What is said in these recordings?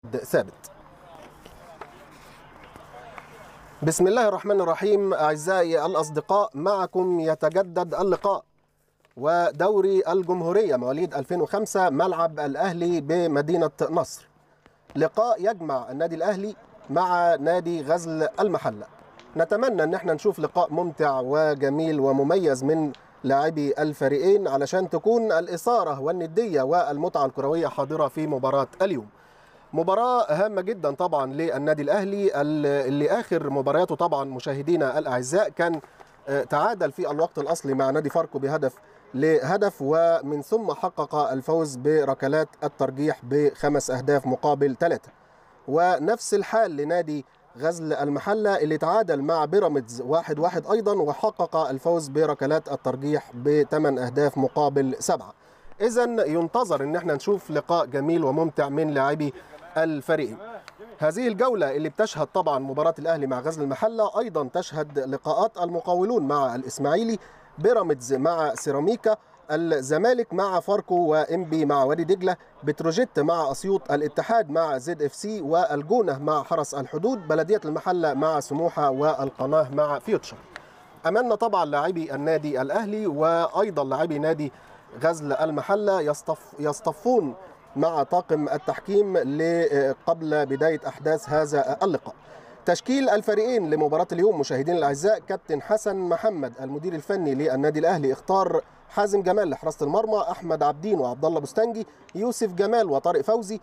ثابت بسم الله الرحمن الرحيم أعزائي الأصدقاء معكم يتجدد اللقاء ودوري الجمهورية مواليد 2005 ملعب الأهلي بمدينة نصر لقاء يجمع النادي الأهلي مع نادي غزل المحلة نتمنى ان احنا نشوف لقاء ممتع وجميل ومميز من لاعبي الفريقين علشان تكون الإثارة والندية والمتعة الكروية حاضرة في مباراة اليوم مباراة هامة جدا طبعا للنادي الأهلي اللي آخر مبارياته طبعا مشاهدينا الأعزاء كان تعادل في الوقت الأصلي مع نادي فاركو بهدف لهدف ومن ثم حقق الفوز بركلات الترجيح بخمس أهداف مقابل ثلاثة ونفس الحال لنادي غزل المحلة اللي تعادل مع بيراميدز واحد واحد أيضا وحقق الفوز بركلات الترجيح بثمان أهداف مقابل سبعة إذا ينتظر أن احنا نشوف لقاء جميل وممتع من لاعبي الفريقين هذه الجولة اللي بتشهد طبعا مباراة الأهلي مع غزل المحلة أيضا تشهد لقاءات المقاولون مع الإسماعيلي بيراميدز مع سيراميكا الزمالك مع فاركو وانبي مع وادي دجله بتروجيت مع اسيوط الاتحاد مع زد اف سي والجونه مع حرس الحدود بلديه المحله مع سموحه والقناه مع فيوتشر امامنا طبعا لاعبي النادي الاهلي وايضا لاعبي نادي غزل المحله يصطف يصطفون مع طاقم التحكيم قبل بدايه احداث هذا اللقاء تشكيل الفريقين لمباراة اليوم مشاهدينا الأعزاء كابتن حسن محمد المدير الفني للنادي الأهلي اختار حازم جمال لحراسة المرمى أحمد عبدين وعبد الله بستنجي يوسف جمال وطارق فوزي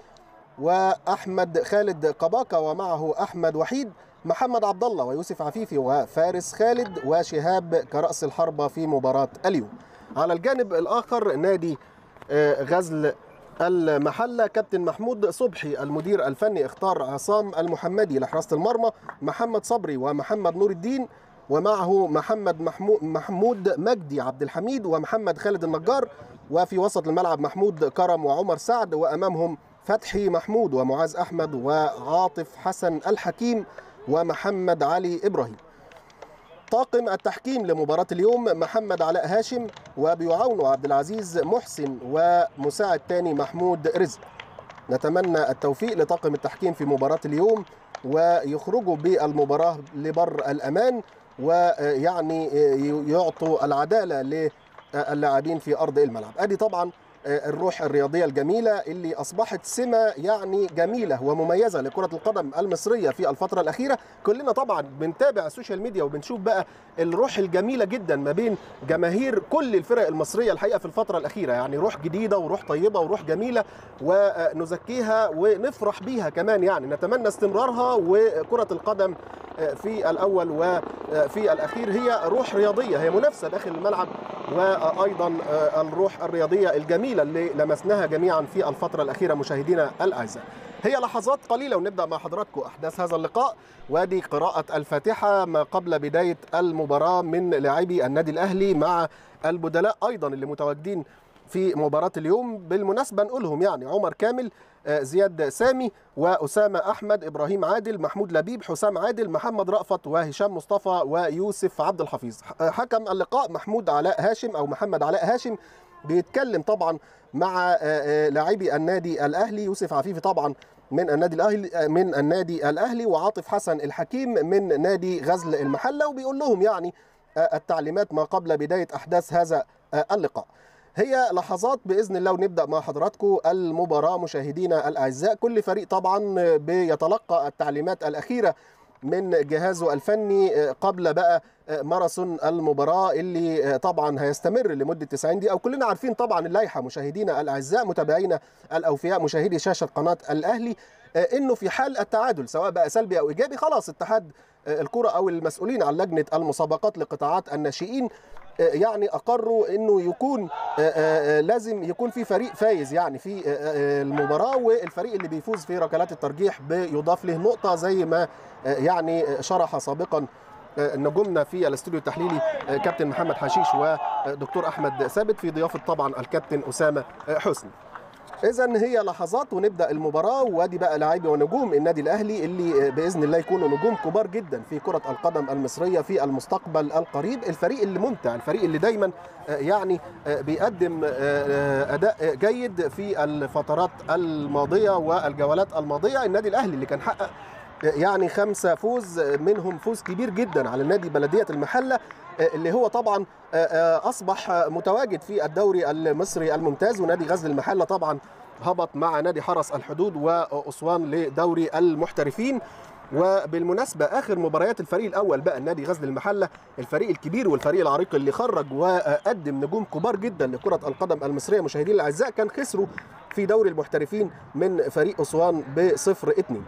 وأحمد خالد قباكة ومعه أحمد وحيد محمد عبد الله ويوسف عفيفي وفارس خالد وشهاب كرأس الحربة في مباراة اليوم على الجانب الآخر نادي غزل المحلة كابتن محمود صبحي المدير الفني اختار عصام المحمدي لحراسة المرمى محمد صبري ومحمد نور الدين ومعه محمد محمود مجدي عبد الحميد ومحمد خالد النجار وفي وسط الملعب محمود كرم وعمر سعد وأمامهم فتحي محمود ومعاذ أحمد وعاطف حسن الحكيم ومحمد علي إبراهيم طاقم التحكيم لمباراة اليوم محمد علاء هاشم وبيعاونه عبد العزيز محسن ومساعد تاني محمود رزق نتمنى التوفيق لطاقم التحكيم في مباراة اليوم ويخرجوا بالمباراة لبر الأمان ويعني يعطوا العدالة للاعبين في أرض الملعب أدي طبعا الروح الرياضية الجميلة اللي أصبحت سمة يعني جميلة ومميزة لكرة القدم المصرية في الفترة الأخيرة كلنا طبعا بنتابع السوشيال ميديا وبنشوف بقى الروح الجميلة جدا ما بين جماهير كل الفرق المصرية الحقيقة في الفترة الأخيرة يعني روح جديدة وروح طيبة وروح جميلة ونزكيها ونفرح بيها كمان يعني نتمنى استمرارها وكرة القدم في الأول وفي الأخير هي روح رياضية هي منافسة داخل الملعب وأيضا الروح الرياضية الجميلة اللي لمسناها جميعا في الفترة الأخيرة مشاهدينا الأعزاء هي لحظات قليلة ونبدأ مع حضراتكم أحداث هذا اللقاء وادي قراءة الفاتحة ما قبل بداية المباراة من لاعبي النادي الأهلي مع البدلاء أيضا اللي متواجدين في مباراة اليوم بالمناسبة نقولهم يعني عمر كامل زياد سامي وأسامة أحمد إبراهيم عادل محمود لبيب حسام عادل محمد رأفت وهشام مصطفى ويوسف عبد الحفيظ حكم اللقاء محمود علاء هاشم أو محمد علاء هاشم بيتكلم طبعا مع لاعبي النادي الاهلي يوسف عفيفي طبعا من النادي الاهلي من النادي الاهلي وعاطف حسن الحكيم من نادي غزل المحله وبيقول لهم يعني التعليمات ما قبل بدايه احداث هذا اللقاء. هي لحظات باذن الله ونبدا مع حضراتكم المباراه مشاهدينا الاعزاء كل فريق طبعا بيتلقى التعليمات الاخيره من جهازه الفني قبل بقى ماراثون المباراة اللي طبعا هيستمر لمدة 90 دقيقة وكلنا عارفين طبعا اللائحة مشاهدينا الأعزاء متابعينا الأوفياء مشاهدي شاشة قناة الأهلي انه في حال التعادل سواء بقى سلبي او ايجابي خلاص اتحاد الكرة او المسؤولين عن لجنة المسابقات لقطاعات الناشئين يعني اقروا انه يكون لازم يكون في فريق فايز يعني في المباراه والفريق اللي بيفوز في ركلات الترجيح بيضاف له نقطه زي ما يعني شرح سابقا نجومنا في الاستوديو التحليلي كابتن محمد حشيش ودكتور احمد ثابت في ضيافه طبعا الكابتن اسامه حسني اذا هي لحظات ونبدا المباراه وادي بقى لاعبي ونجوم النادي الاهلي اللي باذن الله يكونوا نجوم كبار جدا في كره القدم المصريه في المستقبل القريب الفريق اللي ممتع الفريق اللي دايما يعني بيقدم اداء جيد في الفترات الماضيه والجولات الماضيه النادي الاهلي اللي كان حقق يعني خمسة فوز منهم فوز كبير جدا على النادي بلدية المحلة اللي هو طبعا أصبح متواجد في الدوري المصري الممتاز ونادي غزل المحلة طبعا هبط مع نادي حرس الحدود وأسوان لدوري المحترفين وبالمناسبة آخر مباريات الفريق الأول بقى النادي غزل المحلة الفريق الكبير والفريق العريق اللي خرج وقدم نجوم كبار جدا لكرة القدم المصرية مشاهدين الأعزاء كان خسروا في دوري المحترفين من فريق أسوان بصفر اتنين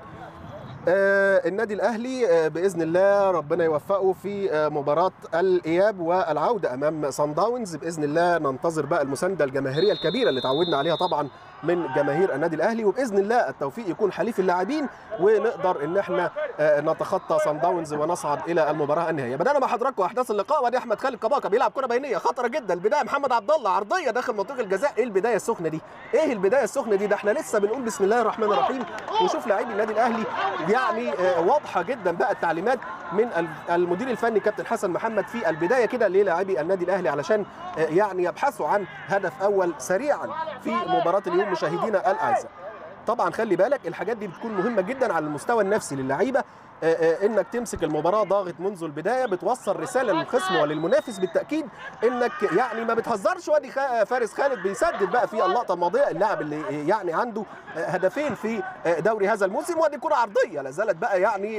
آه النادي الاهلي آه باذن الله ربنا يوفقه في آه مباراه الاياب والعوده امام صن داونز باذن الله ننتظر بقى المسانده الجماهيريه الكبيره اللي تعودنا عليها طبعا من جماهير النادي الاهلي وباذن الله التوفيق يكون حليف اللاعبين ونقدر ان احنا نتخطى صن داونز ونصعد الى المباراه النهائيه بدانا مع حضراتكم احداث اللقاء وادي احمد خالد كباكا بيلعب كره بينيه خطره جدا البدايه محمد عبد الله عرضيه داخل منطقه الجزاء ايه البدايه السخنه دي ايه البدايه السخنه دي ده احنا لسه بنقول بسم الله الرحمن الرحيم وشوف لاعبي النادي الاهلي يعني واضحه جدا بقى التعليمات من المدير الفني كابتن حسن محمد في البدايه كده للاعبي النادي الاهلي علشان يعني يبحثوا عن هدف اول سريعا في مباراه اليوم مشاهدينا الاعزاء طبعا خلي بالك الحاجات دي بتكون مهمه جدا على المستوى النفسي للعيبه انك تمسك المباراه ضاغط منذ البدايه بتوصل رساله للخصم وللمنافس بالتاكيد انك يعني ما بتهزرش وادي فارس خالد بيسدد بقى في اللقطه الماضيه اللاعب اللي يعني عنده هدفين في دوري هذا الموسم وادي كره عرضيه لا زالت بقى يعني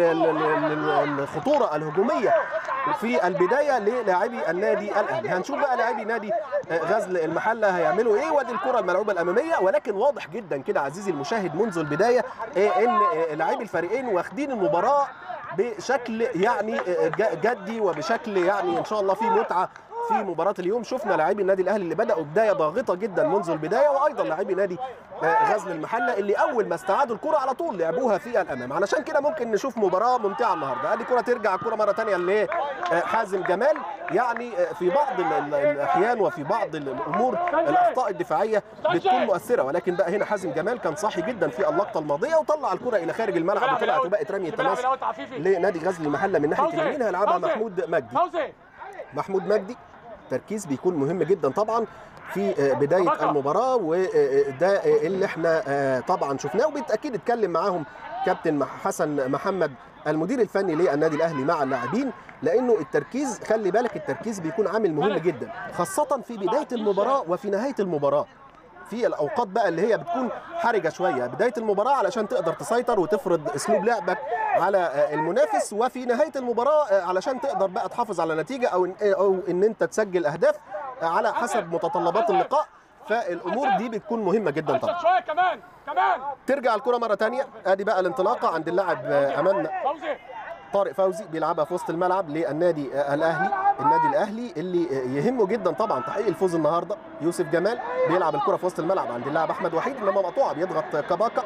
الخطوره الهجوميه في البدايه للاعبي النادي الاهلي هنشوف بقى لاعبي نادي غزل المحله هيعملوا ايه وادي الكره الملعوبه الاماميه ولكن واضح جدا كده عزيزي المشاهد منذ البدايه ان لاعبي الفريقين واخدين المباراه بشكل يعني جدي وبشكل يعني ان شاء الله في متعه في مباراه اليوم شفنا لاعبي النادي الاهلي اللي بداوا بدايه ضاغطه جدا منذ البدايه وايضا لاعبي نادي غزل المحله اللي اول ما استعادوا الكره على طول لعبوها في الامام علشان كده ممكن نشوف مباراه ممتعه النهارده ادي كره ترجع الكره مره ثانيه لحازم جمال يعني في بعض الاحيان وفي بعض الامور الاخطاء الدفاعيه بتكون مؤثره ولكن بقى هنا حازم جمال كان صاحي جدا في اللقطه الماضيه وطلع الكره الى خارج الملعب وطلعت وبقت رميه تماس لنادي غزل المحله من ناحيه اليمين هيلعبها محمود مجدي محمود مجدي تركيز بيكون مهم جدا طبعا في بدايه المباراه وده اللي احنا طبعا شفناه وبالتاكيد اتكلم معاهم كابتن حسن محمد المدير الفني للنادي الاهلي مع اللاعبين لانه التركيز خلي بالك التركيز بيكون عامل مهم جدا خاصه في بدايه المباراه وفي نهايه المباراه في الاوقات بقى اللي هي بتكون حرجه شويه بدايه المباراه علشان تقدر تسيطر وتفرض اسلوب لعبك على المنافس وفي نهايه المباراه علشان تقدر بقى تحافظ على نتيجه او او ان انت تسجل اهداف على حسب متطلبات اللقاء فالامور دي بتكون مهمه جدا طبعا شويه كمان كمان ترجع الكره مره ثانيه ادي بقى الانطلاقه عند اللاعب امامنا طارق فوزي بيلعبها في وسط الملعب للنادي الاهلي النادي الاهلي اللي يهمه جدا طبعا تحقيق الفوز النهارده يوسف جمال بيلعب الكره في وسط الملعب عند اللاعب احمد وحيد انما مقطوعه بيضغط كباكا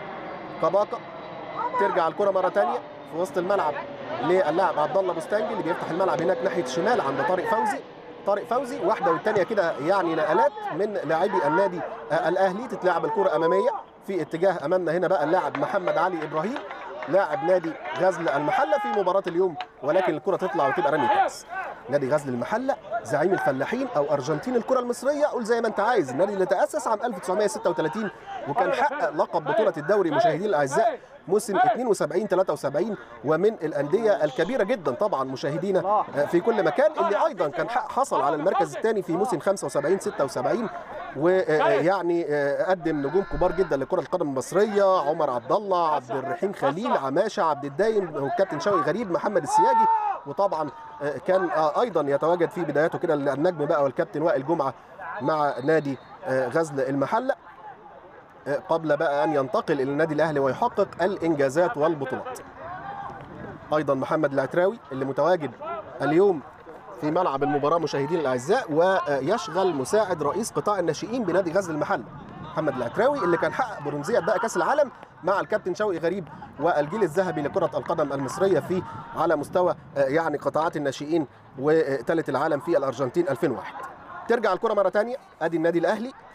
كباكا ترجع الكره مره ثانيه في وسط الملعب للاعب عبد الله بوستانجي اللي بيفتح الملعب هناك ناحيه الشمال عند طارق فوزي طارق فوزي واحده والثانيه كده يعني نقلات من لاعبي النادي الاهلي تتلعب الكره اماميه في اتجاه امامنا هنا بقى اللاعب محمد علي ابراهيم لاعب نادي غزل المحله في مباراه اليوم ولكن الكره تطلع وتبقى رمي كاس نادي غزل المحله زعيم الفلاحين او ارجنتين الكره المصريه قول زي ما انت عايز النادي اللي تاسس عام 1936 وكان حقق لقب بطوله الدوري مشاهدين الاعزاء موسم 72 73 ومن الانديه الكبيره جدا طبعا مشاهدينا في كل مكان اللي ايضا كان حصل على المركز الثاني في موسم 75 76 ويعني قدم نجوم كبار جدا لكره القدم المصريه عمر عبد الله عبد الرحيم خليل عماشه عبد الدايم والكابتن شوقي غريب محمد السياجي وطبعا كان ايضا يتواجد في بداياته كده النجم بقى والكابتن وائل جمعه مع نادي غزل المحله قبل بقى ان ينتقل الى النادي الاهلي ويحقق الانجازات والبطولات. ايضا محمد العتراوي اللي متواجد اليوم في ملعب المباراه مشاهدين الاعزاء ويشغل مساعد رئيس قطاع الناشئين بنادي غزل المحله. محمد العتراوي اللي كان حقق برونزيه بقى كاس العالم مع الكابتن شوقي غريب والجيل الذهبي لكره القدم المصريه في على مستوى يعني قطاعات الناشئين وثالث العالم في الارجنتين 2001. ترجع الكره مره ثانيه ادي النادي الاهلي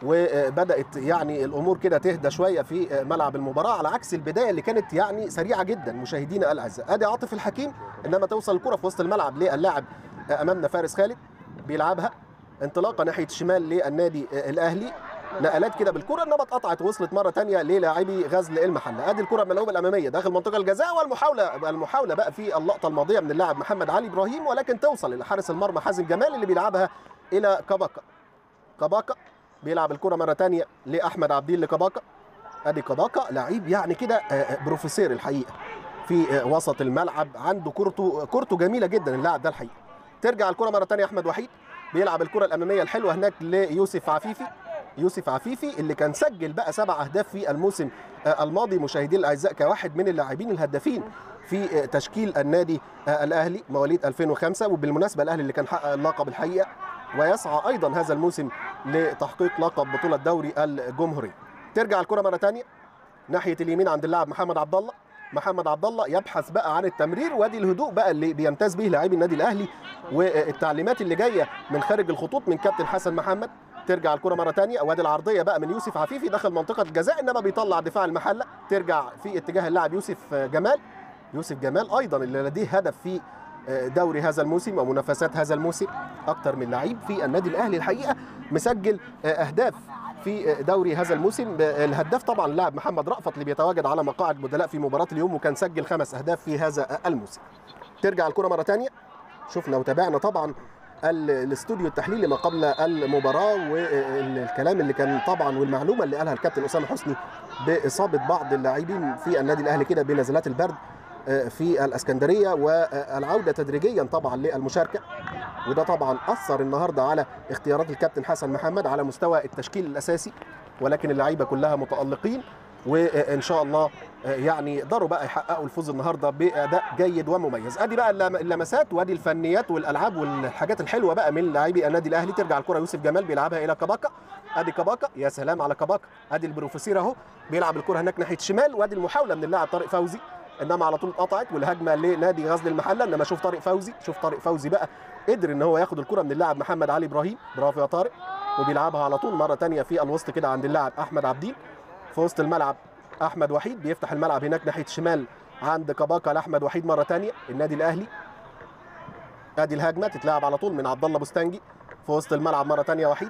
وبدات يعني الامور كده تهدى شويه في ملعب المباراه على عكس البدايه اللي كانت يعني سريعه جدا مشاهدينا الاعزاء ادي عاطف الحكيم انما توصل الكره في وسط الملعب للاعب امامنا فارس خالد بيلعبها انطلاقه ناحيه الشمال للنادي الاهلي نقلات كده بالكره انما اتقطعت وصلت مره ثانيه للاعبي غزل المحله ادي الكره الملعوبه الاماميه داخل منطقه الجزاء والمحاوله المحاوله بقى في اللقطه الماضيه من اللاعب محمد علي ابراهيم ولكن توصل الى حارس المرمى حازم جمال اللي بيلعبها الى كباكا كباكا بيلعب الكره مره ثانيه لاحمد عبدين لكباكا ادي كباكا لعيب يعني كده بروفيسير الحقيقه في وسط الملعب عنده كورته كورته جميله جدا اللاعب ده الحقيقه ترجع الكره مره ثانيه احمد وحيد بيلعب الكره الاماميه الحلوه هناك ليوسف عفيفي يوسف عفيفي اللي كان سجل بقى سبع اهداف في الموسم الماضي مشاهدينا الاعزاء كواحد من اللاعبين الهدافين في تشكيل النادي الاهلي مواليد 2005 وبالمناسبه الاهلي اللي كان حقق اللقب الحقيقه ويسعى ايضا هذا الموسم لتحقيق لقب بطوله دوري الجمهوريه ترجع الكره مره ثانيه ناحيه اليمين عند اللاعب محمد عبد الله محمد عبد الله يبحث بقى عن التمرير وادي الهدوء بقى اللي بيمتاز به لاعبي النادي الاهلي والتعليمات اللي جايه من خارج الخطوط من كابتن حسن محمد ترجع الكره مره ثانيه وادي العرضيه بقى من يوسف عفيفي داخل منطقه الجزاء انما بيطلع دفاع المحله ترجع في اتجاه اللاعب يوسف جمال يوسف جمال ايضا اللي لديه هدف في دوري هذا الموسم ومنافسات هذا الموسم اكثر من لعيب في النادي الاهلي الحقيقه مسجل اهداف في دوري هذا الموسم الهداف طبعا اللاعب محمد رأفت اللي بيتواجد على مقاعد بدلاء في مباراه اليوم وكان سجل خمس اهداف في هذا الموسم ترجع الكره مره ثانيه شفنا وتابعنا طبعا الاستوديو التحليلي ما قبل المباراه والكلام اللي كان طبعا والمعلومه اللي قالها الكابتن اسامه حسني باصابه بعض اللاعبين في النادي الاهلي كده بنزلات البرد في الاسكندريه والعوده تدريجيا طبعا للمشاركه وده طبعا اثر النهارده على اختيارات الكابتن حسن محمد على مستوى التشكيل الاساسي ولكن اللعيبه كلها متالقين وان شاء الله يعني يقدروا بقى يحققوا الفوز النهارده باداء جيد ومميز ادي بقى اللمسات وادي الفنيات والالعاب والحاجات الحلوه بقى من لاعبي النادي الاهلي ترجع الكره يوسف جمال بيلعبها الى كباكا ادي كباكا يا سلام على كباكا ادي البروفيسير اهو بيلعب الكره هناك ناحيه الشمال وادي المحاوله من اللاعب طارق فوزي انما على طول اتقطعت والهجمه لنادي غزل المحله انما شوف طارق فوزي شوف طارق فوزي بقى قدر ان هو ياخد الكره من اللاعب محمد علي ابراهيم برافو يا طارق وبيلعبها على طول مره ثانيه في الوسط كده عند اللاعب احمد عبدين في وسط الملعب احمد وحيد بيفتح الملعب هناك ناحيه الشمال عند كباكا لاحمد وحيد مره ثانيه النادي الاهلي ادي الهجمه تتلعب على طول من عبد الله بوستانجي في وسط الملعب مره ثانيه وحيد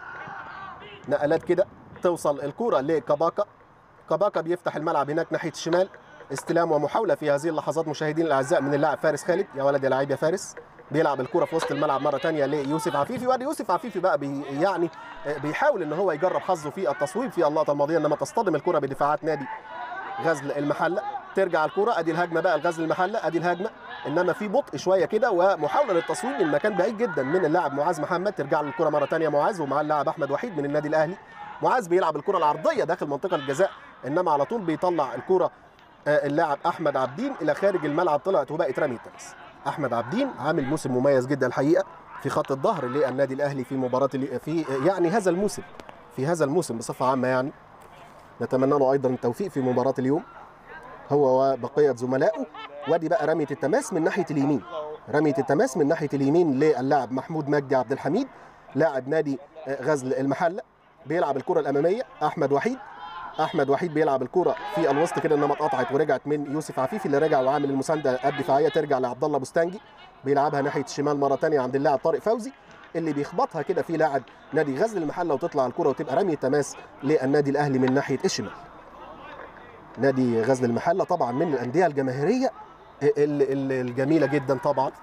نقلات كده توصل الكره لكباكا كباكا بيفتح الملعب هناك ناحيه الشمال استلام ومحاوله في هذه اللحظات مشاهدينا الاعزاء من اللاعب فارس خالد يا ولد يا لعيب يا فارس بيلعب الكره في وسط الملعب مره ثانيه ليوسف عفيفي وادي يوسف عفيفي بقى بي يعني بيحاول ان هو يجرب حظه في التصويب في اللقطه الماضيه انما تصطدم الكره بدفاعات نادي غزل المحله ترجع الكره ادي الهجمه بقى لغزل المحله ادي الهجمه انما في بطء شويه كده ومحاوله للتصويب من مكان بعيد جدا من اللاعب معاذ محمد ترجع له الكره مره ثانيه معاذ ومع اللاعب احمد وحيد من النادي الاهلي معاذ بيلعب الكره العرضيه داخل منطقه الجزاء انما على طول بيطلع الكره اللاعب احمد عبدين الى خارج الملعب طلعت وبقت رمي التماس احمد عبدين عامل موسم مميز جدا الحقيقه في خط الظهر للنادي الاهلي في مباراه في يعني هذا الموسم في هذا الموسم بصفه عامه يعني نتمنى له ايضا التوفيق في مباراه اليوم هو وبقيه زملائه وادي بقى رميه التماس من ناحيه اليمين رميه التماس من ناحيه اليمين للاعب محمود مجدي عبد الحميد لاعب نادي غزل المحله بيلعب الكره الاماميه احمد وحيد احمد وحيد بيلعب الكره في الوسط كده انما اتقطعت ورجعت من يوسف عفيفي اللي رجع وعامل المسانده الدفاعيه ترجع لعبد الله بوستانجي بيلعبها ناحيه الشمال مره ثانيه عند اللاعب طارق فوزي اللي بيخبطها كده في لاعب نادي غزل المحله وتطلع الكره وتبقى رميه تماس للنادي الاهلي من ناحيه الشمال نادي غزل المحله طبعا من الانديه الجماهيريه الجميله جدا طبعا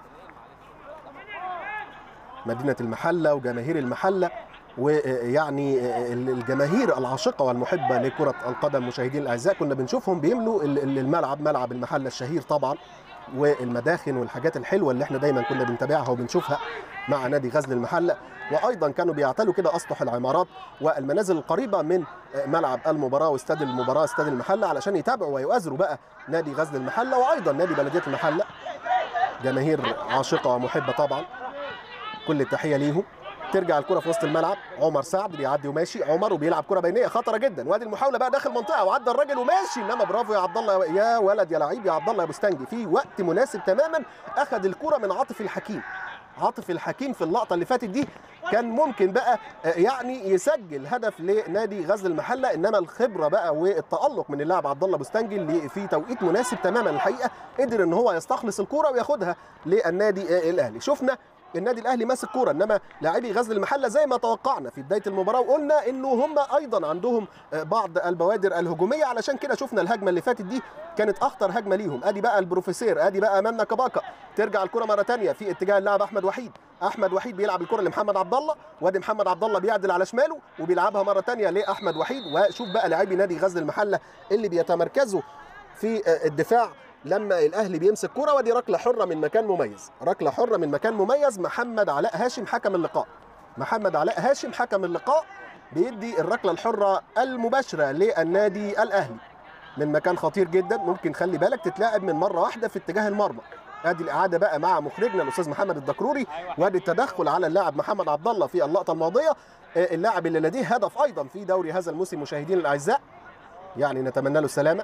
مدينه المحله وجماهير المحله ويعني الجماهير العاشقه والمحبه لكره القدم مشاهدين الاعزاء كنا بنشوفهم بيملوا الملعب ملعب المحله الشهير طبعا والمداخن والحاجات الحلوه اللي احنا دايما كنا بنتابعها وبنشوفها مع نادي غزل المحله وايضا كانوا بيعتلوا كده اسطح العمارات والمنازل القريبه من ملعب المباراه واستاد المباراه استاد المحله علشان يتابعوا ويؤازروا بقى نادي غزل المحله وايضا نادي بلديه المحله جماهير عاشقه ومحبه طبعا كل التحيه ليهم ترجع الكره في وسط الملعب عمر سعد بيعدي وماشي عمر وبيلعب كره بينيه خطره جدا وادي المحاوله بقى داخل منطقه وعدى الراجل وماشي انما برافو يا عبد الله يا ولد يا لعيب يا عبد الله يا بوستنجي في وقت مناسب تماما اخذ الكره من عاطف الحكيم عاطف الحكيم في اللقطه اللي فاتت دي كان ممكن بقى يعني يسجل هدف لنادي غزل المحله انما الخبره بقى والتالق من اللاعب عبد الله بوستانجي اللي في توقيت مناسب تماما الحقيقه قدر ان هو يستخلص الكوره وياخدها للنادي الاهلي شفنا النادي الاهلي ماسك كوره انما لاعبي غزل المحله زي ما توقعنا في بدايه المباراه وقلنا انه هم ايضا عندهم بعض البوادر الهجوميه علشان كده شفنا الهجمه اللي فاتت دي كانت اخطر هجمه ليهم ادي بقى البروفيسير ادي بقى امامنا كباكا ترجع الكره مره ثانيه في اتجاه اللاعب احمد وحيد احمد وحيد بيلعب الكره لمحمد عبد الله وادي محمد عبد الله بيعدل على شماله وبيلعبها مره ثانيه لاحمد وحيد وشوف بقى لاعبي نادي غزل المحله اللي بيتمركزوا في الدفاع لما الاهلي بيمسك كرة ودي ركله حره من مكان مميز ركله حره من مكان مميز محمد علاء هاشم حكم اللقاء محمد علاء هاشم حكم اللقاء بيدي الركله الحره المباشره للنادي الاهلي من مكان خطير جدا ممكن خلي بالك تتلعب من مره واحده في اتجاه المرمى ادي الاعاده بقى مع مخرجنا الاستاذ محمد الدكروري وادي التدخل على اللاعب محمد عبد الله في اللقطه الماضيه اللاعب اللي لديه هدف ايضا في دوري هذا الموسم مشاهدينا الاعزاء يعني نتمنى له السلامه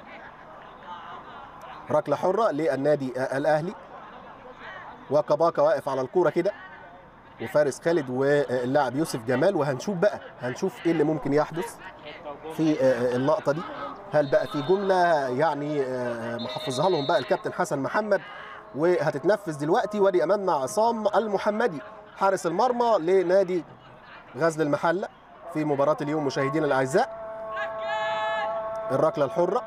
ركله حره للنادي الاهلي وكباكا واقف على الكوره كده وفارس خالد واللاعب يوسف جمال وهنشوف بقى هنشوف ايه اللي ممكن يحدث في اللقطه دي هل بقى في جمله يعني محفظها لهم بقى الكابتن حسن محمد وهتتنفذ دلوقتي وادي امامنا عصام المحمدي حارس المرمى لنادي غزل المحله في مباراه اليوم مشاهدينا الاعزاء الركله الحره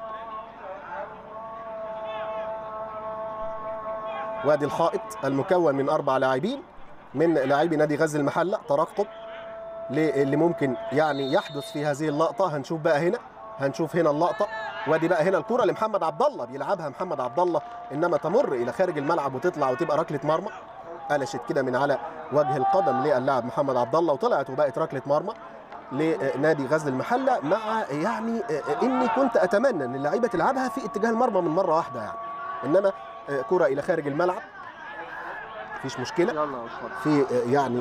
وادي الحائط المكون من اربع لاعبين من لاعبي نادي غزل المحله ترقب اللي ممكن يعني يحدث في هذه اللقطه هنشوف بقى هنا هنشوف هنا اللقطه وادي بقى هنا الكره لمحمد عبد الله بيلعبها محمد عبد الله انما تمر الى خارج الملعب وتطلع وتبقى ركله مرمى قلشت كده من على وجه القدم للاعب محمد عبد الله وطلعت وبقت ركله مرمى لنادي غزل المحله مع يعني اني كنت اتمنى ان اللعيبه تلعبها في اتجاه المرمى من مره واحده يعني انما كرة إلى خارج الملعب مفيش مشكلة في يعني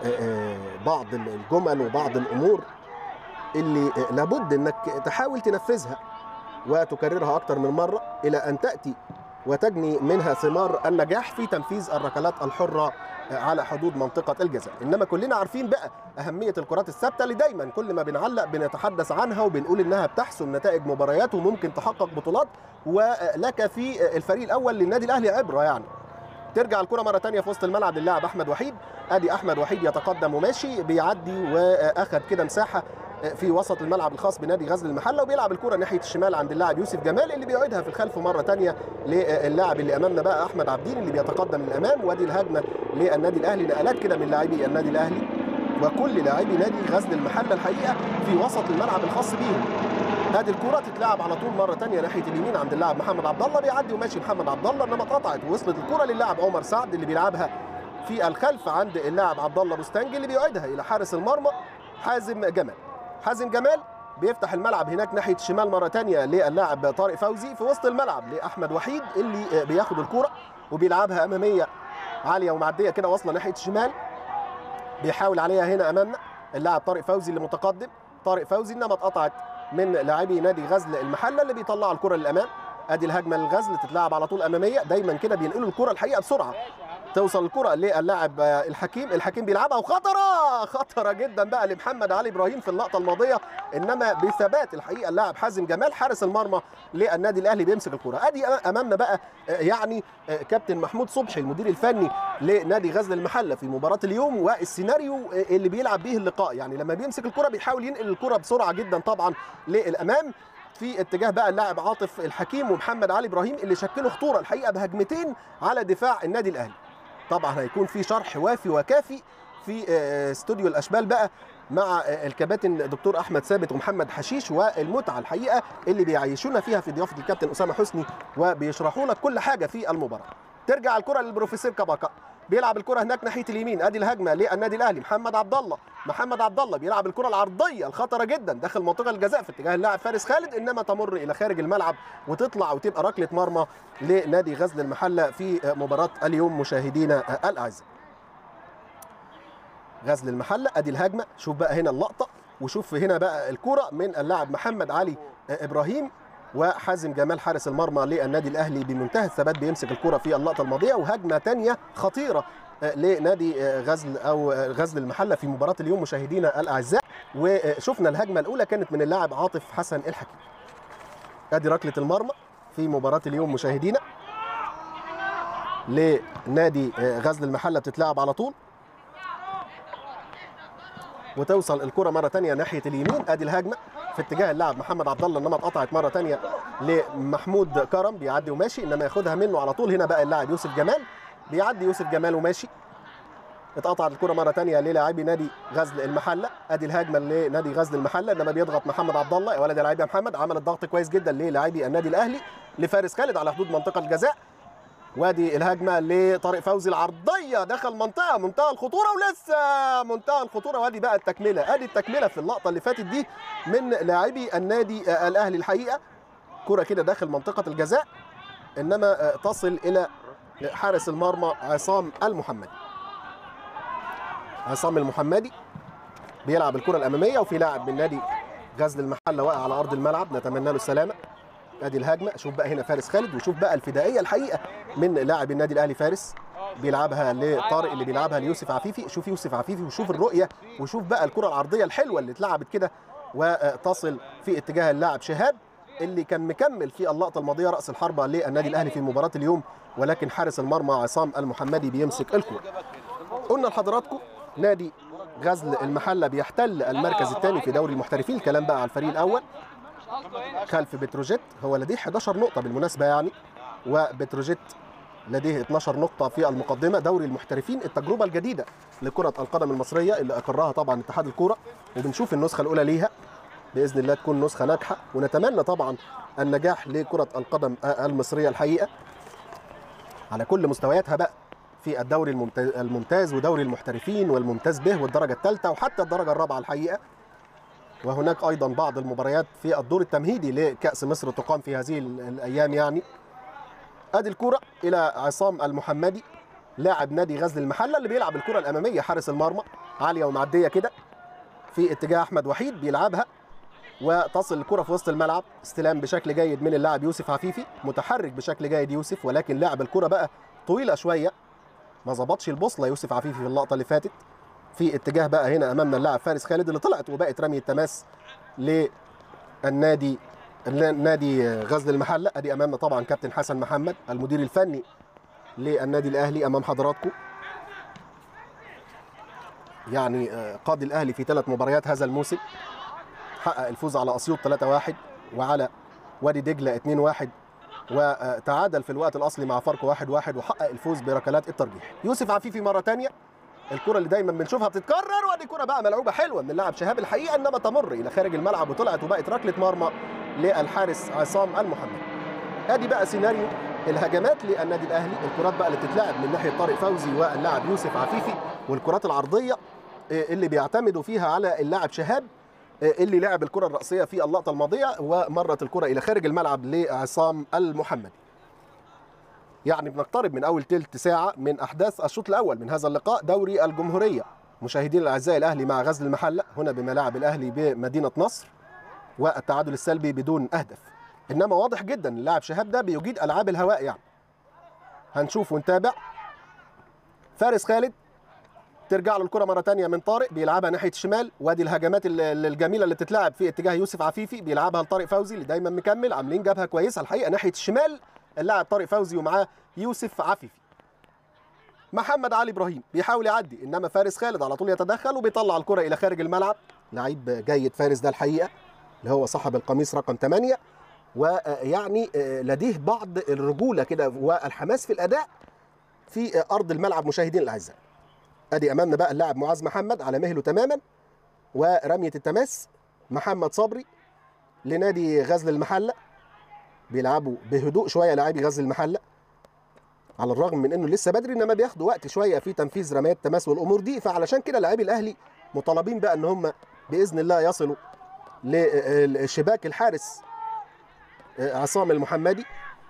بعض الجمل وبعض الأمور اللي لابد أنك تحاول تنفذها وتكررها أكثر من مرة إلى أن تأتي وتجني منها ثمار النجاح في تنفيذ الركلات الحرة على حدود منطقة الجزاء إنما كلنا عارفين بقى أهمية الكرات الثابتة اللي دايما كل ما بنعلق بنتحدث عنها وبنقول إنها بتحسم نتائج مباريات وممكن تحقق بطولات ولك في الفريق الأول للنادي الأهلي عبرة يعني ترجع الكرة مرة تانية في وسط الملعب للاعب أحمد وحيد أدي أحمد وحيد يتقدم وماشي بيعدي وأخذ كده مساحة في وسط الملعب الخاص بنادي غزل المحله وبيلعب الكره ناحيه الشمال عند اللاعب يوسف جمال اللي بيعيدها في الخلف مره ثانيه للاعب اللي امامنا بقى احمد عبدين اللي بيتقدم للامام وادي الهجمه للنادي الاهلي نقلات كده من لاعبي النادي الاهلي وكل لاعبي نادي غزل المحله الحقيقه في وسط الملعب الخاص بيهم هذه الكره تتلعب على طول مره ثانيه ناحيه اليمين عند اللاعب محمد عبد الله بيعدي وماشي محمد عبد الله انما اتقطعت ووصلت الكره للاعب عمر سعد اللي بيلعبها في الخلف عند اللاعب عبد الله بوستانجي اللي بيعيدها الى حارس المرمى حازم جمال حازم جمال بيفتح الملعب هناك ناحيه الشمال مره ثانيه للاعب طارق فوزي في وسط الملعب لاحمد وحيد اللي بياخد الكره وبيلعبها اماميه عاليه ومعديه كده واصله ناحيه الشمال بيحاول عليها هنا امامنا اللاعب طارق فوزي اللي متقدم طارق فوزي انما اتقطعت من لاعبي نادي غزل المحله اللي بيطلعوا الكره للامام ادي الهجمه للغزل تتلعب على طول اماميه دايما كده بينقلوا الكره الحقيقه بسرعه توصل الكره للاعب الحكيم الحكيم بيلعبها وخطره خطره جدا بقى لمحمد علي ابراهيم في اللقطه الماضيه انما بثبات الحقيقه اللاعب حازم جمال حارس المرمى للنادي الاهلي بيمسك الكره ادي امامنا بقى يعني كابتن محمود صبحي المدير الفني لنادي غزل المحله في مباراه اليوم والسيناريو اللي بيلعب به اللقاء يعني لما بيمسك الكره بيحاول ينقل الكره بسرعه جدا طبعا للامام في اتجاه بقى اللاعب عاطف الحكيم ومحمد علي ابراهيم اللي شكلوا خطوره الحقيقه بهجمتين على دفاع النادي الاهلي طبعا هيكون في شرح وافي وكافي في استوديو الاشبال بقى مع الكباتن دكتور احمد ثابت ومحمد حشيش والمتعه الحقيقه اللي بيعيشونا فيها في ضيافه الكابتن اسامه حسني وبيشرحوا لك كل حاجه في المباراه ترجع الكره للبروفيسور كباكا بيلعب الكره هناك ناحيه اليمين ادي الهجمه للنادي الاهلي محمد عبد الله محمد عبد الله بيلعب الكره العرضيه الخطره جدا داخل منطقه الجزاء في اتجاه اللاعب فارس خالد انما تمر الى خارج الملعب وتطلع وتبقى ركله مرمى لنادي غزل المحله في مباراه اليوم مشاهدينا الاعزاء غزل المحله ادي الهجمه شوف بقى هنا اللقطه وشوف هنا بقى الكره من اللاعب محمد علي ابراهيم وحازم جمال حارس المرمى للنادي الاهلي بمنتهى الثبات بيمسك الكره في اللقطه الماضيه وهجمه ثانيه خطيره لنادي غزل او غزل المحله في مباراه اليوم مشاهدينا الاعزاء وشفنا الهجمه الاولى كانت من اللاعب عاطف حسن الحكيم ادي ركله المرمى في مباراه اليوم مشاهدينا لنادي غزل المحله بتتلعب على طول وتوصل الكره مره ثانيه ناحيه اليمين ادي الهجمه في اتجاه اللاعب محمد عبد الله انما اتقطعت مره ثانيه لمحمود كرم بيعدي وماشي انما ياخدها منه على طول هنا بقى اللاعب يوسف جمال بيعدي يوسف جمال وماشي اتقطعت الكره مره ثانيه للاعبي نادي غزل المحله ادي الهجمه لنادي غزل المحله انما بيضغط محمد عبد الله يا ولد يا لعيب يا محمد عمل الضغط كويس جدا للاعبي النادي الاهلي لفارس خالد على حدود منطقه الجزاء وادي الهجمه لطارق فوزي العرضيه دخل منطقه منتهى الخطوره ولسه منتهى الخطوره وادي بقى التكمله ادي التكمله في اللقطه اللي فاتت دي من لاعبي النادي الاهلي الحقيقه كره كده داخل منطقه الجزاء انما تصل الى حارس المرمى عصام المحمدي عصام المحمدي بيلعب الكره الاماميه وفي لاعب من نادي غزل المحله واقع على ارض الملعب نتمنى له السلامه ادي الهجمه شوف بقى هنا فارس خالد وشوف بقى الفدائيه الحقيقه من لاعب النادي الاهلي فارس بيلعبها لطارق اللي بيلعبها ليوسف عفيفي شوف يوسف عفيفي وشوف الرؤيه وشوف بقى الكره العرضيه الحلوه اللي اتلعبت كده وتصل في اتجاه اللاعب شهاب اللي كان مكمل في اللقطه الماضيه راس الحربه للنادي الاهلي في مباراه اليوم ولكن حارس المرمى عصام المحمدي بيمسك الكره قلنا لحضراتكم نادي غزل المحله بيحتل المركز الثاني في دوري المحترفين الكلام بقى على الفريق الاول خلف بتروجيت هو لديه 11 نقطة بالمناسبة يعني وبتروجيت لديه 12 نقطة في المقدمة دوري المحترفين التجربة الجديدة لكرة القدم المصرية اللي أقرها طبعا اتحاد الكورة وبنشوف النسخة الأولى ليها بإذن الله تكون نسخة ناجحة ونتمنى طبعا النجاح لكرة القدم المصرية الحقيقة على كل مستوياتها بقى في الدوري الممتاز ودوري المحترفين والممتاز به والدرجة الثالثة وحتى الدرجة الرابعة الحقيقة وهناك ايضا بعض المباريات في الدور التمهيدي لكاس مصر تقام في هذه الايام يعني ادي الكره الى عصام المحمدي لاعب نادي غزل المحله اللي بيلعب الكره الاماميه حارس المرمى عاليه ومعديه كده في اتجاه احمد وحيد بيلعبها وتصل الكره في وسط الملعب استلام بشكل جيد من اللاعب يوسف عفيفي متحرك بشكل جيد يوسف ولكن لاعب الكره بقى طويله شويه ما ظبطش البوصله يوسف عفيفي في اللقطه اللي فاتت في اتجاه بقى هنا امامنا اللاعب فارس خالد اللي طلعت وبقت رمي التماس للنادي النادي غزل المحله ادي امامنا طبعا كابتن حسن محمد المدير الفني للنادي الاهلي امام حضراتكم يعني قاضي الاهلي في ثلاث مباريات هذا الموسم حقق الفوز على اسيوط 3-1 وعلى وادي دجله 2-1 وتعادل في الوقت الاصلي مع فاركو 1-1 وحقق الفوز بركلات الترجيح يوسف عفيفي مره ثانيه الكره اللي دايما بنشوفها بتتكرر وادي كره بقى ملعوبه حلوه من اللاعب شهاب الحقيقه انما تمر الى خارج الملعب وطلعت وبقت ركله مرمى للحارس عصام المحمد ادي بقى سيناريو الهجمات للنادي الاهلي الكرات بقى اللي بتتلعب من ناحيه طارق فوزي واللاعب يوسف عفيفي والكرات العرضيه اللي بيعتمدوا فيها على اللاعب شهاب اللي لعب الكره الراسيه في اللقطه الماضيه ومرت الكره الى خارج الملعب لعصام المحمدي يعني بنقترب من اول تلت ساعه من احداث الشوط الاول من هذا اللقاء دوري الجمهوريه مشاهدين الاعزاء الاهلي مع غزل المحله هنا بملاعب الاهلي بمدينه نصر والتعادل السلبي بدون اهداف انما واضح جدا اللاعب شهاب ده بيجيد العاب الهواء يعني هنشوف ونتابع فارس خالد ترجع له الكره مره ثانيه من طارق بيلعبها ناحيه الشمال وادي الهجمات الجميله اللي بتتلعب في اتجاه يوسف عفيفي بيلعبها لطارق فوزي اللي دايما مكمل عاملين جبهه كويسه الحقيقه ناحيه الشمال اللاعب طارق فوزي ومعاه يوسف عفيفي محمد علي ابراهيم بيحاول يعدي انما فارس خالد على طول يتدخل وبيطلع الكره الى خارج الملعب لعيب جيد فارس ده الحقيقه اللي هو صاحب القميص رقم 8 ويعني لديه بعض الرجوله كده والحماس في الاداء في ارض الملعب مشاهدين الاعزاء ادي امامنا بقى اللاعب معاذ محمد على مهله تماما ورميه التماس محمد صبري لنادي غزل المحله بيلعبوا بهدوء شويه لاعبي غزل المحله على الرغم من انه لسه بدري انما بياخدوا وقت شويه في تنفيذ رميات التماس والامور دي فعلشان كده لاعبي الاهلي مطالبين بقى ان هم باذن الله يصلوا لشباك الحارس عصام المحمدي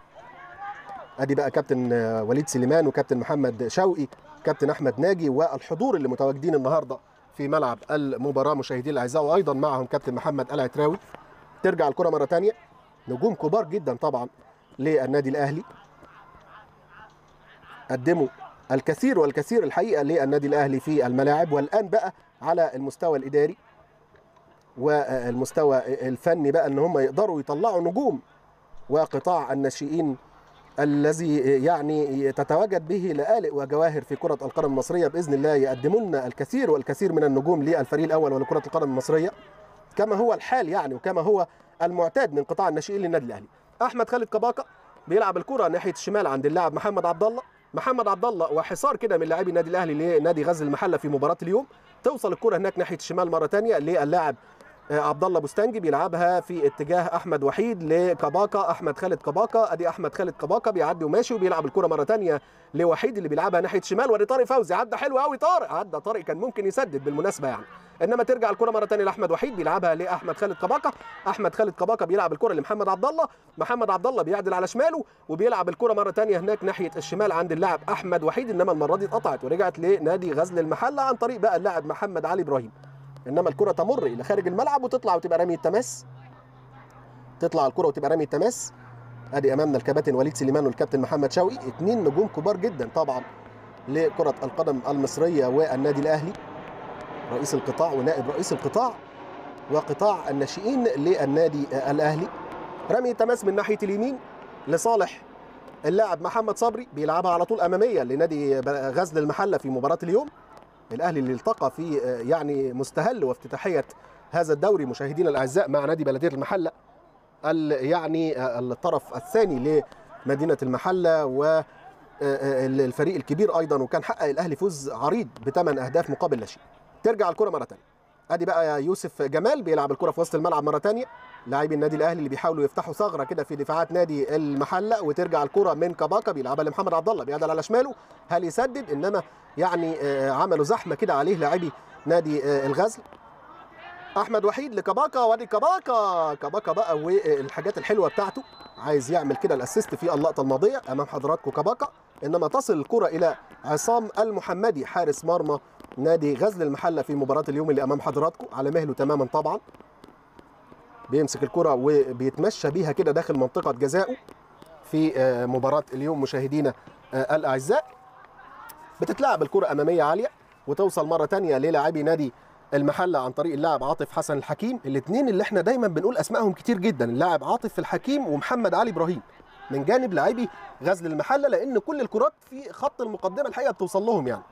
ادي بقى كابتن وليد سليمان وكابتن محمد شوقي كابتن احمد ناجي والحضور اللي متواجدين النهارده في ملعب المباراه مشاهدينا الاعزاء وايضا معهم كابتن محمد العتراوي ترجع الكره مره ثانيه نجوم كبار جدا طبعا للنادي الاهلي قدموا الكثير والكثير الحقيقه للنادي الاهلي في الملاعب والان بقى على المستوى الاداري والمستوى الفني بقى ان هم يقدروا يطلعوا نجوم وقطاع الناشئين الذي يعني تتواجد به لآلئ وجواهر في كرة القدم المصرية بإذن الله يقدموا لنا الكثير والكثير من النجوم للفريق الأول ولكرة القدم المصرية كما هو الحال يعني وكما هو المعتاد من قطاع الناشئين للنادي الأهلي أحمد خالد كباكا بيلعب الكرة ناحية الشمال عند اللاعب محمد عبد الله محمد عبد الله وحصار كده من لاعبي النادي الأهلي لنادي غزل المحلة في مباراة اليوم توصل الكرة هناك ناحية الشمال مرة ثانية للاعب عبد الله بوستانجي بيلعبها في اتجاه احمد وحيد لكباكا احمد خالد كباكا ادي احمد خالد كباكا بيعدي وماشي وبيلعب الكره مره ثانيه لوحيد اللي بيلعبها ناحيه الشمال وادي طارق فوزي عدى حلو قوي طارق عدى طارق كان ممكن يسدد بالمناسبه يعني انما ترجع الكره مره ثانيه لاحمد وحيد بيلعبها لاحمد خالد كباكا احمد خالد كباكا بيلعب الكره لمحمد عبد الله محمد عبد الله بيعدل على شماله وبيلعب الكره مره ثانيه هناك ناحيه الشمال عند اللاعب احمد وحيد انما المره دي اتقطعت ورجعت لنادي غزل المحله عن طريق بقى اللاعب محمد علي ابراهيم انما الكره تمر الى خارج الملعب وتطلع وتبقى رمي التماس تطلع الكره وتبقى رمي التماس ادي امامنا الكباتن وليد سليمان والكابتن محمد شوقي اثنين نجوم كبار جدا طبعا لكره القدم المصريه والنادي الاهلي رئيس القطاع ونائب رئيس القطاع وقطاع الناشئين للنادي الاهلي رمي التماس من ناحيه اليمين لصالح اللاعب محمد صبري بيلعبها على طول اماميه لنادي غزل المحله في مباراه اليوم الاهلي اللي التقى في يعني مستهل وافتتاحيه هذا الدوري مشاهدينا الاعزاء مع نادي بلديه المحله يعني الطرف الثاني لمدينه المحله والفريق الكبير ايضا وكان حقق الاهلي فوز عريض بثمان اهداف مقابل لا شيء ترجع الكره مره ثانيه ادي بقى يوسف جمال بيلعب الكره في وسط الملعب مره ثانيه لاعبي النادي الاهلي اللي بيحاولوا يفتحوا ثغره كده في دفاعات نادي المحله وترجع الكره من كباكا بيلعبها لمحمد عبد الله بيعدل على شماله هل يسدد انما يعني عملوا زحمه كده عليه لاعبي نادي الغزل احمد وحيد لكباكا وادي كباكا كباكا بقى والحاجات الحلوه بتاعته عايز يعمل كده الاسيست في اللقطه الماضيه امام حضراتكم كباكا انما تصل الكره الى عصام المحمدي حارس مرمى نادي غزل المحله في مباراه اليوم اللي امام حضراتكم على مهله تماما طبعا بيمسك الكره وبيتمشى بيها كده داخل منطقه جزائه في مباراه اليوم مشاهدينا الاعزاء بتتلعب الكره اماميه عاليه وتوصل مره ثانيه للاعبي نادي المحله عن طريق اللاعب عاطف حسن الحكيم الاثنين اللي احنا دايما بنقول اسمائهم كتير جدا اللاعب عاطف الحكيم ومحمد علي ابراهيم من جانب لاعبي غزل المحله لان كل الكرات في خط المقدمه الحقيقه بتوصل لهم يعني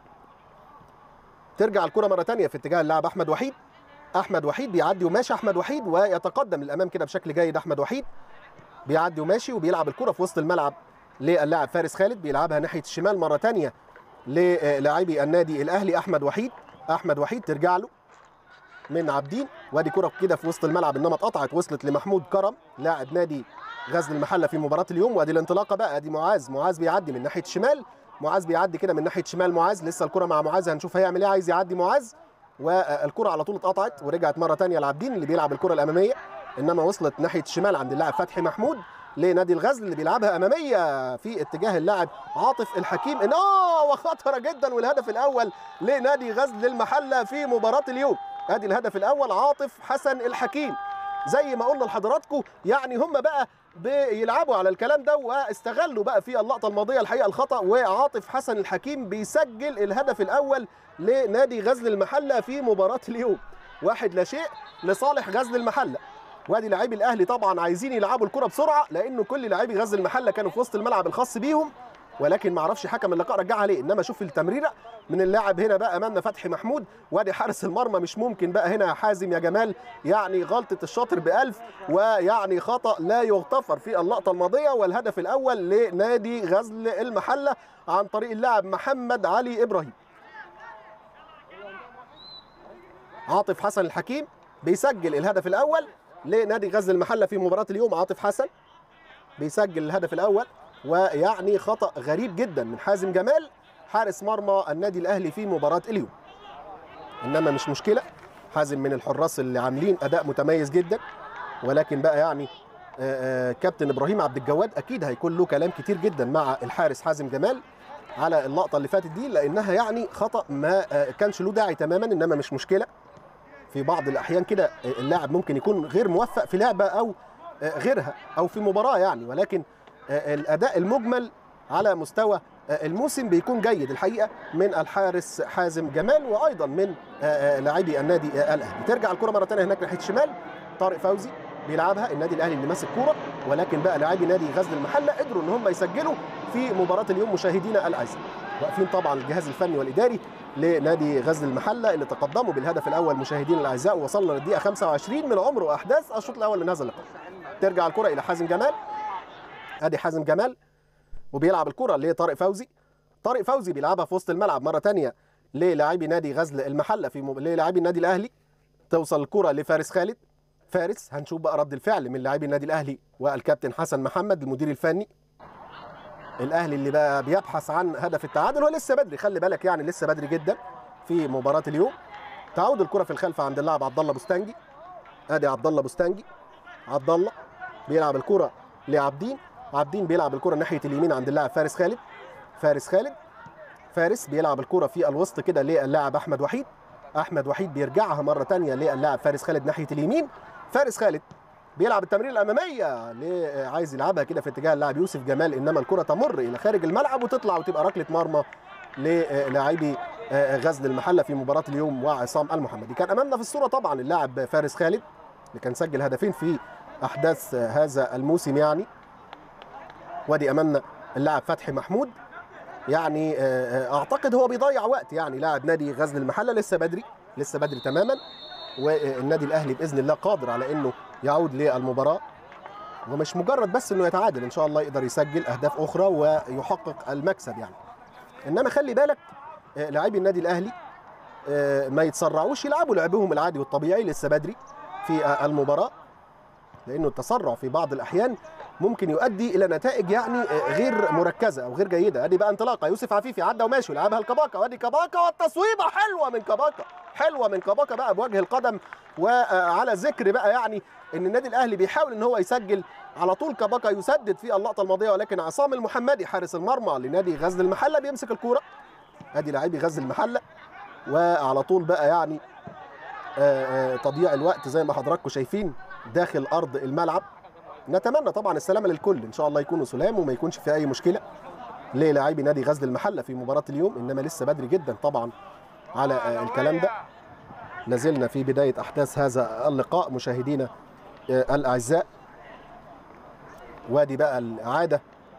ترجع الكره مره ثانيه في اتجاه اللاعب احمد وحيد احمد وحيد بيعدي وماشي احمد وحيد ويتقدم للامام كده بشكل جيد احمد وحيد بيعدي وماشي وبيلعب الكره في وسط الملعب للاعب فارس خالد بيلعبها ناحيه الشمال مره ثانيه للاعبي النادي الاهلي احمد وحيد احمد وحيد ترجع له من عابدين وادي كره كده في وسط الملعب انما اتقطعت وصلت لمحمود كرم لاعب نادي غزل المحله في مباراه اليوم وادي الانطلاقه بقى ادي معاذ معاذ بيعدي من ناحيه الشمال معاذ بيعدي كده من ناحيه شمال معاذ لسه الكره مع معاذ هنشوف هيعمل ايه عايز يعدي معاذ والكره على طول اتقطعت ورجعت مره ثانيه لعابدين اللي بيلعب الكره الاماميه انما وصلت ناحيه الشمال عند اللاعب فتحي محمود لنادي الغزل اللي بيلعبها اماميه في اتجاه اللاعب عاطف الحكيم ان اه وخطره جدا والهدف الاول لنادي غزل المحله في مباراه اليوم ادي الهدف الاول عاطف حسن الحكيم زي ما قلنا لحضراتكم يعني هم بقى بيلعبوا على الكلام ده واستغلوا بقى في اللقطه الماضيه الحقيقه الخطا وعاطف حسن الحكيم بيسجل الهدف الاول لنادي غزل المحله في مباراه اليوم واحد لا شيء لصالح غزل المحله وادي لاعبي الاهلي طبعا عايزين يلعبوا الكره بسرعه لانه كل لاعبي غزل المحله كانوا في وسط الملعب الخاص بيهم ولكن ما اعرفش حكم اللقاء رجعها ليه انما شوف التمريره من اللاعب هنا بقى امامنا فتحي محمود وادي حارس المرمى مش ممكن بقى هنا يا حازم يا جمال يعني غلطه الشاطر بألف ويعني خطا لا يغتفر في اللقطه الماضيه والهدف الاول لنادي غزل المحله عن طريق اللاعب محمد علي ابراهيم عاطف حسن الحكيم بيسجل الهدف الاول لنادي غزل المحله في مباراه اليوم عاطف حسن بيسجل الهدف الاول ويعني خطا غريب جدا من حازم جمال حارس مرمى النادي الاهلي في مباراه اليوم انما مش مشكله حازم من الحراس اللي عاملين اداء متميز جدا ولكن بقى يعني آآ آآ كابتن ابراهيم عبد الجواد اكيد هيكون له كلام كتير جدا مع الحارس حازم جمال على اللقطه اللي فاتت دي لانها يعني خطا ما كانش له داعي تماما انما مش مشكله في بعض الاحيان كده اللاعب ممكن يكون غير موفق في لعبه او غيرها او في مباراه يعني ولكن الاداء المجمل على مستوى الموسم بيكون جيد الحقيقه من الحارس حازم جمال وايضا من لاعبي النادي الاهلي ترجع الكره مره ثانيه هناك ناحيه الشمال طارق فوزي بيلعبها النادي الاهلي اللي ماسك كوره ولكن بقى لاعبي نادي غزل المحله قدروا ان هم يسجلوا في مباراه اليوم مشاهدينا الاعزاء واقفين طبعا الجهاز الفني والاداري لنادي غزل المحله اللي تقدموا بالهدف الاول مشاهدينا الاعزاء ووصلنا للدقيقه 25 من عمر واحداث الشوط الاول من هذا اللقاء ترجع الكره الى حازم جمال ادي حازم جمال وبيلعب الكره لطارق فوزي طارق فوزي بيلعبها في وسط الملعب مره ثانيه للاعبي نادي غزل المحله في م... للاعبي النادي الاهلي توصل الكره لفارس خالد فارس هنشوف بقى رد الفعل من لاعبي النادي الاهلي والكابتن حسن محمد المدير الفني الاهلي اللي بقى بيبحث عن هدف التعادل ولسه بدري خلي بالك يعني لسه بدري جدا في مباراه اليوم تعود الكره في الخلف عند اللاعب عبد الله بوستانجي ادي عبد الله بوستانجي عبد الله بيلعب الكره لعبدين عبدين بيلعب الكره ناحيه اليمين عند اللاعب فارس خالد فارس خالد فارس بيلعب الكره في الوسط كده للاعب احمد وحيد احمد وحيد بيرجعها مره ثانيه للاعب فارس خالد ناحيه اليمين فارس خالد بيلعب التمرير الاماميه عايز يلعبها كده في اتجاه اللاعب يوسف جمال انما الكره تمر الى خارج الملعب وتطلع وتبقى ركله مرمى للاعبي غزل المحله في مباراه اليوم وعصام المحمدي كان امامنا في الصوره طبعا اللاعب فارس خالد اللي كان سجل هدفين في احداث هذا الموسم يعني وادي امامنا اللاعب فتحي محمود يعني اعتقد هو بيضيع وقت يعني لاعب نادي غزل المحله لسه بدري لسه بدري تماما والنادي الاهلي باذن الله قادر على انه يعود للمباراه ومش مجرد بس انه يتعادل ان شاء الله يقدر يسجل اهداف اخرى ويحقق المكسب يعني انما خلي بالك لاعبي النادي الاهلي ما يتسرعوش يلعبوا لعبهم العادي والطبيعي لسه بدري في المباراه لانه التسرع في بعض الاحيان ممكن يؤدي الى نتائج يعني غير مركزه او غير جيده ادي بقى انطلاقه يوسف عفيفي عدى وماشي ولعبها لكباكا وادي كباكا والتصويبه حلوه من كباكا حلوه من كباكا بقى بوجه القدم وعلى ذكر بقى يعني ان النادي الاهلي بيحاول ان هو يسجل على طول كباكا يسدد في اللقطه الماضيه ولكن عصام المحمدي حارس المرمى لنادي غزل المحله بيمسك الكوره ادي لاعبي غزل المحله وعلى طول بقى يعني تضييع الوقت زي ما حضراتكم شايفين داخل ارض الملعب نتمنى طبعا السلامه للكل ان شاء الله يكونوا سلام وما يكونش في اي مشكله للاعبي نادي غزل المحله في مباراه اليوم انما لسه بدري جدا طبعا على الكلام ده لازلنا في بدايه احداث هذا اللقاء مشاهدينا الاعزاء وادي بقى الاعاده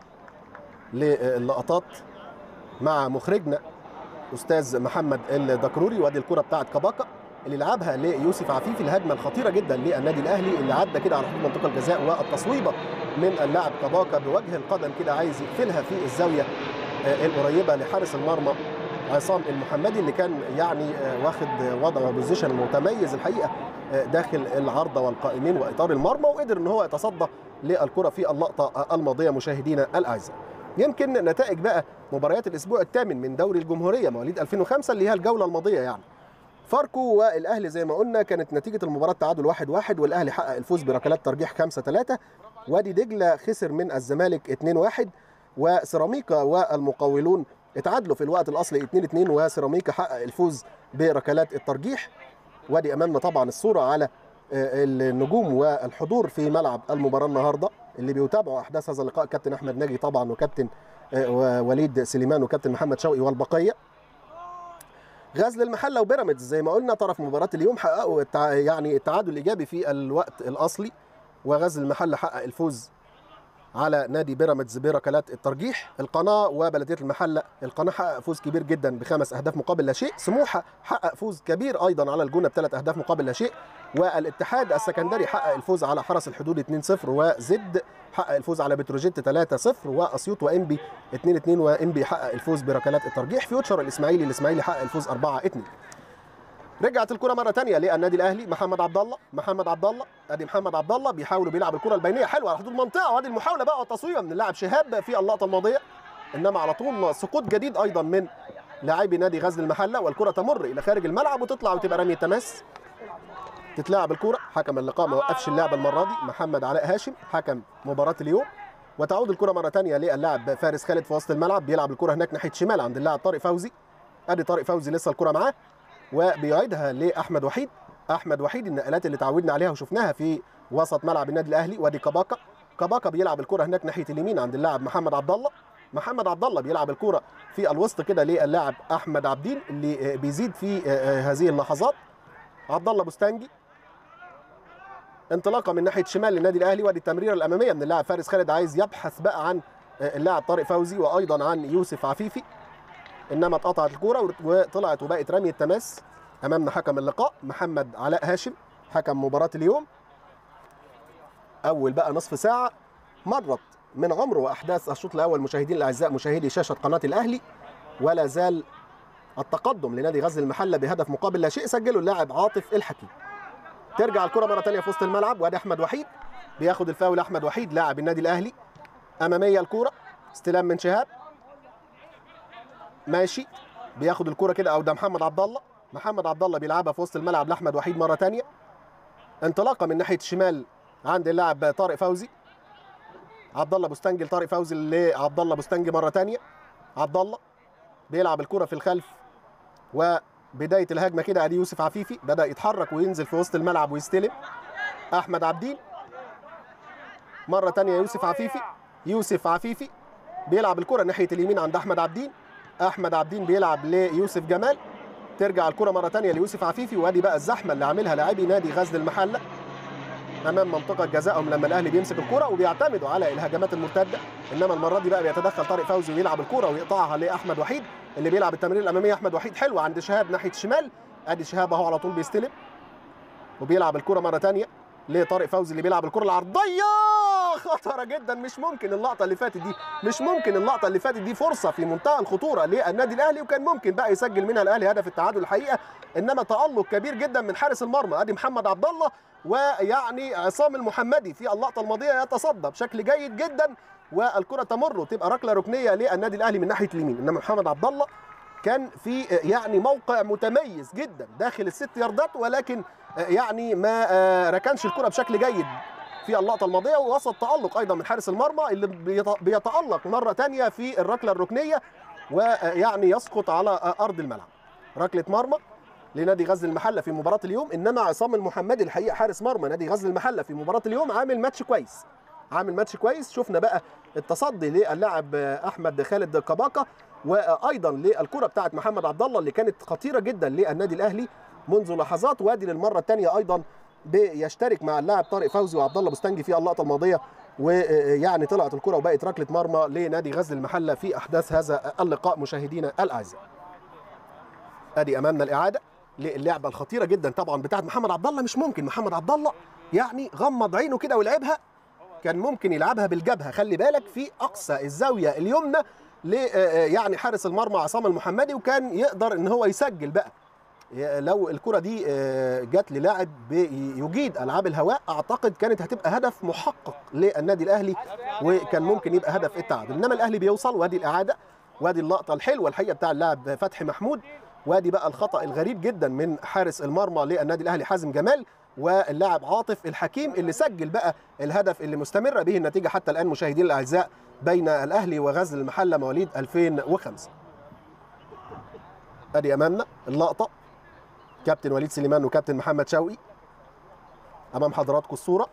للقطات مع مخرجنا استاذ محمد الدكروري وادي الكره بتاعت كباكا اللي لعبها ليوسف عفيفي الهجمه الخطيره جدا للنادي الاهلي اللي عدى كده على حدود منطقه الجزاء والتصويبه من اللاعب كباكا بوجه القدم كده عايز يقفلها في الزاويه القريبه لحارس المرمى عصام المحمدي اللي كان يعني واخد وضع بوزيشن متميز الحقيقه داخل العارضه والقائمين واطار المرمى وقدر ان هو يتصدى للكره في اللقطه الماضيه مشاهدينا الاعزاء. يمكن نتائج بقى مباريات الاسبوع الثامن من دوري الجمهوريه مواليد 2005 اللي هي الجوله الماضيه يعني. فاركو والاهلي زي ما قلنا كانت نتيجه المباراه تعادل 1-1 واحد واحد والاهلي حقق الفوز بركلات ترجيح 5-3 وادي دجله خسر من الزمالك 2-1 وسيراميكا والمقاولون اتعادلوا في الوقت الاصلي 2-2 وسيراميكا حقق الفوز بركلات الترجيح وادي امامنا طبعا الصوره على النجوم والحضور في ملعب المباراه النهارده اللي بيتابعوا احداث هذا اللقاء كابتن احمد ناجي طبعا وكابتن وليد سليمان وكابتن محمد شوقي والبقيه غزل المحله وبيراميدز زي ما قلنا طرف مباراه اليوم حققوا التع... يعني التعادل الايجابي في الوقت الاصلي وغزل المحله حقق الفوز على نادي بيراميدز بركلات الترجيح القناه وبلديه المحله القناه حقق فوز كبير جدا بخمس اهداف مقابل لا شيء سموحه حقق فوز كبير ايضا على الجونه بثلاث اهداف مقابل لا شيء والاتحاد السكندري حقق الفوز على حرس الحدود 2-0 وزد حقق الفوز على بتروجيت 3-0 واسيوط وانبي 2-2 وانبي حقق الفوز بركلات الترجيح فيوتشر الاسماعيلي الاسماعيلي حقق الفوز 4-2 رجعت الكره مره ثانيه للنادي الاهلي محمد عبد الله محمد عبد الله ادي محمد عبد الله بيحاول بيلعب الكره البينيه حلوه على حدود المنطقه وادي المحاوله بقى والتصويبه من اللاعب شهاب في اللقطه الماضيه انما على طول سقوط جديد ايضا من لاعبي نادي غزل المحله والكره تمر الى خارج الملعب وتطلع وتبقى رميه تماس تتلعب الكره حكم اللقاء ما وقفش اللعبه المره دي محمد علاء هاشم حكم مباراه اليوم وتعود الكره مره ثانيه للاعب فارس خالد في وسط الملعب بيلعب الكره هناك ناحيه شمال عند اللاعب طارق فوزي ادي طارق فوزي لسه الكره معاه وبيعيدها لاحمد وحيد احمد وحيد النقلات اللي تعودنا عليها وشفناها في وسط ملعب النادي الاهلي وادي كباكا كباكا بيلعب الكره هناك ناحيه اليمين عند اللاعب محمد عبد الله محمد عبد الله بيلعب الكوره في الوسط كده للاعب احمد عبدين اللي بيزيد في هذه اللحظات عبد الله بوستانجي انطلاقه من ناحيه شمال للنادي الاهلي وادي التمريره الاماميه من اللاعب فارس خالد عايز يبحث بقى عن اللاعب طارق فوزي وايضا عن يوسف عفيفي انما اتقطعت الكوره وطلعت وبقت رميه تماس امامنا حكم اللقاء محمد علاء هاشم حكم مباراه اليوم اول بقى نصف ساعه مرت من عمر واحداث الشوط الاول مشاهدين الاعزاء مشاهدي شاشه قناه الاهلي ولا زال التقدم لنادي غزل المحله بهدف مقابل لا شيء سجله اللاعب عاطف الحكيم ترجع الكره مره ثانيه في وسط الملعب وادي احمد وحيد بياخد الفاول احمد وحيد لاعب النادي الاهلي اماميه الكوره استلام من شهاب ماشي بياخد الكوره كده او ده محمد عبد الله محمد عبد الله بيلعبها في وسط الملعب لاحمد وحيد مره ثانيه انطلاقه من ناحيه الشمال عند اللاعب طارق فوزي عبد الله بوستنجي لطارق فوزي لعبد الله بوستنجي مره ثانيه عبد الله بيلعب الكره في الخلف وبدايه الهجمه كده ادي يوسف عفيفي بدا يتحرك وينزل في وسط الملعب ويستلم احمد عبدين مره ثانيه يوسف عفيفي يوسف عفيفي بيلعب الكره ناحيه اليمين عند احمد عبدين احمد عبدين بيلعب ليوسف جمال ترجع الكره مره ثانيه ليوسف عفيفي وادي بقى الزحمه اللي عاملها لاعبي نادي غزل المحله امام منطقه جزائهم لما الاهلي بيمسك الكره وبيعتمدوا على الهجمات المرتده انما المره دي بقى بيتدخل طارق فوزي ويلعب الكره ويقطعها لاحمد وحيد اللي بيلعب التمرير الاماميه احمد وحيد حلوه عند شهاب ناحيه الشمال ادي شهاب اهو على طول بيستلم وبيلعب الكره مره ثانيه لطارق فوزي اللي بيلعب الكره العرضيه خطره جدا مش ممكن اللقطه اللي فاتت دي مش ممكن اللقطه اللي فاتت دي فرصه في منتهى الخطوره للنادي الاهلي وكان ممكن بقى يسجل منها الاهلي هدف التعادل الحقيقه انما تالق كبير جدا من حارس المرمى ادي محمد عبد الله ويعني عصام المحمدي في اللقطه الماضيه يتصدى بشكل جيد جدا والكره تمر وتبقى ركله ركنيه للنادي الاهلي من ناحيه اليمين انما محمد عبد الله كان في يعني موقع متميز جدا داخل الست ياردات ولكن يعني ما ركنش الكره بشكل جيد في اللقطه الماضيه ووسط تالق ايضا من حارس المرمى اللي بيتالق مره ثانيه في الركله الركنيه ويعني يسقط على ارض الملعب ركله مرمى لنادي غزل المحله في مباراه اليوم انما عصام المحمدي الحقيقه حارس مرمى نادي غزل المحله في مباراه اليوم عامل ماتش كويس عامل ماتش كويس شفنا بقى التصدي للاعب احمد خالد كباكا وايضا للكره بتاعت محمد عبد الله اللي كانت خطيره جدا للنادي الاهلي منذ لحظات وادي للمره الثانيه ايضا بيشترك مع اللاعب طارق فوزي وعبد الله بوستنجي في اللقطه الماضيه ويعني طلعت الكره وبقت ركله مرمى لنادي غزل المحله في احداث هذا اللقاء مشاهدينا الاعزاء. ادي امامنا الاعاده للعبه الخطيره جدا طبعا بتاعت محمد عبد الله مش ممكن محمد عبد الله يعني غمض عينه كده ولعبها كان ممكن يلعبها بالجبهه خلي بالك في اقصى الزاويه اليمنى ل يعني حارس المرمى عصام المحمدي وكان يقدر ان هو يسجل بقى لو الكره دي جت للاعب يجيد العاب الهواء اعتقد كانت هتبقى هدف محقق للنادي الاهلي وكان ممكن يبقى هدف التعادل انما الاهلي بيوصل وادي الاعاده وادي اللقطه الحلوه الحقيقه بتاع اللاعب فتحي محمود وادي بقى الخطا الغريب جدا من حارس المرمى للنادي الاهلي حازم جمال واللاعب عاطف الحكيم اللي سجل بقى الهدف اللي مستمره به النتيجه حتى الان مشاهدينا الاعزاء بين الاهلي وغزل المحله مواليد 2005 ادي امامنا اللقطه كابتن وليد سليمان وكابتن محمد شوقي امام حضراتكم الصوره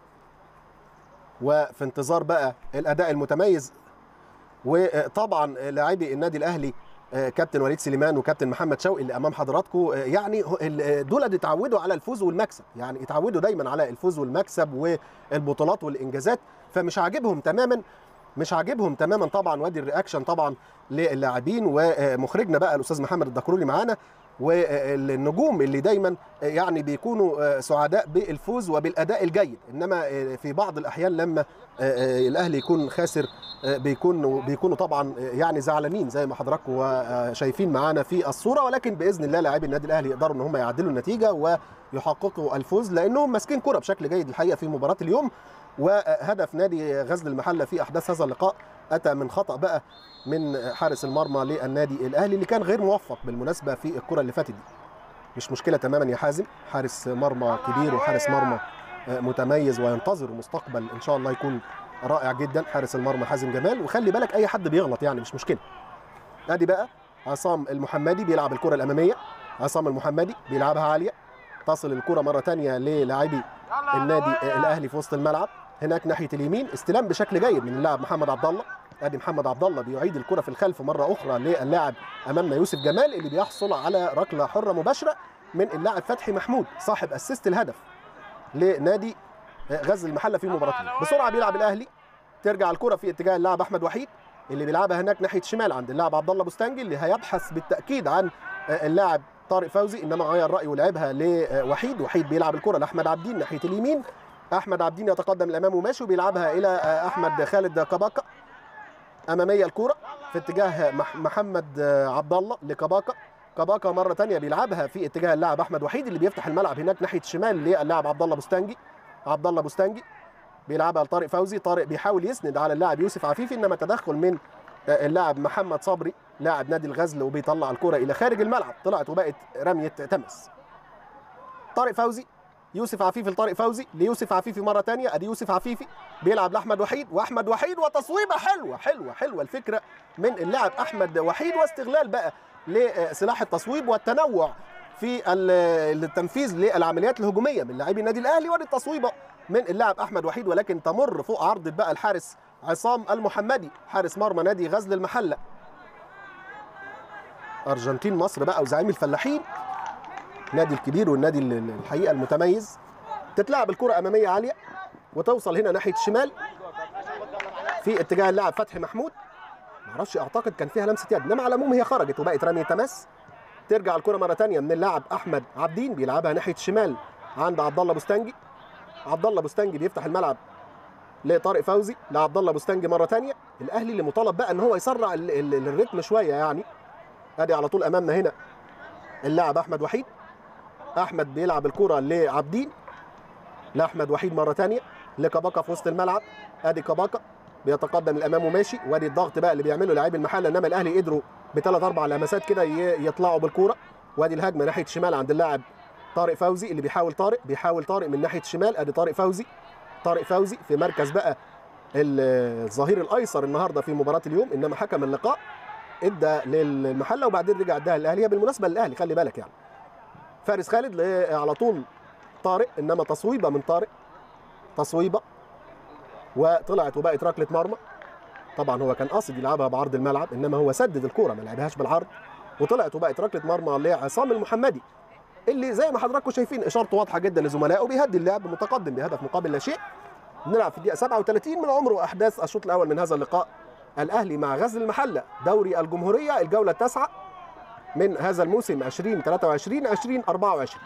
وفي انتظار بقى الاداء المتميز وطبعا لاعبي النادي الاهلي كابتن وليد سليمان وكابتن محمد شوقي اللي امام حضراتكم يعني دول اتعودوا على الفوز والمكسب يعني اتعودوا دايما على الفوز والمكسب والبطولات والانجازات فمش عاجبهم تماما مش عاجبهم تماما طبعا وادي الرياكشن طبعا للاعبين ومخرجنا بقى الاستاذ محمد الدكروري معانا والنجوم اللي دايما يعني بيكونوا سعداء بالفوز وبالاداء الجيد انما في بعض الاحيان لما الاهلي يكون خاسر بيكونوا بيكونوا طبعا يعني زعلانين زي ما حضراتكم شايفين معانا في الصوره ولكن باذن الله لاعبي النادي الاهلي يقدروا ان هم يعدلوا النتيجه ويحققوا الفوز لانهم ماسكين كره بشكل جيد الحقيقه في مباراه اليوم وهدف نادي غزل المحله في احداث هذا اللقاء اتى من خطا بقى من حارس المرمى للنادي الاهلي اللي كان غير موفق بالمناسبه في الكره اللي فاتت دي مش مشكله تماما يا حازم حارس مرمى كبير وحارس مرمى متميز وينتظر مستقبل ان شاء الله يكون رائع جدا حارس المرمى حازم جمال وخلي بالك اي حد بيغلط يعني مش مشكله ادي بقى عصام المحمدي بيلعب الكره الاماميه عصام المحمدي بيلعبها عاليه تصل الكره مره ثانيه للاعبي النادي الاهلي في وسط الملعب هناك ناحيه اليمين استلام بشكل جيد من اللاعب محمد عبد الله ادي محمد عبد الله بيعيد الكره في الخلف مره اخرى للاعب امامنا يوسف جمال اللي بيحصل على ركله حره مباشره من اللاعب فتحي محمود صاحب اسيست الهدف لنادي غزل المحله في مباراه بسرعه بيلعب الاهلي ترجع الكره في اتجاه اللاعب احمد وحيد اللي بيلعبها هناك ناحيه شمال عند اللاعب عبد الله بوستانجي اللي هيبحث بالتاكيد عن اللاعب طارق فوزي انما غير رايه ولعبها لوحيد وحيد بيلعب الكره لاحمد عبدين ناحيه اليمين احمد عبدين يتقدم الامام وماشي وبيلعبها الى احمد خالد كباكا اماميه الكره في اتجاه محمد عبد الله لكباكا كباكا مره ثانيه بيلعبها في اتجاه اللاعب احمد وحيد اللي بيفتح الملعب هناك ناحيه الشمال للاعب عبد الله بوستانجي عبد الله بوستانجي بيلعبها لطارق فوزي طارق بيحاول يسند على اللاعب يوسف عفيفي انما تدخل من اللاعب محمد صبري لاعب نادي الغزل وبيطلع الكره الى خارج الملعب طلعت وبقت رميه تمس طارق فوزي يوسف عفيفي لطارق فوزي ليوسف عفيفي مره ثانيه ادي يوسف عفيفي بيلعب لاحمد وحيد واحمد وحيد وتصويبه حلوه حلوه حلوه الفكره من اللاعب احمد وحيد واستغلال بقى لسلاح التصويب والتنوع في التنفيذ للعمليات الهجوميه من لاعبي النادي الاهلي ودي التصويبه من اللاعب احمد وحيد ولكن تمر فوق عرض بقى الحارس عصام المحمدي حارس مرمى نادي غزل المحله ارجنتين مصر بقى وزعيم الفلاحين النادي الكبير والنادي الحقيقه المتميز تتلعب الكره اماميه عاليه وتوصل هنا ناحيه الشمال في اتجاه اللاعب فتحي محمود معرفش اعتقد كان فيها لمسه يد انما على العموم هي خرجت وبقت رميه تماس ترجع الكره مره ثانيه من اللاعب احمد عبدين بيلعبها ناحيه الشمال عند عبد الله بوستانجي عبد الله بوستانجي بيفتح الملعب لطارق فوزي لعبد الله بوستانجي مره ثانيه الاهلي اللي مطالب بقى ان هو يسرع الريتم شويه يعني ادي على طول امامنا هنا اللاعب احمد وحيد احمد بيلعب الكره لعبدين لاحمد وحيد مره ثانيه لكباكا في وسط الملعب ادي كباكا بيتقدم الامام وماشي وادي الضغط بقى اللي بيعمله لاعبي المحله انما الاهلي قدروا بثلاث اربع لمسات كده يطلعوا بالكوره وادي الهجمه ناحيه الشمال عند اللاعب طارق فوزي اللي بيحاول طارق بيحاول طارق من ناحيه الشمال ادي طارق فوزي طارق فوزي في مركز بقى الظهير الايسر النهارده في مباراه اليوم انما حكم اللقاء ادى للمحله وبعدين رجع اداها للاهلي بالمناسبه للاهلي خلي بالك يعني فارس خالد على طول طارق انما تصويبه من طارق تصويبه وطلعت وبقت ركله مرمى طبعا هو كان قاصد يلعبها بعرض الملعب انما هو سدد الكوره ما لعبهاش بالعرض وطلعت وبقت ركله مرمى لعصام المحمدي اللي زي ما حضراتكم شايفين اشارته واضحه جدا لزملائه بيهدي اللعب متقدم بهدف مقابل لا شيء نلعب في الدقيقه 37 من عمر واحداث الشوط الاول من هذا اللقاء الاهلي مع غزل المحله دوري الجمهوريه الجوله التاسعه من هذا الموسم 2023 2024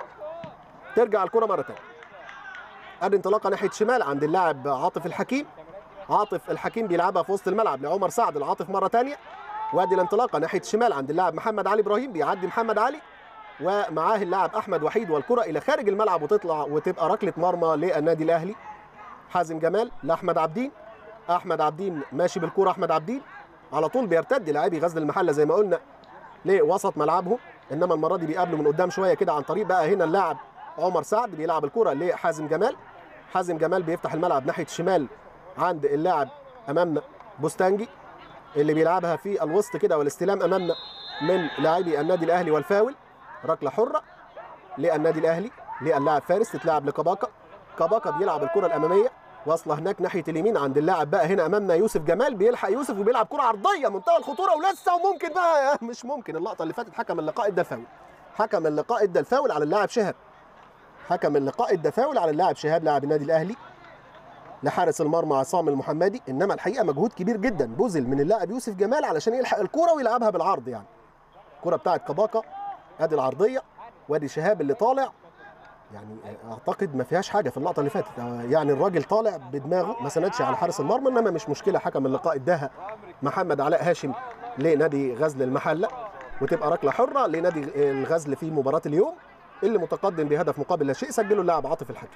ترجع الكره مره ثانيه ادي انطلاقه ناحيه شمال عند اللاعب عاطف الحكيم عاطف الحكيم بيلعبها في وسط الملعب لعمر سعد العاطف مره ثانيه وادي الانطلاقه ناحيه الشمال عند اللاعب محمد علي ابراهيم بيعدي محمد علي ومعاه اللاعب احمد وحيد والكره الى خارج الملعب وتطلع وتبقى ركله مرمى للنادي الاهلي حازم جمال لاحمد عبدين احمد عبدين ماشي بالكره احمد عبدين على طول بيرتد لاعبي غزل المحله زي ما قلنا لوسط ملعبهم انما المره دي بيقابلوا من قدام شويه كده عن طريق بقى هنا اللاعب عمر سعد بيلعب الكره لحازم جمال حازم جمال بيفتح الملعب ناحيه الشمال عند اللاعب امامنا بوستانجي اللي بيلعبها في الوسط كده والاستلام امامنا من لاعبي النادي الاهلي والفاول ركله حره للنادي الاهلي للاعب فارس تتلعب لكباكا كباكا بيلعب الكره الاماميه واصله هناك ناحيه اليمين عند اللاعب بقى هنا امامنا يوسف جمال بيلحق يوسف وبيلعب كره عرضيه منتهى الخطوره ولسه وممكن بقى مش ممكن اللقطه اللي فاتت حكم اللقاء ادى الفاول حكم اللقاء ادى الفاول على اللاعب شهاب حكم اللقاء ادى فاول على اللاعب شهاب لاعب النادي الاهلي لحارس المرمى عصام المحمدي انما الحقيقه مجهود كبير جدا بذل من اللاعب يوسف جمال علشان يلحق الكره ويلعبها بالعرض يعني الكره بتاعت كباكا ادي العرضيه وادي شهاب اللي طالع يعني اعتقد ما فيهاش حاجه في اللقطه اللي فاتت يعني الراجل طالع بدماغه ما سندش على حارس المرمى انما مش مشكله حكم اللقاء اداها محمد علاء هاشم لنادي غزل المحله وتبقى ركله حره لنادي الغزل في مباراه اليوم اللي متقدم بهدف مقابل لا شيء سجله اللاعب عاطف الحكم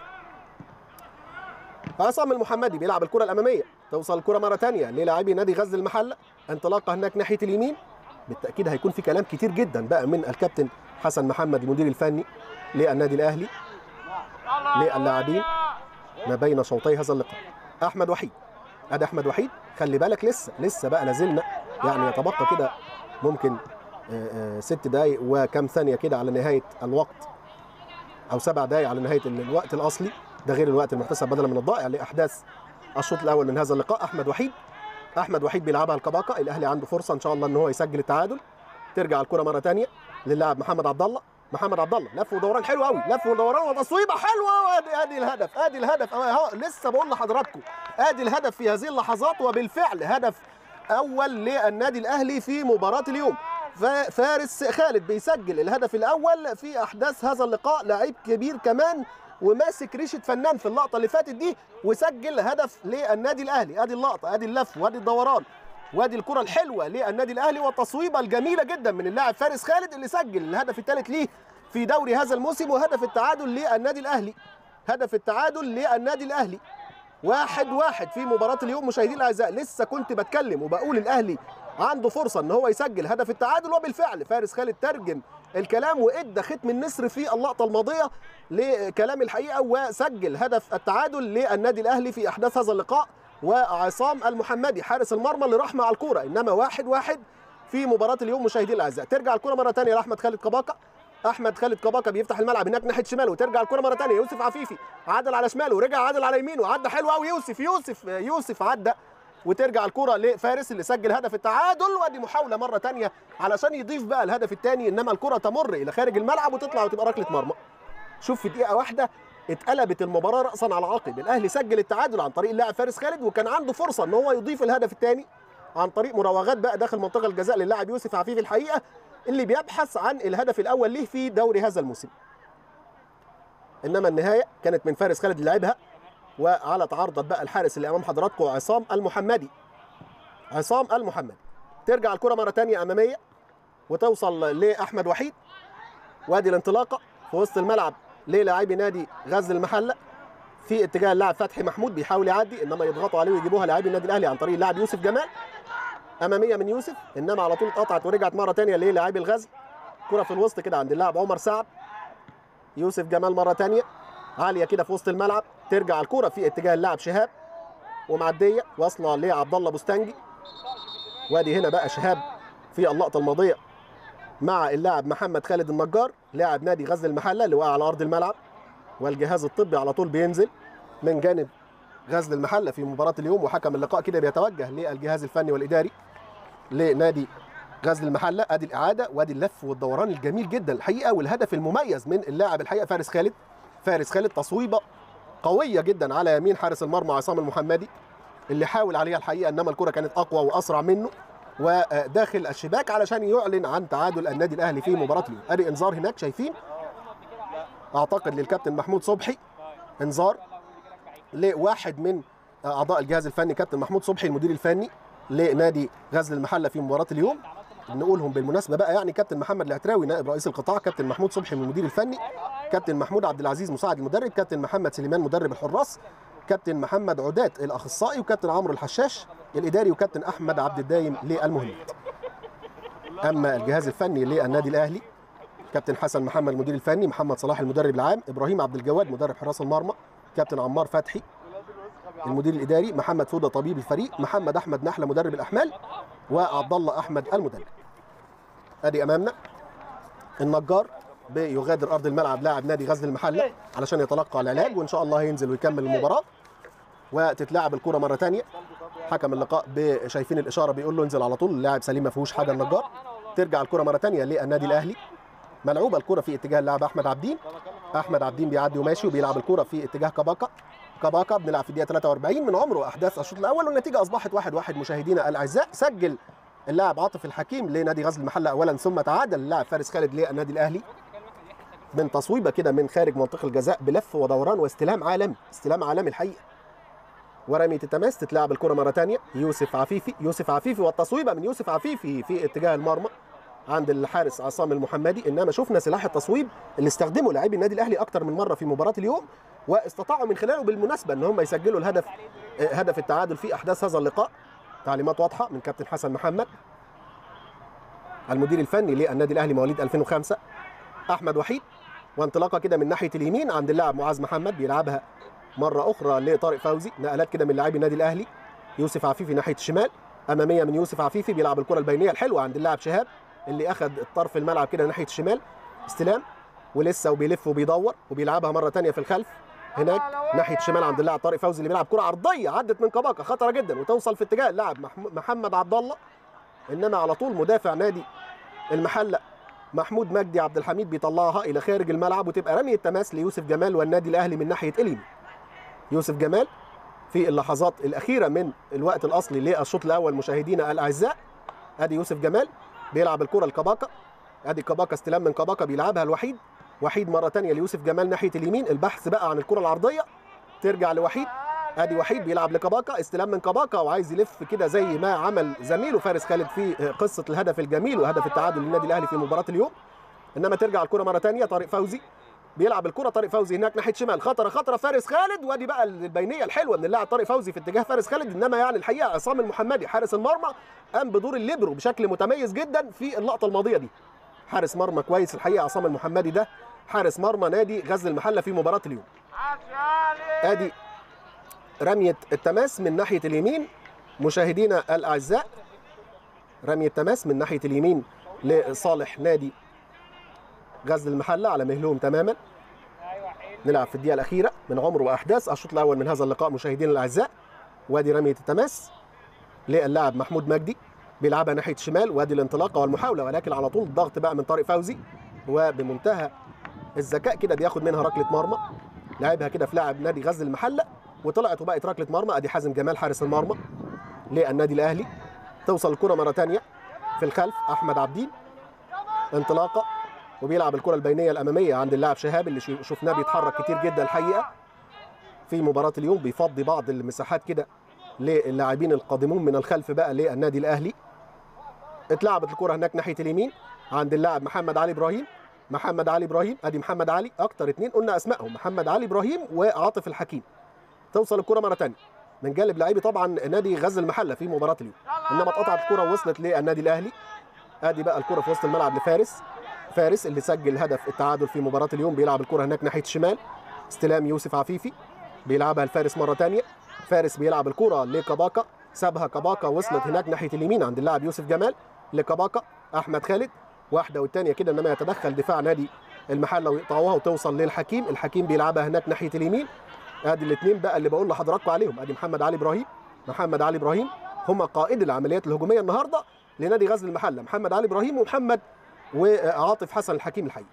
عصام المحمدي بيلعب الكره الاماميه توصل الكره مره ثانيه للاعبي نادي غزل المحله انطلاقه هناك ناحيه اليمين بالتاكيد هيكون في كلام كتير جدا بقى من الكابتن حسن محمد المدير الفني للنادي الاهلي للاعبين ما بين شوطي هذا اللقاء احمد وحيد ادي احمد وحيد خلي بالك لسه لسه بقى لازلنا يعني يتبقى كده ممكن ست دقايق وكم ثانيه كده على نهايه الوقت او سبع دقايق على نهايه الوقت الاصلي ده غير الوقت المحتسب بدلا من الضائع لاحداث الشوط الاول من هذا اللقاء احمد وحيد احمد وحيد بيلعبها لكباكا الاهلي عنده فرصه ان شاء الله ان هو يسجل التعادل ترجع الكره مره ثانيه للاعب محمد عبد الله محمد عبد الله لف ودوران حلو قوي لف ودوران وتصويبه حلوه وادي ادي الهدف ادي الهدف اهو لسه بقول لحضراتكم ادي الهدف في هذه اللحظات وبالفعل هدف اول للنادي الاهلي في مباراه اليوم فارس خالد بيسجل الهدف الاول في احداث هذا اللقاء لعيب كبير كمان وماسك ريشه فنان في اللقطه اللي فاتت دي وسجل هدف للنادي الاهلي ادي اللقطه ادي اللف وادي الدوران وادي الكره الحلوه للنادي الاهلي والتصويبه الجميله جدا من اللاعب فارس خالد اللي سجل الهدف الثالث ليه في دوري هذا الموسم وهدف التعادل للنادي الاهلي هدف التعادل للنادي الاهلي واحد واحد في مباراة اليوم مشاهدينا الأعزاء لسه كنت بتكلم وبقول الأهلي عنده فرصة إن هو يسجل هدف التعادل وبالفعل فارس خالد ترجم الكلام وإدى ختم النسر في اللقطة الماضية لكلام الحقيقة وسجل هدف التعادل للنادي الأهلي في أحداث هذا اللقاء وعصام المحمدي حارس المرمى اللي راح مع الكورة إنما واحد واحد في مباراة اليوم مشاهدينا الأعزاء ترجع الكرة مرة ثانية لأحمد خالد كباكا احمد خالد كباكا بيفتح الملعب هناك ناحيه شماله وترجع الكره مره ثانيه يوسف عفيفي عدل على شماله ورجع عدل على يمينه عدى حلو قوي يوسف يوسف يوسف عدى وترجع الكره لفارس اللي سجل هدف التعادل وادي محاوله مره ثانيه علشان يضيف بقى الهدف الثاني انما الكره تمر الى خارج الملعب وتطلع وتبقى ركله مرمى شوف في دقيقه واحده اتقلبت المباراه راسا على عقب الاهلي سجل التعادل عن طريق اللاعب فارس خالد وكان عنده فرصه ان هو يضيف الهدف الثاني عن طريق مراوغات بقى داخل منطقه الجزاء للاعب يوسف عفيفي الحقيقه اللي بيبحث عن الهدف الاول ليه في دوري هذا الموسم انما النهايه كانت من فارس خالد اللي لعبها وعلى تعرضت بقى الحارس اللي امام حضراتكم عصام المحمدي عصام المحمدي ترجع الكره مره ثانيه اماميه وتوصل لاحمد وحيد وادي الانطلاقه في وسط الملعب للاعبي نادي غزل المحله في اتجاه اللاعب فتحي محمود بيحاول يعدي انما يضغطوا عليه ويجيبوها لاعبي النادي الاهلي عن طريق اللاعب يوسف جمال اماميه من يوسف انما على طول اتقطعت ورجعت مره ثانيه للاعبي الغزل كره في الوسط كده عند اللاعب عمر سعد يوسف جمال مره ثانيه عاليه كده في وسط الملعب ترجع الكره في اتجاه اللاعب شهاب ومعديه واصله لعبد الله بوستنجي وادي هنا بقى شهاب في اللقطه الماضيه مع اللاعب محمد خالد النجار لاعب نادي غزل المحله اللي وقع على ارض الملعب والجهاز الطبي على طول بينزل من جانب غزل المحله في مباراه اليوم وحكم اللقاء كده بيتوجه للجهاز الفني والاداري لنادي غزل المحله ادي الاعاده وادي اللف والدوران الجميل جدا الحقيقه والهدف المميز من اللاعب الحقيقه فارس خالد فارس خالد تصويبه قويه جدا على يمين حارس المرمى عصام المحمدي اللي حاول عليها الحقيقه انما الكره كانت اقوى واسرع منه وداخل الشباك علشان يعلن عن تعادل النادي الاهلي في مباراه اليوم ادي انذار هناك شايفين اعتقد للكابتن محمود صبحي انذار لواحد من اعضاء الجهاز الفني كابتن محمود صبحي المدير الفني لنادي غزل المحله في مباراه اليوم نقولهم بالمناسبه بقى يعني كابتن محمد العتراوي نائب رئيس القطاع كابتن محمود صبحي المدير الفني كابتن محمود عبد العزيز مساعد المدرب كابتن محمد سليمان مدرب الحراس كابتن محمد عدات الاخصائي وكابتن عمرو الحشاش الاداري وكابتن احمد عبد الدايم للمهمات اما الجهاز الفني للنادي الاهلي كابتن حسن محمد المدير الفني محمد صلاح المدرب العام ابراهيم عبد الجواد مدرب حراس المرمى كابتن عمار فتحي المدير الاداري محمد فوده طبيب الفريق محمد احمد نحله مدرب الاحمال وعبد الله احمد المدرب ادي امامنا النجار بيغادر ارض الملعب لاعب نادي غزل المحله علشان يتلقى العلاج وان شاء الله هينزل ويكمل المباراه وتتلعب الكره مره ثانيه حكم اللقاء شايفين الاشاره بيقول له انزل على طول اللاعب سليم ما فيهوش حاجه النجار ترجع الكره مره ثانيه للنادي الاهلي ملعوبه الكره في اتجاه اللاعب احمد عبدين احمد عبدين بيعدي وماشي وبيلعب الكره في اتجاه كباكا كباكا بنلعب في الدقيقه 43 من عمره احداث الشوط الاول والنتيجه اصبحت 1-1 واحد واحد مشاهدينا الاعزاء سجل اللاعب عاطف الحكيم لنادي غزل المحله اولا ثم تعادل اللاعب فارس خالد للنادي الاهلي من تصويبه كده من خارج منطقه الجزاء بلف ودوران واستلام عالمي استلام عالمي الحقيقه ورمية التماس تتلعب الكره مره ثانيه يوسف عفيفي يوسف عفيفي والتصويبه من يوسف عفيفي في اتجاه المرمى عند الحارس عصام المحمدي انما شفنا سلاح التصويب اللي استخدمه لاعبي النادي الاهلي اكتر من مره في مباراه اليوم واستطاعوا من خلاله بالمناسبه ان هم يسجلوا الهدف هدف التعادل في احداث هذا اللقاء تعليمات واضحه من كابتن حسن محمد المدير الفني للنادي الاهلي مواليد 2005 احمد وحيد وانطلاقه كده من ناحيه اليمين عند اللاعب معاذ محمد بيلعبها مره اخرى لطارق فوزي نقلات كده من لاعبي النادي الاهلي يوسف عفيفي ناحيه الشمال اماميه من يوسف عفيفي بيلعب الكره البينيه الحلوه عند اللاعب شهاب اللي اخذ الطرف الملعب كده ناحيه الشمال استلام ولسه وبيلف وبيدور وبيلعبها مره ثانيه في الخلف هناك ناحيه شمال عند اللاعب طارق فوزي اللي بيلعب كره عرضيه عدت من كباكا خطره جدا وتوصل في اتجاه اللاعب محمو- محمد عبد الله انما على طول مدافع نادي المحله محمود مجدي عبد الحميد بيطلعها الى خارج الملعب وتبقى رميه تماس ليوسف جمال والنادي الاهلي من ناحيه اليمين يوسف جمال في اللحظات الاخيره من الوقت الاصلي للشوط الاول مشاهدينا الاعزاء ادي يوسف جمال بيلعب الكره لكباكا ادي كباكا استلام من كباكا بيلعبها الوحيد وحيد مره تانية ليوسف جمال ناحيه اليمين البحث بقى عن الكره العرضيه ترجع لوحيد ادي وحيد بيلعب لكباكا استلام من كباكا وعايز يلف كده زي ما عمل زميله فارس خالد في قصه الهدف الجميل وهدف التعادل للنادي الاهلي في مباراه اليوم انما ترجع الكره مره تانية طارق فوزي بيلعب الكره طارق فوزي هناك ناحيه شمال خطره خطره فارس خالد وادي بقى البينيه الحلوه من اللاعب طارق فوزي في اتجاه فارس خالد انما يعني الحقيقه عصام المحمدي حارس المرمى قام بدور الليبرو بشكل متميز جدا في اللقطه الماضيه دي حارس مرمى كويس الحقيقه عصام المحمدي ده حارس مرمى نادي غزل المحله في مباراه اليوم ادي رميه التماس من ناحيه اليمين مشاهدينا الاعزاء رميه تماس من ناحيه اليمين لصالح نادي غزل المحله على مهلهم تماما نلعب في الدقيقه الاخيره من عمر واحداث الشوط الاول من هذا اللقاء مشاهدينا الاعزاء وادي رميه التماس للاعب محمود مجدي بيلعبها ناحيه الشمال وادي الانطلاقه والمحاوله ولكن على طول الضغط بقى من طارق فوزي وبمنتهى الذكاء كده بياخد منها ركله مرمى لعبها كده في لاعب نادي غزل المحله وطلعت وبقت ركله مرمى ادي حازم جمال حارس المرمى للنادي الاهلي توصل الكره مره ثانيه في الخلف احمد عبدين انطلاقه وبيلعب الكره البينيه الاماميه عند اللاعب شهاب اللي شو- شفناه بيتحرك كتير جدا الحقيقه في مباراه اليوم بيفضي بعض المساحات كده للاعبين القادمون من الخلف بقى للنادي الاهلي اتلعبت الكره هناك ناحيه اليمين عند اللاعب محمد علي ابراهيم محمد علي ابراهيم ادي محمد علي اكتر اتنين قلنا اسمائهم محمد علي ابراهيم وعاطف الحكيم توصل الكره مره ثانيه من جانب لاعبي طبعا نادي غزل المحله في مباراه اليوم انما اتقطعت الكره ووصلت للنادي الاهلي ادي بقى الكره في وسط الملعب لفارس فارس اللي سجل هدف التعادل في مباراه اليوم بيلعب الكره هناك ناحيه الشمال استلام يوسف عفيفي بيلعبها الفارس مره ثانيه فارس بيلعب الكره لكباكا سابها كباكا وصلت هناك ناحيه اليمين عند اللاعب يوسف جمال لكباكا احمد خالد واحده والثانيه كده انما يتدخل دفاع نادي المحله ويقطعوها وتوصل للحكيم الحكيم بيلعبها هناك ناحيه اليمين ادي الاثنين بقى اللي بقول لحضراتكم عليهم ادي محمد علي ابراهيم محمد علي ابراهيم هم قائد العمليات الهجوميه النهارده لنادي غزل المحله محمد علي ابراهيم ومحمد وعاطف حسن الحكيم الحقيقي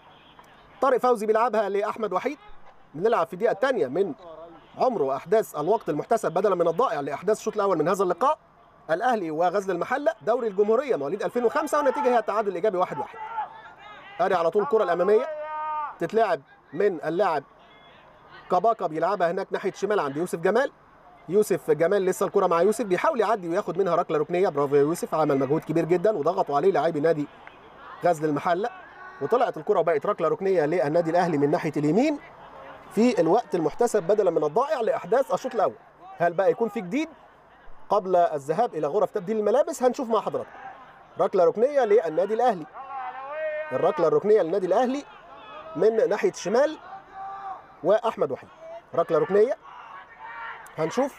طارق فوزي بيلعبها لاحمد وحيد بنلعب في الدقيقه الثانيه من عمر واحداث الوقت المحتسب بدلا من الضائع لاحداث الشوط الاول من هذا اللقاء الاهلي وغزل المحله دوري الجمهوريه مواليد 2005 والنتيجه هي التعادل الايجابي 1-1 واحد واحد. ادي على طول الكره الاماميه تتلعب من اللاعب كباكا بيلعبها هناك ناحيه الشمال عند يوسف جمال يوسف جمال لسه الكره مع يوسف بيحاول يعدي وياخد منها ركله ركنيه برافو يا يوسف عمل مجهود كبير جدا وضغطوا عليه لاعبي نادي غزل المحله وطلعت الكره وبقت ركله ركنيه للنادي الاهلي من ناحيه اليمين في الوقت المحتسب بدلا من الضائع لاحداث الشوط الاول هل بقى يكون في جديد قبل الذهاب الى غرف تبديل الملابس هنشوف مع حضراتكم ركله ركنيه للنادي الاهلي الركله الركنيه للنادي الاهلي من ناحيه الشمال واحمد وحيد ركله ركنيه هنشوف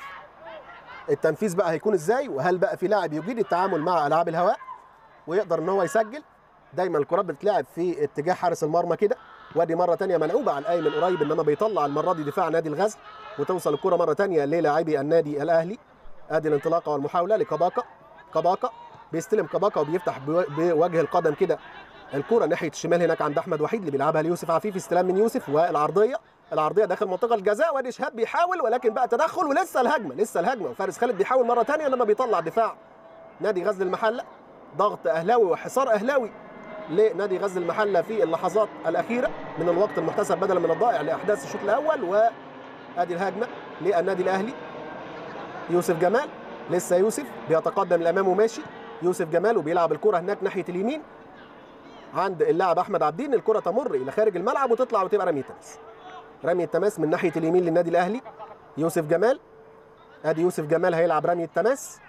التنفيذ بقى هيكون ازاي وهل بقى في لاعب يجيد التعامل مع العاب الهواء ويقدر ان هو يسجل دايما الكرات بتتلعب في اتجاه حارس المرمى كده وادي مره تانية ملعوبه على الايمن قريب انما بيطلع المره دي دفاع نادي الغزل وتوصل الكره مره تانية للاعبي النادي الاهلي ادي الانطلاقه والمحاوله لكباكا كباكا بيستلم كباكا وبيفتح بو- بوجه القدم كده الكره ناحيه الشمال هناك عند احمد وحيد اللي بيلعبها ليوسف عفيفي استلام من يوسف والعرضيه العرضيه داخل منطقه الجزاء وادي شهاب بيحاول ولكن بقى تدخل ولسه الهجمه لسه الهجمه وفارس خالد بيحاول مره ثانيه انما بيطلع دفاع نادي غزل المحله ضغط اهلاوي وحصار اهلاوي لنادي غزل المحله في اللحظات الاخيره من الوقت المحتسب بدلا من الضائع لاحداث الشوط الاول وادي الهجمه للنادي الاهلي يوسف جمال لسه يوسف بيتقدم الامام وماشي يوسف جمال وبيلعب الكره هناك ناحيه اليمين عند اللاعب احمد عبدين الكره تمر الى خارج الملعب وتطلع وتبقى رميه تماس رميه تماس من ناحيه اليمين للنادي الاهلي يوسف جمال ادي يوسف جمال هيلعب رميه تماس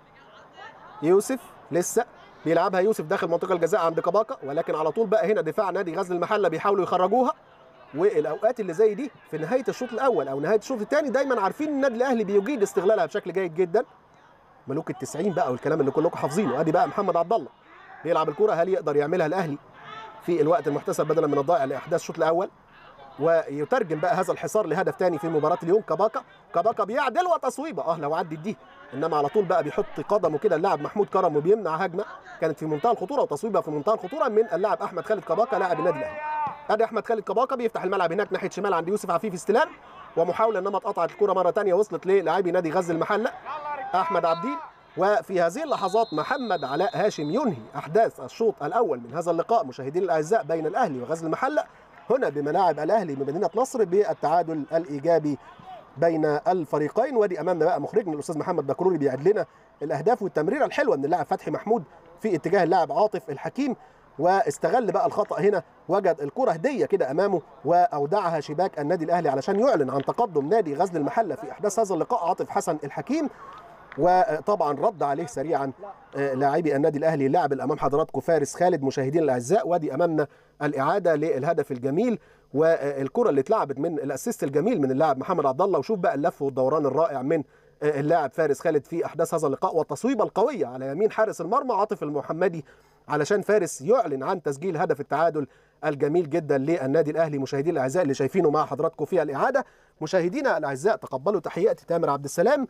يوسف لسه بيلعبها يوسف داخل منطقه الجزاء عند كباكا ولكن على طول بقى هنا دفاع نادي غزل المحله بيحاولوا يخرجوها والاوقات اللي زي دي في نهايه الشوط الاول او نهايه الشوط الثاني دايما عارفين ان النادي الاهلي بيجيد استغلالها بشكل جيد جدا ملوك ال90 بقى والكلام اللي كلكم حافظينه ادي بقى محمد عبد الله بيلعب الكره هل يقدر يعملها الاهلي في الوقت المحتسب بدلا من الضائع لاحداث الشوط الاول ويترجم بقى هذا الحصار لهدف تاني في مباراه اليوم كباكا كباكا بيعدل وتصويبه اه لو عدت دي انما على طول بقى بيحط قدمه كده اللاعب محمود كرم وبيمنع هجمه كانت في منتهى الخطوره وتصويبها في منتهى الخطوره من اللاعب احمد خالد كباكا لاعب النادي الاهلي ادي احمد خالد كباكا بيفتح الملعب هناك ناحيه شمال عند يوسف عفيف استلام ومحاوله انما اتقطعت الكره مره ثانيه وصلت للاعبي نادي غزل المحله احمد عبدين وفي هذه اللحظات محمد علاء هاشم ينهي احداث الشوط الاول من هذا اللقاء مشاهدينا الاعزاء بين الاهلي وغزل المحله هنا بملاعب الاهلي بمدينه نصر بالتعادل الايجابي بين الفريقين وادي امامنا بقى مخرجنا الاستاذ محمد بكروري بيعد لنا الاهداف والتمريره الحلوه من اللاعب فتحي محمود في اتجاه اللاعب عاطف الحكيم واستغل بقى الخطا هنا وجد الكره هديه كده امامه واودعها شباك النادي الاهلي علشان يعلن عن تقدم نادي غزل المحله في احداث هذا اللقاء عاطف حسن الحكيم وطبعا رد عليه سريعا لاعبي النادي الاهلي اللاعب اللي امام حضراتكم فارس خالد مشاهدينا الاعزاء وادي امامنا الاعاده للهدف الجميل والكره اللي اتلعبت من الاسيست الجميل من اللاعب محمد عبد الله وشوف بقى اللف والدوران الرائع من اللاعب فارس خالد في احداث هذا اللقاء والتصويبه القويه على يمين حارس المرمى عاطف المحمدي علشان فارس يعلن عن تسجيل هدف التعادل الجميل جدا للنادي الاهلي مشاهدينا الاعزاء اللي شايفينه مع حضراتكم في الاعاده مشاهدينا الاعزاء تقبلوا تحياتي تامر عبد السلام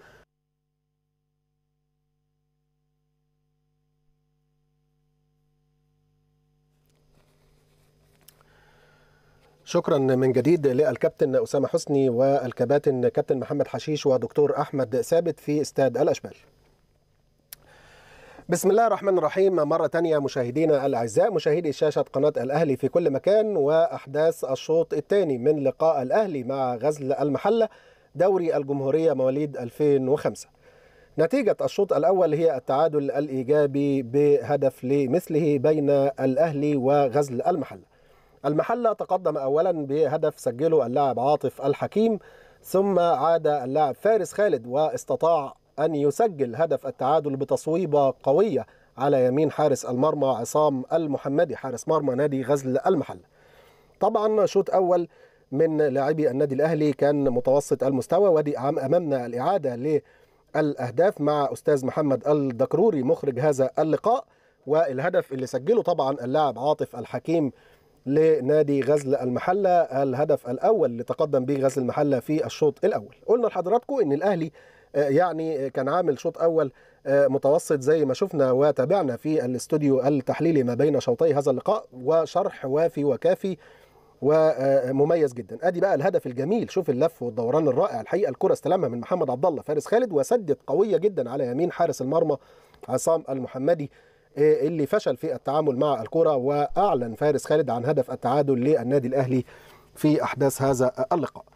شكرا من جديد للكابتن اسامه حسني والكباتن كابتن محمد حشيش ودكتور احمد ثابت في استاد الاشبال. بسم الله الرحمن الرحيم مرة تانية مشاهدينا الأعزاء مشاهدي شاشة قناة الأهلي في كل مكان وأحداث الشوط الثاني من لقاء الأهلي مع غزل المحلة دوري الجمهورية مواليد 2005 نتيجة الشوط الأول هي التعادل الإيجابي بهدف لمثله بين الأهلي وغزل المحلة المحلة تقدم أولا بهدف سجله اللاعب عاطف الحكيم ثم عاد اللاعب فارس خالد واستطاع أن يسجل هدف التعادل بتصويبة قوية على يمين حارس المرمى عصام المحمدي حارس مرمى نادي غزل المحلة طبعا شوط أول من لاعبي النادي الأهلي كان متوسط المستوى ودي أمامنا الإعادة للأهداف مع أستاذ محمد الدكروري مخرج هذا اللقاء والهدف اللي سجله طبعا اللاعب عاطف الحكيم لنادي غزل المحله الهدف الاول اللي تقدم به غزل المحله في الشوط الاول قلنا لحضراتكم ان الاهلي يعني كان عامل شوط اول متوسط زي ما شفنا وتابعنا في الاستوديو التحليلي ما بين شوطي هذا اللقاء وشرح وافي وكافي ومميز جدا ادي بقى الهدف الجميل شوف اللف والدوران الرائع الحقيقه الكره استلمها من محمد عبد الله فارس خالد وسدت قويه جدا على يمين حارس المرمى عصام المحمدي اللي فشل في التعامل مع الكرة وأعلن فارس خالد عن هدف التعادل للنادي الأهلي في أحداث هذا اللقاء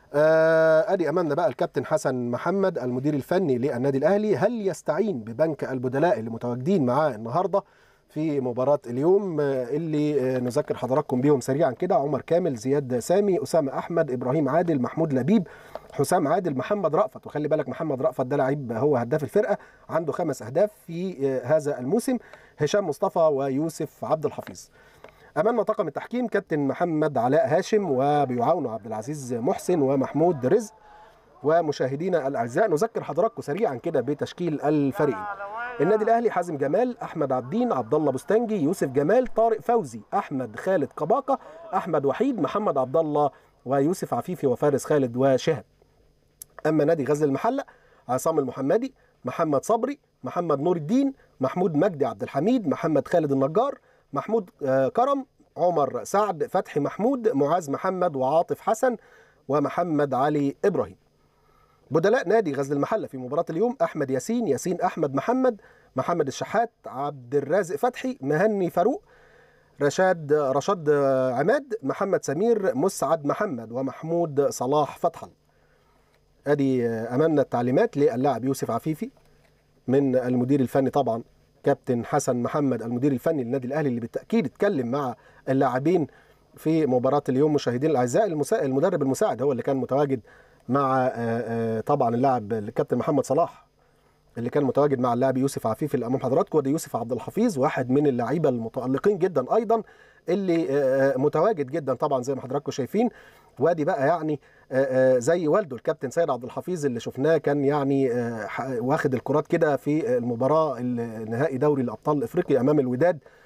أدي أمامنا بقى الكابتن حسن محمد المدير الفني للنادي الأهلي هل يستعين ببنك البدلاء اللي متواجدين معاه النهاردة في مباراة اليوم اللي نذكر حضراتكم بيهم سريعا كده عمر كامل زياد سامي أسامة أحمد إبراهيم عادل محمود لبيب حسام عادل محمد رأفت وخلي بالك محمد رأفت ده لعيب هو هداف الفرقة عنده خمس أهداف في هذا الموسم هشام مصطفى ويوسف عبد الحفيظ أمامنا طاقم التحكيم كابتن محمد علاء هاشم وبيعاونه عبد العزيز محسن ومحمود رزق ومشاهدينا الأعزاء نذكر حضراتكم سريعا كده بتشكيل الفريقين النادي الاهلي حازم جمال احمد عبدين عبد الله بستنجي يوسف جمال طارق فوزي احمد خالد قباقه احمد وحيد محمد عبد الله ويوسف عفيفي وفارس خالد وشهاب اما نادي غزل المحله عصام المحمدي محمد صبري محمد نور الدين محمود مجدي عبد الحميد محمد خالد النجار محمود كرم عمر سعد فتحي محمود معاذ محمد وعاطف حسن ومحمد علي ابراهيم بدلاء نادي غزل المحله في مباراه اليوم احمد ياسين ياسين احمد محمد محمد الشحات عبد الرازق فتحي مهني فاروق رشاد رشاد عماد محمد سمير مسعد محمد ومحمود صلاح فتح الله ادي امامنا التعليمات للاعب يوسف عفيفي من المدير الفني طبعا كابتن حسن محمد المدير الفني للنادي الاهلي اللي بالتاكيد اتكلم مع اللاعبين في مباراه اليوم مشاهدين الاعزاء المدرب المساعد هو اللي كان متواجد مع طبعا اللاعب الكابتن محمد صلاح اللي كان متواجد مع اللاعب يوسف عفيفي اللي امام حضراتكم وده يوسف عبد الحفيظ واحد من اللعيبه المتالقين جدا ايضا اللي متواجد جدا طبعا زي ما حضراتكم شايفين وادي بقى يعني زي والده الكابتن سيد عبد الحفيظ اللي شفناه كان يعني واخد الكرات كده في المباراه النهائي دوري الابطال الافريقي امام الوداد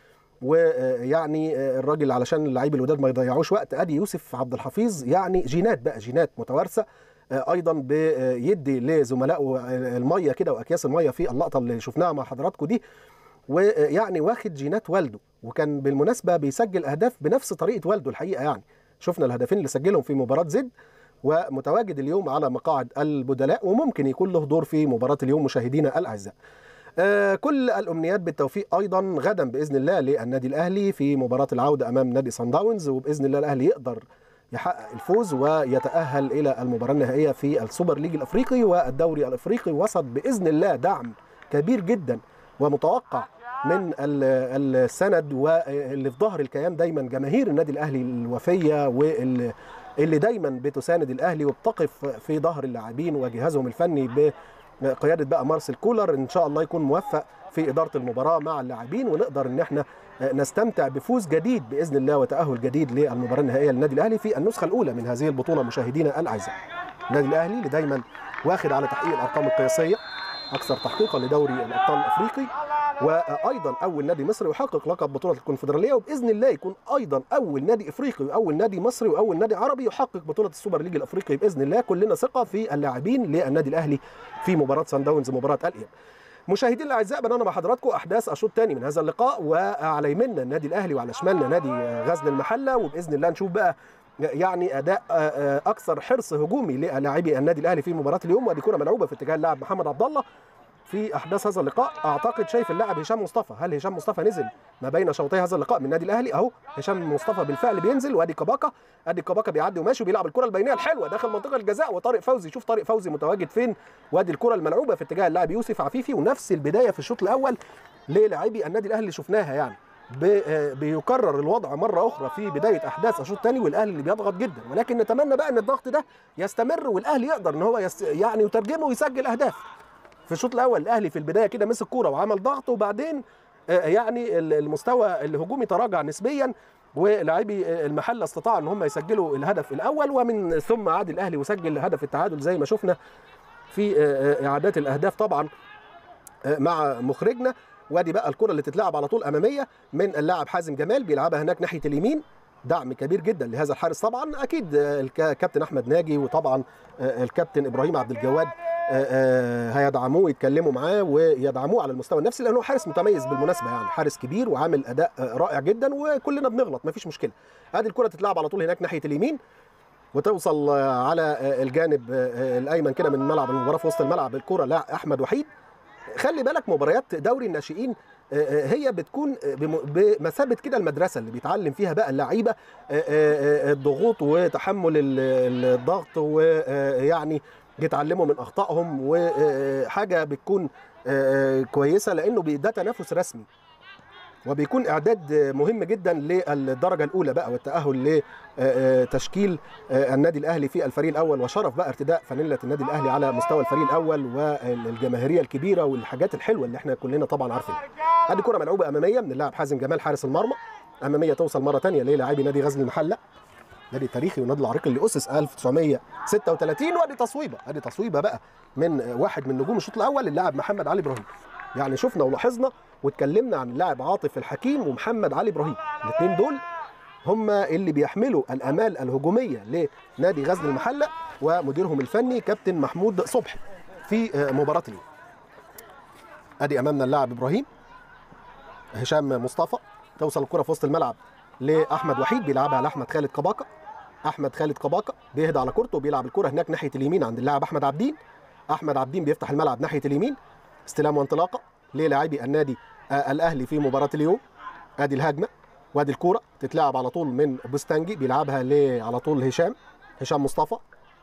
ويعني الراجل علشان اللعيب الوداد ما يضيعوش وقت ادي يوسف عبد الحفيظ يعني جينات بقى جينات متوارثه ايضا بيدي لزملائه الميه كده واكياس الميه في اللقطه اللي شفناها مع حضراتكم دي ويعني واخد جينات والده وكان بالمناسبه بيسجل اهداف بنفس طريقه والده الحقيقه يعني شفنا الهدفين اللي سجلهم في مباراه زد ومتواجد اليوم على مقاعد البدلاء وممكن يكون له دور في مباراه اليوم مشاهدينا الاعزاء. آه كل الامنيات بالتوفيق ايضا غدا باذن الله للنادي الاهلي في مباراه العوده امام نادي صن داونز وباذن الله الاهلي يقدر يحقق الفوز ويتاهل الى المباراه النهائيه في السوبر ليج الافريقي والدوري الافريقي وسط باذن الله دعم كبير جدا ومتوقع من السند واللي في ظهر الكيان دايما جماهير النادي الاهلي الوفيه واللي اللي دايما بتساند الاهلي وبتقف في ظهر اللاعبين وجهازهم الفني بقياده بقى مارسيل كولر ان شاء الله يكون موفق في اداره المباراه مع اللاعبين ونقدر ان احنا نستمتع بفوز جديد باذن الله وتاهل جديد للمباراه النهائيه للنادي الاهلي في النسخه الاولى من هذه البطوله مشاهدينا الاعزاء. النادي الاهلي اللي دايما واخد على تحقيق الارقام القياسيه اكثر تحقيقا لدوري الابطال الافريقي وايضا اول نادي مصري يحقق لقب بطوله الكونفدراليه وباذن الله يكون ايضا اول نادي افريقي واول نادي مصري واول نادي عربي يحقق بطوله السوبر ليج الافريقي باذن الله كلنا ثقه في اللاعبين للنادي الاهلي في مباراه سان داونز مباراه الاياب مشاهدينا الاعزاء بدانا مع حضراتكم احداث الشوط الثاني من هذا اللقاء وعلى يميننا النادي الاهلي وعلى شمالنا نادي غزل المحله وباذن الله نشوف بقى يعني اداء اكثر حرص هجومي للاعبي النادي الاهلي في مباراه اليوم ودي كره ملعوبه في اتجاه اللاعب محمد عبد الله في احداث هذا اللقاء اعتقد شايف اللاعب هشام مصطفى هل هشام مصطفى نزل ما بين شوطي هذا اللقاء من النادي الاهلي اهو هشام مصطفى بالفعل بينزل وادي كباكا ادي كباكا بيعدي وماشي وبيلعب الكره البينيه الحلوه داخل منطقه الجزاء وطارق فوزي شوف طارق فوزي متواجد فين وادي الكره الملعوبه في اتجاه اللاعب يوسف عفيفي ونفس البدايه في الشوط الاول للاعبي النادي الاهلي اللي شفناها يعني بيكرر الوضع مره اخرى في بدايه احداث الشوط الثاني والاهلي اللي بيضغط جدا ولكن نتمنى بقى ان الضغط ده يستمر والاهلي يقدر ان هو يست... يعني يترجمه ويسجل اهداف في الشوط الاول الاهلي في البدايه كده مسك كوره وعمل ضغط وبعدين يعني المستوى الهجومي تراجع نسبيا ولاعبي المحله استطاعوا ان هم يسجلوا الهدف الاول ومن ثم عاد الاهلي وسجل هدف التعادل زي ما شفنا في اعادات الاهداف طبعا مع مخرجنا وادي بقى الكره اللي تتلعب على طول اماميه من اللاعب حازم جمال بيلعبها هناك ناحيه اليمين دعم كبير جدا لهذا الحارس طبعا اكيد الكابتن احمد ناجي وطبعا الكابتن ابراهيم عبد الجواد هيدعموه ويتكلموا معاه ويدعموه على المستوى النفسي لانه حارس متميز بالمناسبه يعني حارس كبير وعامل اداء رائع جدا وكلنا بنغلط مفيش مشكله ادي الكره تتلعب على طول هناك ناحيه اليمين وتوصل على الجانب الايمن كده من ملعب المباراه في وسط الملعب الكره لا احمد وحيد خلي بالك مباريات دوري الناشئين هي بتكون بمثابه كده المدرسه اللي بيتعلم فيها بقى اللعيبه الضغوط وتحمل الضغط ويعني يتعلموا من اخطائهم وحاجه بتكون كويسه لانه ده تنافس رسمي وبيكون اعداد مهم جدا للدرجه الاولى بقى والتاهل لتشكيل النادي الاهلي في الفريق الاول وشرف بقى ارتداء فانيله النادي الاهلي على مستوى الفريق الاول والجماهيريه الكبيره والحاجات الحلوه اللي احنا كلنا طبعا عارفينها. ادي كره ملعوبه اماميه من اللاعب حازم جمال حارس المرمى اماميه توصل مره ثانيه للاعبي نادي غزل المحله نادي تاريخي ونادي العريق اللي اسس 1936 وادي تصويبه ادي تصويبه بقى من واحد من نجوم الشوط الاول اللاعب محمد علي ابراهيم يعني شفنا ولاحظنا واتكلمنا عن اللاعب عاطف الحكيم ومحمد علي ابراهيم الاثنين دول هم اللي بيحملوا الامال الهجوميه لنادي غزل المحله ومديرهم الفني كابتن محمود صبحي في مباراه اليوم ادي امامنا اللاعب ابراهيم هشام مصطفى توصل الكره في وسط الملعب لاحمد وحيد بيلعبها لاحمد خالد كباكا احمد خالد كباكا بيهدى على كورته وبيلعب الكره هناك ناحيه اليمين عند اللاعب احمد عبدين احمد عبدين بيفتح الملعب ناحيه اليمين استلام وانطلاقه للاعبي النادي الاهلي في مباراه اليوم ادي الهجمه وادي الكوره تتلعب على طول من بوستانجي بيلعبها على طول هشام هشام مصطفى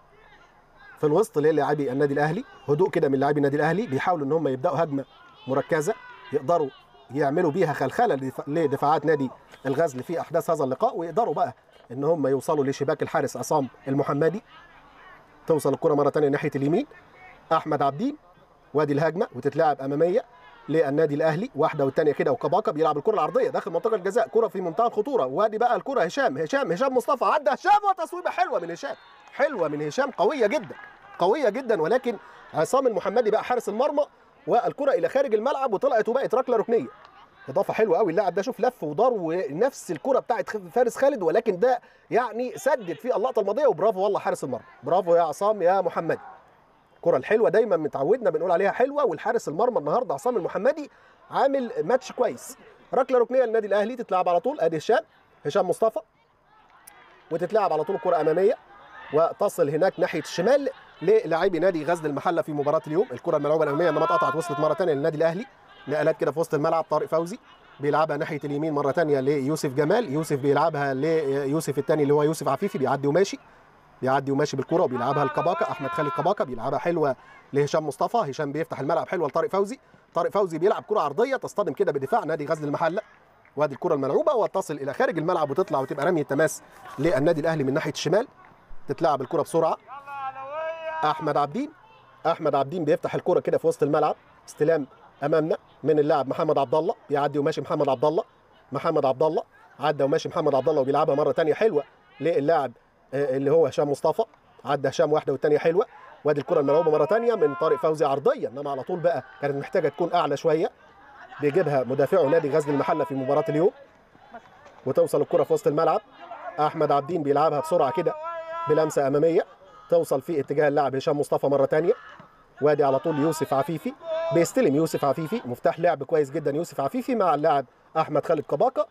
في الوسط للاعبي النادي الاهلي هدوء كده من لاعبي النادي الاهلي بيحاولوا ان هم يبداوا هجمه مركزه يقدروا يعملوا بيها خلخله لدفاعات نادي الغزل في احداث هذا اللقاء ويقدروا بقى ان هم يوصلوا لشباك الحارس عصام المحمدي توصل الكره مره ثانيه ناحيه اليمين احمد عبدين وادي الهجمه وتتلعب اماميه للنادي الاهلي واحده والثانيه كده وكباكا بيلعب الكره العرضيه داخل منطقه الجزاء كره في منتهى الخطوره وادي بقى الكره هشام هشام هشام مصطفى عدى هشام وتصويبه حلوه من هشام حلوه من هشام قويه جدا قويه جدا ولكن عصام المحمدي بقى حارس المرمى والكره الى خارج الملعب وطلعت وبقت ركله ركنيه اضافه حلوه قوي اللاعب ده شوف لف ودار ونفس الكره بتاعت فارس خالد ولكن ده يعني سدد في اللقطه الماضيه وبرافو والله حارس المرمى برافو يا عصام يا محمدي الكره الحلوه دايما متعودنا بنقول عليها حلوه والحارس المرمى النهارده عصام المحمدي عامل ماتش كويس ركله ركنيه للنادي الاهلي تتلعب على طول ادي هشام هشام مصطفى وتتلعب على طول الكره اماميه وتصل هناك ناحيه الشمال للاعبي نادي غزل المحله في مباراه اليوم الكره الملعوبه الاماميه انما اتقطعت وصلت مره ثانيه للنادي الاهلي نقلات كده في وسط الملعب طارق فوزي بيلعبها ناحيه اليمين مره ثانيه ليوسف جمال يوسف بيلعبها ليوسف الثاني اللي هو يوسف عفيفي بيعدي وماشي بيعدي وماشي بالكره وبيلعبها لكباكا احمد خالد كباكا بيلعبها حلوه لهشام مصطفى هشام بيفتح الملعب حلوه لطارق فوزي طارق فوزي بيلعب كره عرضيه تصطدم كده بدفاع نادي غزل المحله وادي الكره الملعوبه وتصل الى خارج الملعب وتطلع وتبقى رميه تماس للنادي الاهلي من ناحيه الشمال تتلعب الكره بسرعه احمد عبدين احمد عبدين بيفتح الكره كده في وسط الملعب استلام امامنا من اللاعب محمد عبد الله بيعدي وماشي محمد عبد الله محمد عبد الله عدى وماشي محمد عبد الله وبيلعبها مره ثانيه حلوه للاعب اللي هو هشام مصطفى عدى هشام واحده والثانيه حلوه وادي الكره الملعوبه مره ثانيه من طارق فوزي عرضيه انما على طول بقى كانت محتاجه تكون اعلى شويه بيجيبها مدافعه نادي غزل المحله في مباراه اليوم وتوصل الكره في وسط الملعب احمد عبدين بيلعبها بسرعه كده بلمسه اماميه توصل في اتجاه اللاعب هشام مصطفى مره ثانيه وادي على طول يوسف عفيفي بيستلم يوسف عفيفي مفتاح لعب كويس جدا يوسف عفيفي مع اللاعب احمد خالد كباكا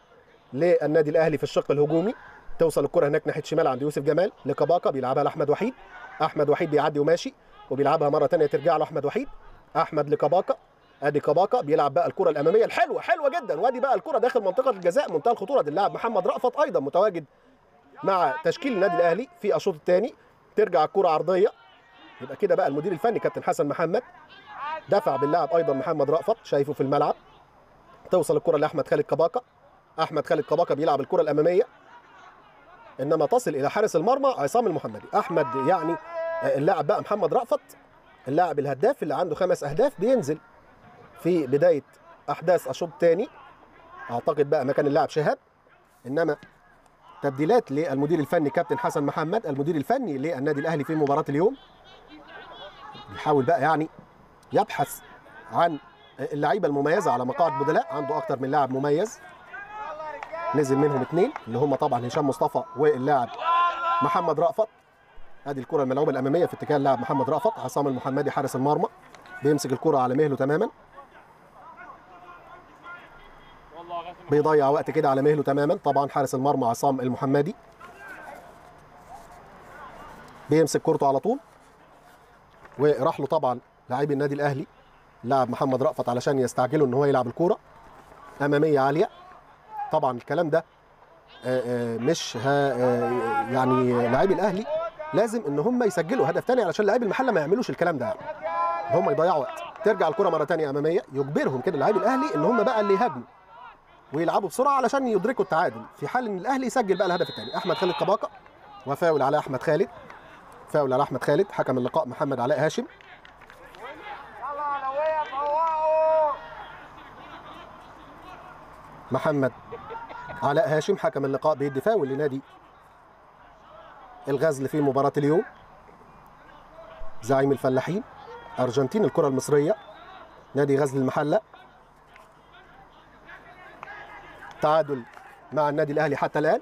للنادي الاهلي في الشق الهجومي توصل الكره هناك ناحيه شمال عند يوسف جمال لكباكا بيلعبها لاحمد وحيد احمد وحيد بيعدي وماشي وبيلعبها مره ثانيه ترجع له احمد وحيد احمد لكباكا ادي كباكا بيلعب بقى الكره الاماميه الحلوه حلوه جدا وادي بقى الكره داخل منطقه الجزاء منتهى الخطوره دي اللاعب محمد رأفت ايضا متواجد مع تشكيل النادي الاهلي في الشوط الثاني ترجع الكره عرضيه يبقى كده بقى المدير الفني كابتن حسن محمد دفع باللاعب ايضا محمد رأفت شايفه في الملعب توصل الكره لاحمد خالد كباكا احمد خالد كباكا بيلعب الكره الاماميه انما تصل الى حارس المرمى عصام المحمدي احمد يعني اللاعب بقى محمد رأفت اللاعب الهداف اللي عنده خمس اهداف بينزل في بدايه احداث الشوط الثاني اعتقد بقى مكان اللاعب شهاب انما تبديلات للمدير الفني كابتن حسن محمد المدير الفني للنادي الاهلي في مباراه اليوم بيحاول بقى يعني يبحث عن اللعيبه المميزه على مقاعد بدلاء عنده اكتر من لاعب مميز نزل منهم اثنين اللي هم طبعا هشام مصطفى واللاعب محمد رأفت ادي الكره الملعوبه الاماميه في اتجاه اللاعب محمد رأفت عصام المحمدي حارس المرمى بيمسك الكره على مهله تماما بيضيع وقت كده على مهله تماما طبعا حارس المرمى عصام المحمدي بيمسك كورته على طول وراح له طبعا لاعبي النادي الاهلي لاعب محمد رأفت علشان يستعجلوا ان هو يلعب الكوره اماميه عاليه طبعا الكلام ده مش يعني لاعبي الاهلي لازم ان هم يسجلوا هدف ثاني علشان لاعبي المحله ما يعملوش الكلام ده هم يضيعوا وقت ترجع الكره مره ثانيه اماميه يجبرهم كده لاعبي الاهلي ان هم بقى اللي يهاجموا ويلعبوا بسرعه علشان يدركوا التعادل في حال ان الاهلي يسجل بقى الهدف الثاني احمد خالد كباكا وفاول على احمد خالد فاول على احمد خالد حكم اللقاء محمد علاء هاشم محمد علاء هاشم حكم اللقاء بيدي فاول لنادي الغزل في مباراة اليوم زعيم الفلاحين أرجنتين الكرة المصرية نادي غزل المحلة تعادل مع النادي الأهلي حتى الآن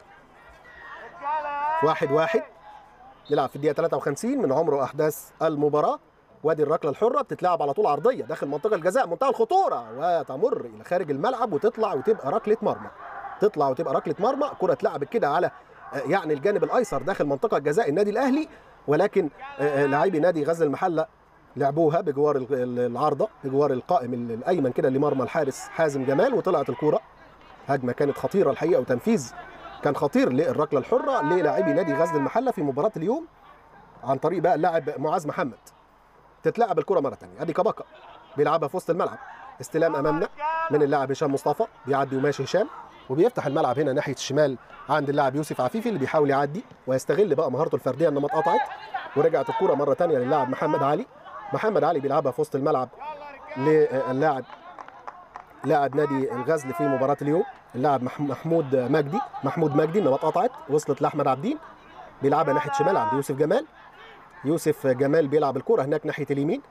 واحد واحد يلعب في الدقيقة 53 من عمر أحداث المباراة وادي الركله الحره بتتلعب على طول عرضيه داخل منطقه الجزاء منتهى الخطوره وتمر الى خارج الملعب وتطلع وتبقى ركله مرمى تطلع وتبقى ركله مرمى كره اتلعبت كده على يعني الجانب الايسر داخل منطقه جزاء النادي الاهلي ولكن لاعبي نادي غزل المحله لعبوها بجوار العارضه بجوار القائم الايمن كده لمرمى الحارس حازم جمال وطلعت الكوره هجمه كانت خطيره الحقيقه وتنفيذ كان خطير للركله الحره للاعبي نادي غزل المحله في مباراه اليوم عن طريق بقى اللاعب معاذ محمد تتلعب الكره مره ثانيه ادي كباكا بيلعبها في وسط الملعب استلام امامنا من اللاعب هشام مصطفى بيعدي وماشي هشام وبيفتح الملعب هنا ناحيه الشمال عند اللاعب يوسف عفيفي اللي بيحاول يعدي ويستغل بقى مهارته الفرديه انما اتقطعت ورجعت الكره مره ثانيه للاعب محمد علي محمد علي بيلعبها في وسط الملعب للاعب لاعب نادي الغزل في مباراه اليوم اللاعب محمود مجدي محمود مجدي انما اتقطعت وصلت لاحمد عبدين بيلعبها ناحيه شمال عند يوسف جمال يوسف جمال بيلعب الكرة هناك ناحية اليمين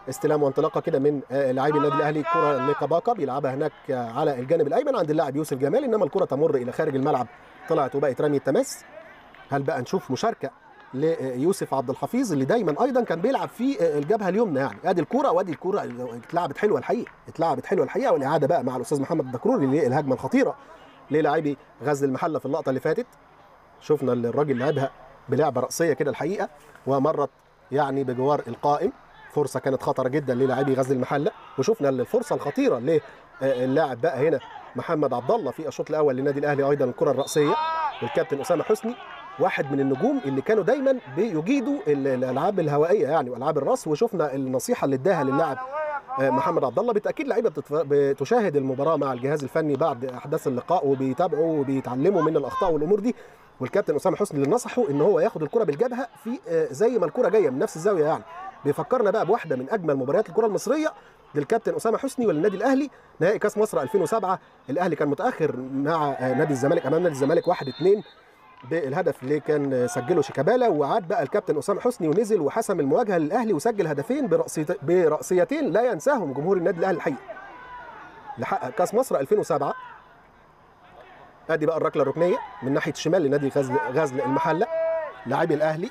استلام وانطلاقه كده من لاعبي النادي الاهلي كره لكباكا بيلعبها هناك على الجانب الايمن عند اللاعب يوسف جمال انما الكره تمر الى خارج الملعب طلعت وبقت رمي التماس هل بقى نشوف مشاركه ليوسف عبد الحفيظ اللي دايما ايضا كان بيلعب في الجبهه اليمنى يعني ادي الكوره وادي الكوره اتلعبت حلوه الحقيقه اتلعبت حلوه الحقيقه والاعاده بقى مع الاستاذ محمد الدكروري للهجمه الخطيره للاعبي غزل المحله في اللقطه اللي فاتت شفنا الراجل لعبها بلعبه راسيه كده الحقيقه ومرت يعني بجوار القائم فرصه كانت خطره جدا للاعبي غزل المحله وشفنا الفرصه الخطيره للاعب بقى هنا محمد عبد الله في الشوط الاول للنادي الاهلي ايضا الكره الراسيه والكابتن اسامه حسني واحد من النجوم اللي كانوا دايما بيجيدوا الالعاب الهوائيه يعني والعاب الراس وشفنا النصيحه اللي اداها للاعب محمد عبد الله بالتاكيد لعيبه بتشاهد المباراه مع الجهاز الفني بعد احداث اللقاء وبيتابعوا وبيتعلموا من الاخطاء والامور دي والكابتن اسامه حسني اللي نصحه ان هو ياخد الكره بالجبهه في زي ما الكره جايه من نفس الزاويه يعني بيفكرنا بقى بواحده من اجمل مباريات الكره المصريه للكابتن اسامه حسني وللنادي الاهلي نهائي كاس مصر 2007 الاهلي كان متاخر مع نادي الزمالك امام نادي الزمالك 1 2 بالهدف اللي كان سجله شيكابالا وعاد بقى الكابتن اسامه حسني ونزل وحسم المواجهه للاهلي وسجل هدفين براسيتين لا ينساهم جمهور النادي الاهلي الحقيقه لحقق كاس مصر 2007 ادي بقى الركله الركنيه من ناحيه الشمال لنادي غزل غزل المحله لاعبي الاهلي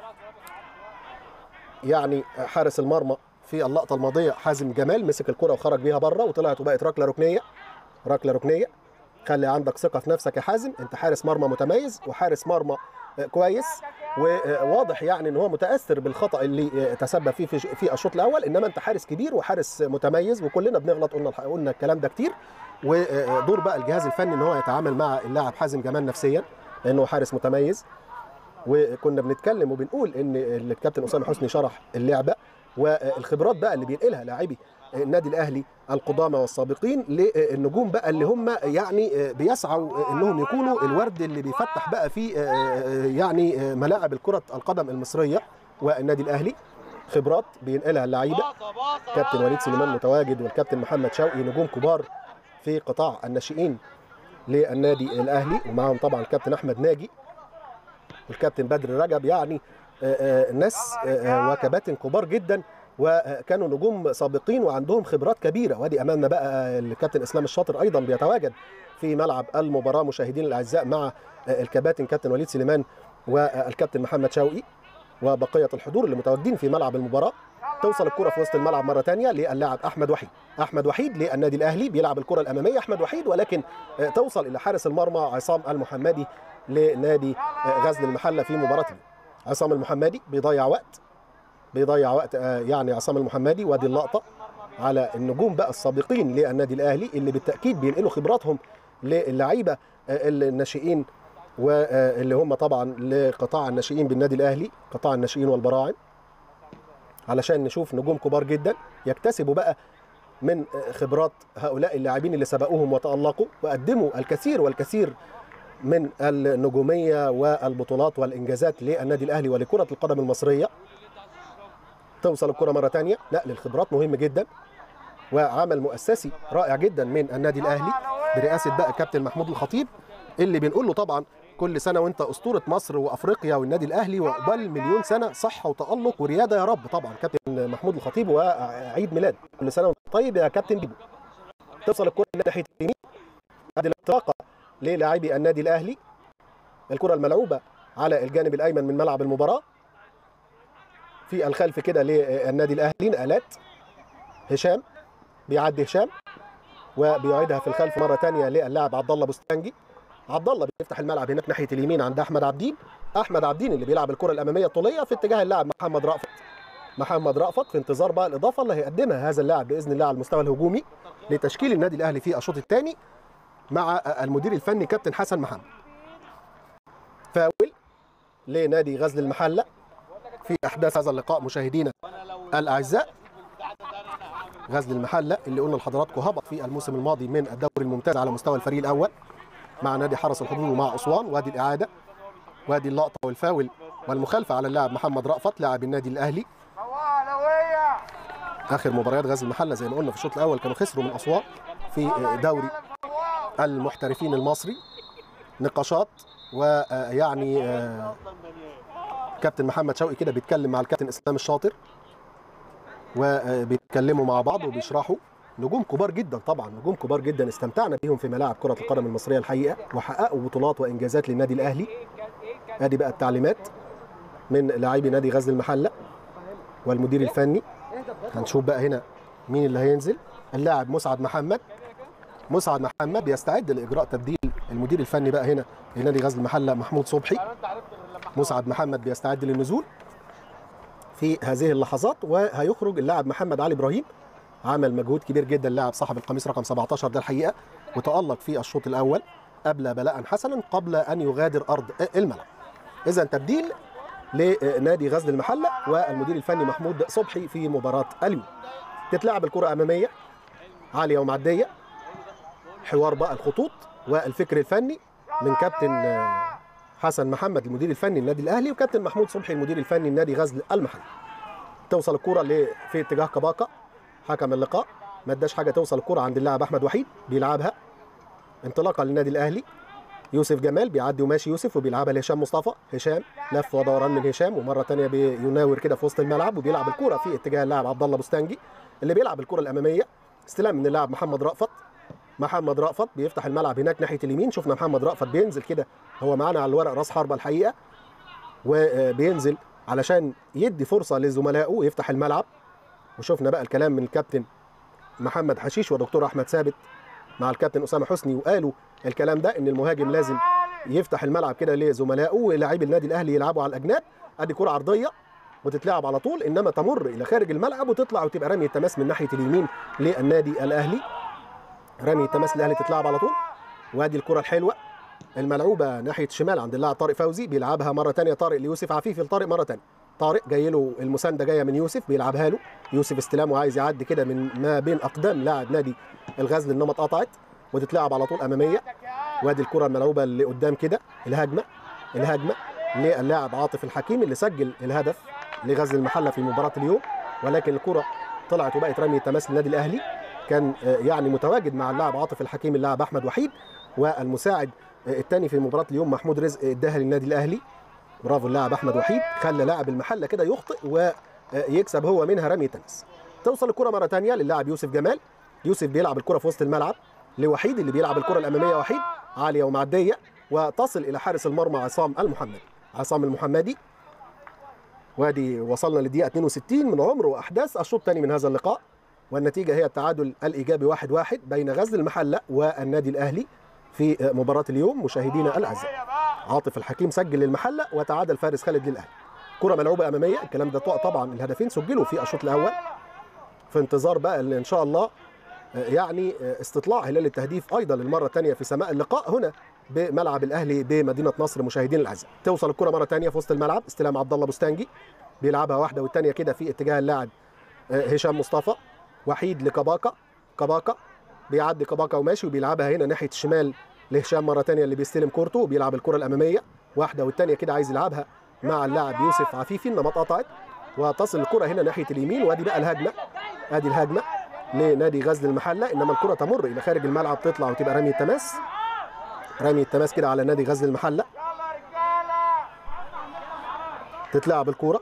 يعني حارس المرمى في اللقطه الماضيه حازم جمال مسك الكره وخرج بيها بره وطلعت وبقت ركله ركنيه ركله ركنيه خلي عندك ثقه في نفسك يا حازم انت حارس مرمى متميز وحارس مرمى كويس وواضح يعني ان هو متاثر بالخطا اللي تسبب فيه في في الشوط الاول انما انت حارس كبير وحارس متميز وكلنا بنغلط قلنا قلنا الكلام ده كتير ودور بقى الجهاز الفني ان هو يتعامل مع اللاعب حازم جمال نفسيا لانه حارس متميز وكنا بنتكلم وبنقول ان الكابتن اسامه حسني شرح اللعبه والخبرات بقى اللي بينقلها لاعبي النادي الاهلي القدامى والسابقين للنجوم بقى اللي هم يعني بيسعوا انهم يكونوا الورد اللي بيفتح بقى في يعني ملاعب الكره القدم المصريه والنادي الاهلي خبرات بينقلها اللعيبه كابتن وليد سليمان متواجد والكابتن محمد شوقي نجوم كبار في قطاع الناشئين للنادي الاهلي ومعهم طبعا الكابتن احمد ناجي والكابتن بدر رجب يعني ناس وكباتن كبار جدا وكانوا نجوم سابقين وعندهم خبرات كبيره وادي امامنا بقى الكابتن اسلام الشاطر ايضا بيتواجد في ملعب المباراه مشاهدين الاعزاء مع الكباتن كابتن وليد سليمان والكابتن محمد شوقي وبقيه الحضور اللي متواجدين في ملعب المباراه توصل الكره في وسط الملعب مره ثانيه للاعب احمد وحيد احمد وحيد للنادي الاهلي بيلعب الكره الاماميه احمد وحيد ولكن توصل الى حارس المرمى عصام المحمدي لنادي غزل المحله في مباراته عصام المحمدي بيضيع وقت بيضيع وقت يعني عصام المحمدي وادي اللقطه على النجوم بقى السابقين للنادي الاهلي اللي بالتاكيد بينقلوا خبراتهم للعيبه الناشئين واللي هم طبعا لقطاع الناشئين بالنادي الاهلي قطاع الناشئين والبراعم علشان نشوف نجوم كبار جدا يكتسبوا بقى من خبرات هؤلاء اللاعبين اللي سبقوهم وتألقوا وقدموا الكثير والكثير من النجومية والبطولات والإنجازات للنادي الأهلي ولكرة القدم المصرية توصل الكرة مرة تانية نقل الخبرات مهم جدا وعمل مؤسسي رائع جدا من النادي الأهلي برئاسة بقى كابتن محمود الخطيب اللي بنقول له طبعا كل سنة وانت أسطورة مصر وأفريقيا والنادي الأهلي وعقبال مليون سنة صحة وتألق وريادة يا رب طبعا كابتن محمود الخطيب وعيد ميلاد كل سنة وانت طيب يا كابتن بيبو توصل الكرة ناحية اليمين ادي الانطلاقة للاعبي النادي الأهلي الكرة الملعوبة على الجانب الأيمن من ملعب المباراة في الخلف كده للنادي الاهلي نقلات هشام بيعدي هشام وبيعيدها في الخلف مره ثانيه للاعب عبد الله بوستانجي عبد الله بيفتح الملعب هناك ناحيه اليمين عند احمد عبدين احمد عبدين اللي بيلعب الكره الاماميه الطوليه في اتجاه اللاعب محمد رأفت محمد رأفت في انتظار بقى الاضافه اللي هيقدمها هذا اللاعب باذن الله على المستوى الهجومي لتشكيل النادي الاهلي في الشوط الثاني مع المدير الفني كابتن حسن محمد فاول لنادي غزل المحله في احداث هذا اللقاء مشاهدينا الاعزاء غزل المحله اللي قلنا لحضراتكم هبط في الموسم الماضي من الدوري الممتاز على مستوى الفريق الاول مع نادي حرس الحدود ومع اسوان وادي الاعاده وادي اللقطه والفاول والمخالفه على اللاعب محمد رأفت لاعب النادي الاهلي اخر مباريات غزل المحله زي ما قلنا في الشوط الاول كانوا خسروا من اسوان في دوري المحترفين المصري نقاشات ويعني كابتن محمد شوقي كده بيتكلم مع الكابتن اسلام الشاطر وبيتكلموا مع بعض وبيشرحوا نجوم كبار جدا طبعا نجوم كبار جدا استمتعنا بيهم في ملاعب كرة القدم المصرية الحقيقة وحققوا بطولات وإنجازات للنادي الأهلي ادي بقى التعليمات من لاعبي نادي غزل المحلة والمدير الفني هنشوف بقى هنا مين اللي هينزل اللاعب مسعد محمد مسعد محمد بيستعد لاجراء تبديل المدير الفني بقى هنا لنادي غزل المحله محمود صبحي مسعد محمد بيستعد للنزول في هذه اللحظات وهيخرج اللاعب محمد علي ابراهيم عمل مجهود كبير جدا اللاعب صاحب القميص رقم 17 ده الحقيقه وتالق في الشوط الاول ابلى بلاء حسنا قبل ان يغادر ارض الملعب اذا تبديل لنادي غزل المحله والمدير الفني محمود صبحي في مباراه اليوم تتلعب الكره اماميه عاليه ومعديه حوار بقى الخطوط والفكر الفني من كابتن حسن محمد المدير الفني للنادي الاهلي وكابتن محمود صبحي المدير الفني لنادي غزل المحله توصل الكره في اتجاه كباكا حكم اللقاء ما اداش حاجه توصل الكره عند اللاعب احمد وحيد بيلعبها انطلاقه للنادي الاهلي يوسف جمال بيعدي وماشي يوسف وبيلعبها لهشام مصطفى هشام لف ودوران من هشام ومره ثانيه بيناور كده في وسط الملعب وبيلعب الكره في اتجاه اللاعب عبد الله بوستانجي اللي بيلعب الكره الاماميه استلام من اللاعب محمد رأفت محمد رأفت بيفتح الملعب هناك ناحيه اليمين شفنا محمد رأفت بينزل كده هو معانا على الورق راس حربه الحقيقه وبينزل علشان يدي فرصه لزملائه ويفتح الملعب وشفنا بقى الكلام من الكابتن محمد حشيش ودكتور احمد ثابت مع الكابتن اسامه حسني وقالوا الكلام ده ان المهاجم لازم يفتح الملعب كده لزملائه ولاعبي النادي الاهلي يلعبوا على الاجناب ادي كره عرضيه وتتلعب على طول انما تمر الى خارج الملعب وتطلع وتبقى رمي التماس من ناحيه اليمين للنادي الاهلي رمي التماس الاهلي تتلعب على طول وادي الكره الحلوه الملعوبه ناحيه الشمال عند اللاعب طارق فوزي بيلعبها مره ثانيه طارق ليوسف عفيفي لطارق مره ثانيه طارق جاي له المسانده جايه من يوسف بيلعبها له يوسف استلام وعايز يعدي كده من ما بين اقدام لاعب نادي الغزل انما اتقطعت وتتلعب على طول اماميه وادي الكره الملعوبه اللي قدام كده الهجمه الهجمه للاعب عاطف الحكيم اللي سجل الهدف لغزل المحله في مباراه اليوم ولكن الكره طلعت وبقت رمي تماس للنادي الاهلي كان يعني متواجد مع اللاعب عاطف الحكيم اللاعب احمد وحيد والمساعد الثاني في مباراه اليوم محمود رزق اداها للنادي الاهلي برافو اللاعب احمد وحيد خلى لاعب المحله كده يخطئ ويكسب هو منها رمي تماس توصل الكره مره ثانيه للاعب يوسف جمال يوسف بيلعب الكره في وسط الملعب لوحيد اللي بيلعب الكره الاماميه وحيد عاليه ومعديه وتصل الى حارس المرمى عصام المحمدي عصام المحمدي وادي وصلنا للدقيقه 62 من عمر واحداث الشوط الثاني من هذا اللقاء والنتيجه هي التعادل الايجابي 1-1 واحد واحد بين غزل المحله والنادي الاهلي في مباراه اليوم مشاهدينا الاعزاء عاطف الحكيم سجل للمحله وتعادل فارس خالد للاهلي كره ملعوبه اماميه الكلام ده طبعا الهدفين سجلوا في الشوط الاول في انتظار بقى اللي ان شاء الله يعني استطلاع هلال التهديف ايضا للمره الثانيه في سماء اللقاء هنا بملعب الاهلي بمدينه نصر مشاهدين الاعزاء توصل الكره مره ثانيه في وسط الملعب استلام عبد الله بوستانجي بيلعبها واحده والثانيه كده في اتجاه اللاعب هشام مصطفى وحيد لكباكا كباكا بيعدي كباكا وماشي وبيلعبها هنا ناحيه الشمال لهشام مره ثانيه اللي بيستلم كورته وبيلعب الكره الاماميه واحده والثانيه كده عايز يلعبها مع اللاعب يوسف عفيفي انما اتقطعت وتصل الكره هنا ناحيه اليمين وادي بقى الهجمه ادي الهجمه لنادي غزل المحله انما الكره تمر الى خارج الملعب تطلع وتبقى رمي التماس رمي التماس كده على نادي غزل المحله تتلعب الكوره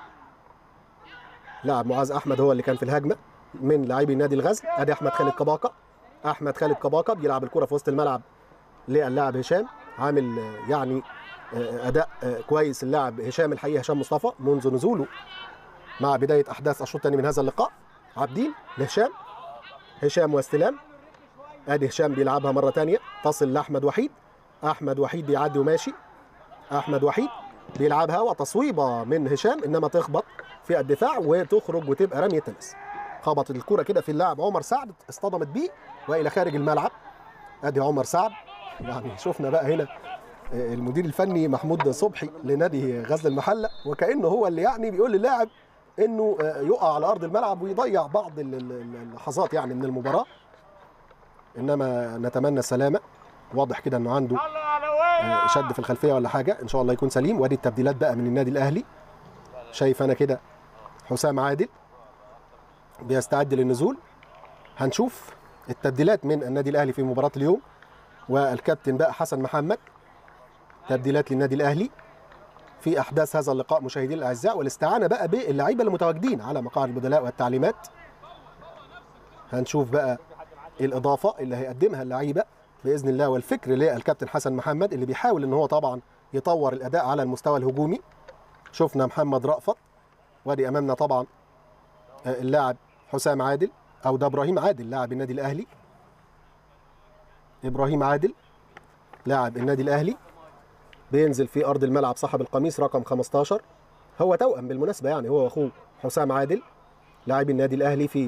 لاعب معاذ احمد هو اللي كان في الهجمه من لاعبي نادي الغزل ادي احمد خالد كباكا احمد خالد كباكا بيلعب الكره في وسط الملعب للاعب هشام عامل يعني اداء كويس اللاعب هشام الحقيقه هشام مصطفى منذ نزوله مع بدايه احداث الشوط الثاني من هذا اللقاء عابدين لهشام هشام واستلام ادي هشام بيلعبها مره ثانيه تصل لاحمد وحيد احمد وحيد بيعدي وماشي احمد وحيد بيلعبها وتصويبه من هشام انما تخبط في الدفاع وتخرج وتبقى رميه تماس خبطت الكره كده في اللاعب عمر سعد اصطدمت بيه والى خارج الملعب ادي عمر سعد يعني شفنا بقى هنا المدير الفني محمود صبحي لنادي غزل المحله وكانه هو اللي يعني بيقول للاعب انه يقع على ارض الملعب ويضيع بعض اللحظات يعني من المباراه انما نتمنى السلامه واضح كده انه عنده شد في الخلفيه ولا حاجه ان شاء الله يكون سليم وادي التبديلات بقى من النادي الاهلي شايف انا كده حسام عادل بيستعد للنزول هنشوف التبديلات من النادي الاهلي في مباراه اليوم والكابتن بقى حسن محمد تبديلات للنادي الاهلي في احداث هذا اللقاء مشاهدينا الاعزاء والاستعانه بقى باللعيبه اللي متواجدين على مقاعد البدلاء والتعليمات هنشوف بقى الاضافه اللي هيقدمها اللعيبه باذن الله والفكر للكابتن حسن محمد اللي بيحاول ان هو طبعا يطور الاداء على المستوى الهجومي شفنا محمد رأفت وادي امامنا طبعا اللاعب حسام عادل او ده ابراهيم عادل لاعب النادي الاهلي ابراهيم عادل لاعب النادي الاهلي بينزل في ارض الملعب صاحب القميص رقم 15 هو توأم بالمناسبه يعني هو واخوه حسام عادل لاعب النادي الاهلي في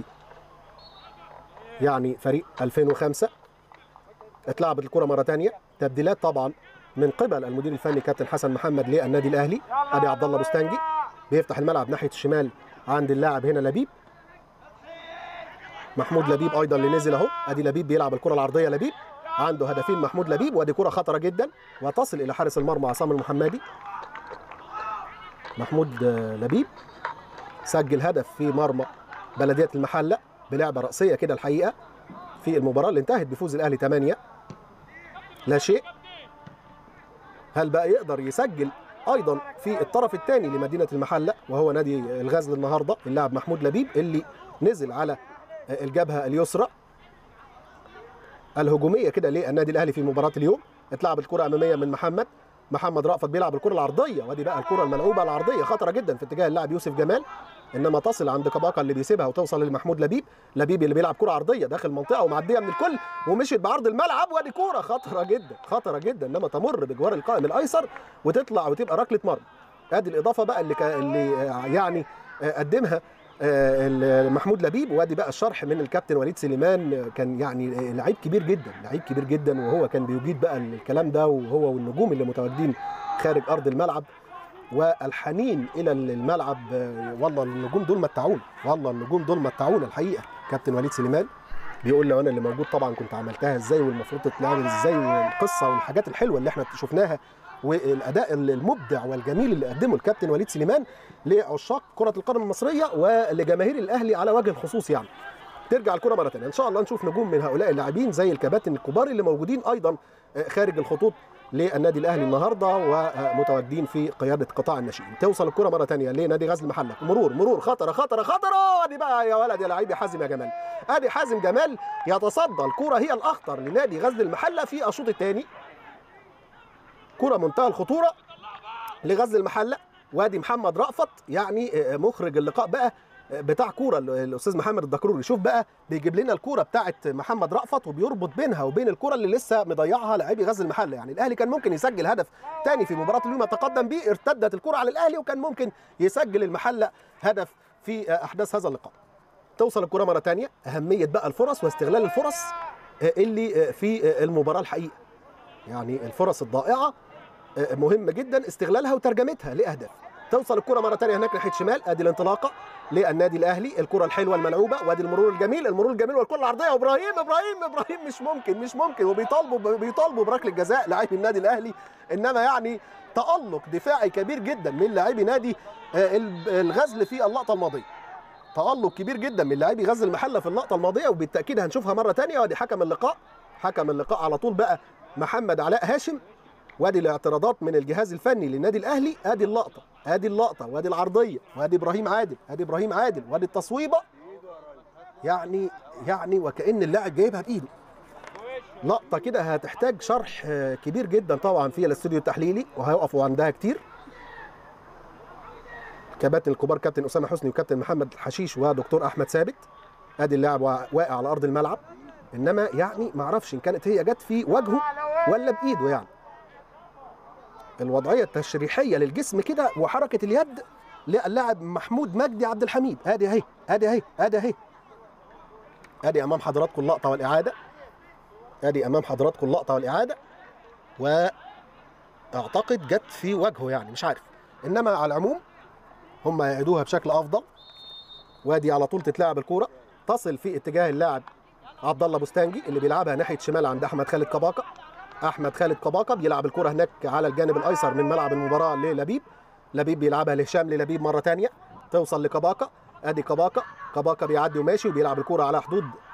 يعني فريق 2005 اتلعبت الكره مره ثانيه تبديلات طبعا من قبل المدير الفني كابتن حسن محمد للنادي الاهلي ابي عبد الله بستانجي بيفتح الملعب ناحيه الشمال عند اللاعب هنا لبيب محمود لبيب ايضا اللي نزل اهو ادي لبيب بيلعب الكره العرضيه لبيب عنده هدفين محمود لبيب وادي كره خطره جدا وتصل الى حارس المرمى عصام المحمدي محمود لبيب سجل هدف في مرمى بلديه المحله بلعبه راسيه كده الحقيقه في المباراه اللي انتهت بفوز الاهلي 8 لا شيء هل بقى يقدر يسجل ايضا في الطرف الثاني لمدينه المحله وهو نادي الغزل النهارده اللاعب محمود لبيب اللي نزل على الجبهه اليسرى الهجوميه كده للنادي الاهلي في مباراه اليوم اتلعب الكره اماميه من محمد محمد رأفت بيلعب الكره العرضيه وادي بقى الكره الملعوبه العرضيه خطره جدا في اتجاه اللاعب يوسف جمال انما تصل عند كباكا اللي بيسيبها وتوصل لمحمود لبيب لبيب اللي بيلعب كره عرضيه داخل المنطقه ومعديه من الكل ومشيت بعرض الملعب وادي كوره خطره جدا خطره جدا انما تمر بجوار القائم الايسر وتطلع وتبقى ركله مرمى ادي الاضافه بقى اللي كا اللي يعني قدمها محمود لبيب وادي بقى الشرح من الكابتن وليد سليمان كان يعني لعيب كبير جدا لعيب كبير جدا وهو كان بيجيد بقى الكلام ده وهو والنجوم اللي متواجدين خارج ارض الملعب والحنين الى الملعب والله النجوم دول متعون والله النجوم دول متعون الحقيقه كابتن وليد سليمان بيقول لو انا اللي موجود طبعا كنت عملتها ازاي والمفروض تتعمل ازاي والقصه والحاجات الحلوه اللي احنا شفناها والاداء المبدع والجميل اللي قدمه الكابتن وليد سليمان لعشاق كره القدم المصريه ولجماهير الاهلي على وجه الخصوص يعني ترجع الكره مره ثانيه ان شاء الله نشوف نجوم من هؤلاء اللاعبين زي الكباتن الكبار اللي موجودين ايضا خارج الخطوط للنادي الاهلي النهارده ومتواجدين في قياده قطاع الناشئين توصل الكره مره ثانيه لنادي غزل المحله مرور مرور خطره خطره خطره ادي بقى يا ولد يا لعيب يا حازم يا جمال ادي حازم جمال يتصدى الكره هي الاخطر لنادي غزل المحله في الشوط الثاني كره منتهى الخطوره لغزل المحله وادي محمد رأفت يعني مخرج اللقاء بقى بتاع كوره الاستاذ محمد الدكروري شوف بقى بيجيب لنا الكوره بتاعت محمد رأفت وبيربط بينها وبين الكوره اللي لسه مضيعها لاعبي غزل المحله يعني الاهلي كان ممكن يسجل هدف تاني في مباراه اليوم يتقدم بيه ارتدت الكوره على الاهلي وكان ممكن يسجل المحله هدف في احداث هذا اللقاء توصل الكوره مره تانية اهميه بقى الفرص واستغلال الفرص اللي في المباراه الحقيقه يعني الفرص الضائعه مهمه جدا استغلالها وترجمتها لاهداف توصل الكره مره ثانيه هناك ناحيه شمال ادي الانطلاقه للنادي الاهلي الكره الحلوه الملعوبه وادي المرور الجميل المرور الجميل والكره العرضيه وابراهيم ابراهيم ابراهيم مش ممكن مش ممكن وبيطالبوا بيطالبوا بركله جزاء لاعبي النادي الاهلي انما يعني تالق دفاعي كبير جدا من لاعبي نادي الغزل في اللقطه الماضيه تالق كبير جدا من لاعبي غزل المحله في اللقطه الماضيه وبالتاكيد هنشوفها مره ثانيه وادي حكم اللقاء حكم اللقاء على طول بقى محمد علاء هاشم وادي الاعتراضات من الجهاز الفني للنادي الاهلي ادي اللقطه ادي اللقطه وادي العرضيه وادي ابراهيم عادل ادي ابراهيم عادل وادي التصويبه يعني يعني وكان اللاعب جايبها بايده لقطه كده هتحتاج شرح كبير جدا طبعا في الاستوديو التحليلي وهيقفوا عندها كتير كباتن الكبار كابتن اسامه حسني وكابتن محمد حشيش ودكتور احمد ثابت ادي اللاعب واقع على ارض الملعب انما يعني ما اعرفش ان كانت هي جت في وجهه ولا بايده يعني الوضعيه التشريحيه للجسم كده وحركه اليد للاعب محمود مجدي عبد الحميد ادي اهي ادي اهي ادي اهي ادي امام حضراتكم اللقطه والاعاده ادي امام حضراتكم اللقطه والاعاده واعتقد جت في وجهه يعني مش عارف انما على العموم هم يعيدوها بشكل افضل وادي على طول تتلعب الكوره تصل في اتجاه اللاعب عبد الله بوستانجي اللي بيلعبها ناحيه شمال عند احمد خالد كباكا احمد خالد كباكا بيلعب الكره هناك على الجانب الايسر من ملعب المباراه للبيب لبيب بيلعبها لهشام للبيب مره ثانيه توصل لكباكا ادي كباكا كباكا بيعدي وماشي وبيلعب الكره على حدود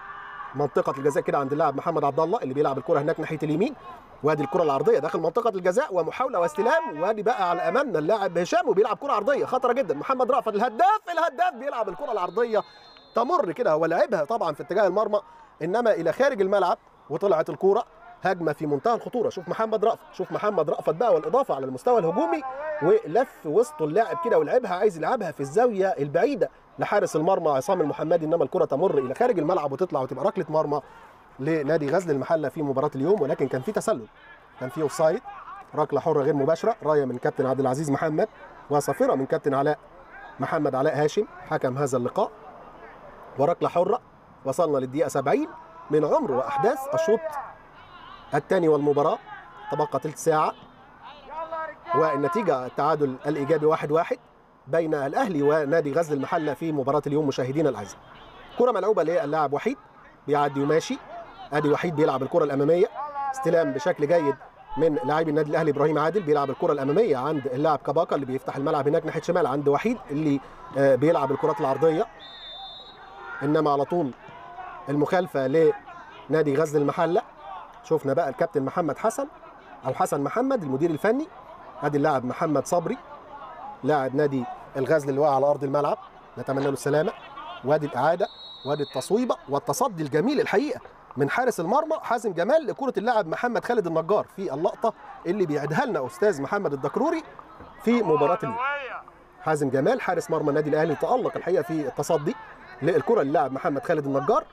منطقه الجزاء كده عند اللاعب محمد عبد الله اللي بيلعب الكره هناك ناحيه اليمين وادي الكره العرضيه داخل منطقه الجزاء ومحاوله واستلام وادي بقى على امامنا اللاعب هشام وبيلعب كره عرضيه خطره جدا محمد رأفت الهداف الهداف بيلعب الكره العرضيه تمر كده هو لعبها طبعا في اتجاه المرمى انما الى خارج الملعب وطلعت الكوره هجمه في منتهى الخطوره شوف محمد رأفت شوف محمد رأفت بقى والاضافه على المستوى الهجومي ولف وسط اللاعب كده ولعبها عايز يلعبها في الزاويه البعيده لحارس المرمى عصام المحمدي انما الكره تمر الى خارج الملعب وتطلع وتبقى ركله مرمى لنادي غزل المحله في مباراه اليوم ولكن كان في تسلل كان في اوفسايد ركله حره غير مباشره رايه من كابتن عبد العزيز محمد وصافره من كابتن علاء محمد علاء هاشم حكم هذا اللقاء وركله حره وصلنا للدقيقه 70 من عمر واحداث الشوط الثاني والمباراه تبقى ثلث ساعه والنتيجه التعادل الايجابي 1-1 واحد واحد بين الاهلي ونادي غزل المحله في مباراه اليوم مشاهدينا الاعزاء كره ملعوبه للاعب وحيد بيعدي وماشي ادي وحيد بيلعب الكره الاماميه استلام بشكل جيد من لاعبي النادي الاهلي ابراهيم عادل بيلعب الكره الاماميه عند اللاعب كباكا اللي بيفتح الملعب هناك ناحيه شمال عند وحيد اللي آه، بيلعب الكرات العرضيه انما على طول المخالفه لنادي غزل المحله شفنا بقى الكابتن محمد حسن او حسن محمد المدير الفني ادي اللاعب محمد صبري لاعب نادي الغزل اللي واقع على ارض الملعب نتمنى له السلامه وادي الاعاده وادي التصويبه والتصدي الجميل الحقيقه من حارس المرمى حازم جمال لكره اللاعب محمد خالد النجار في اللقطه اللي بيعيدها لنا استاذ محمد الدكروري في مباراه اليوم حازم جمال حارس مرمى النادي الاهلي تالق الحقيقه في التصدي للكره للاعب محمد خالد النجار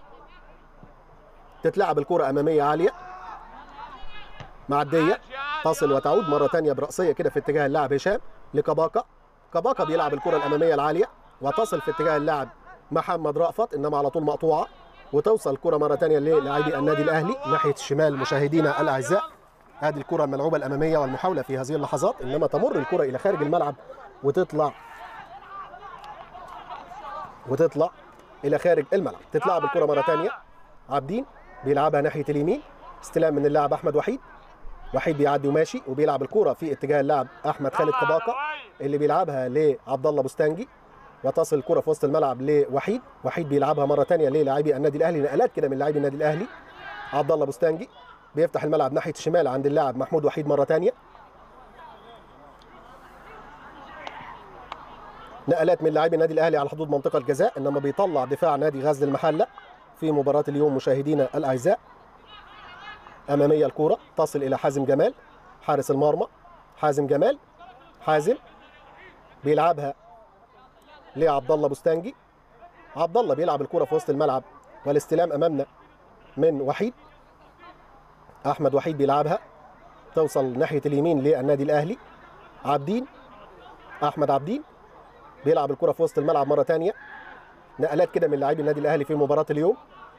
تتلعب الكره اماميه عاليه معديه تصل وتعود مره ثانيه براسيه كده في اتجاه اللاعب هشام لكباكا كباكا بيلعب الكره الاماميه العاليه وتصل في اتجاه اللاعب محمد رأفت انما على طول مقطوعه وتوصل الكره مره ثانيه للاعبي النادي الاهلي ناحيه الشمال مشاهدينا الاعزاء هذه الكره الملعوبه الاماميه والمحاوله في هذه اللحظات انما تمر الكره الى خارج الملعب وتطلع وتطلع الى خارج الملعب تتلعب الكره مره ثانيه عابدين بيلعبها ناحيه اليمين استلام من اللاعب احمد وحيد وحيد بيعدي وماشي وبيلعب الكره في اتجاه اللاعب احمد خالد كباكا اللي بيلعبها لعبد الله بوستانجي وتصل الكره في وسط الملعب لوحيد وحيد بيلعبها مره ثانيه للاعبي النادي الاهلي نقلات كده من لاعبي النادي الاهلي عبد الله بوستانجي بيفتح الملعب ناحيه الشمال عند اللاعب محمود وحيد مره ثانيه نقلات من لاعبي النادي الاهلي على حدود منطقه الجزاء انما بيطلع دفاع نادي غزل المحله في مباراه اليوم مشاهدينا الاعزاء اماميه الكوره تصل الى حازم جمال حارس المرمى حازم جمال حازم بيلعبها لعبد الله بوستانجي عبد الله بيلعب الكره في وسط الملعب والاستلام امامنا من وحيد احمد وحيد بيلعبها توصل ناحيه اليمين للنادي الاهلي عابدين احمد عابدين بيلعب الكره في وسط الملعب مره ثانيه نقلات كده من لاعبي النادي الاهلي في مباراه اليوم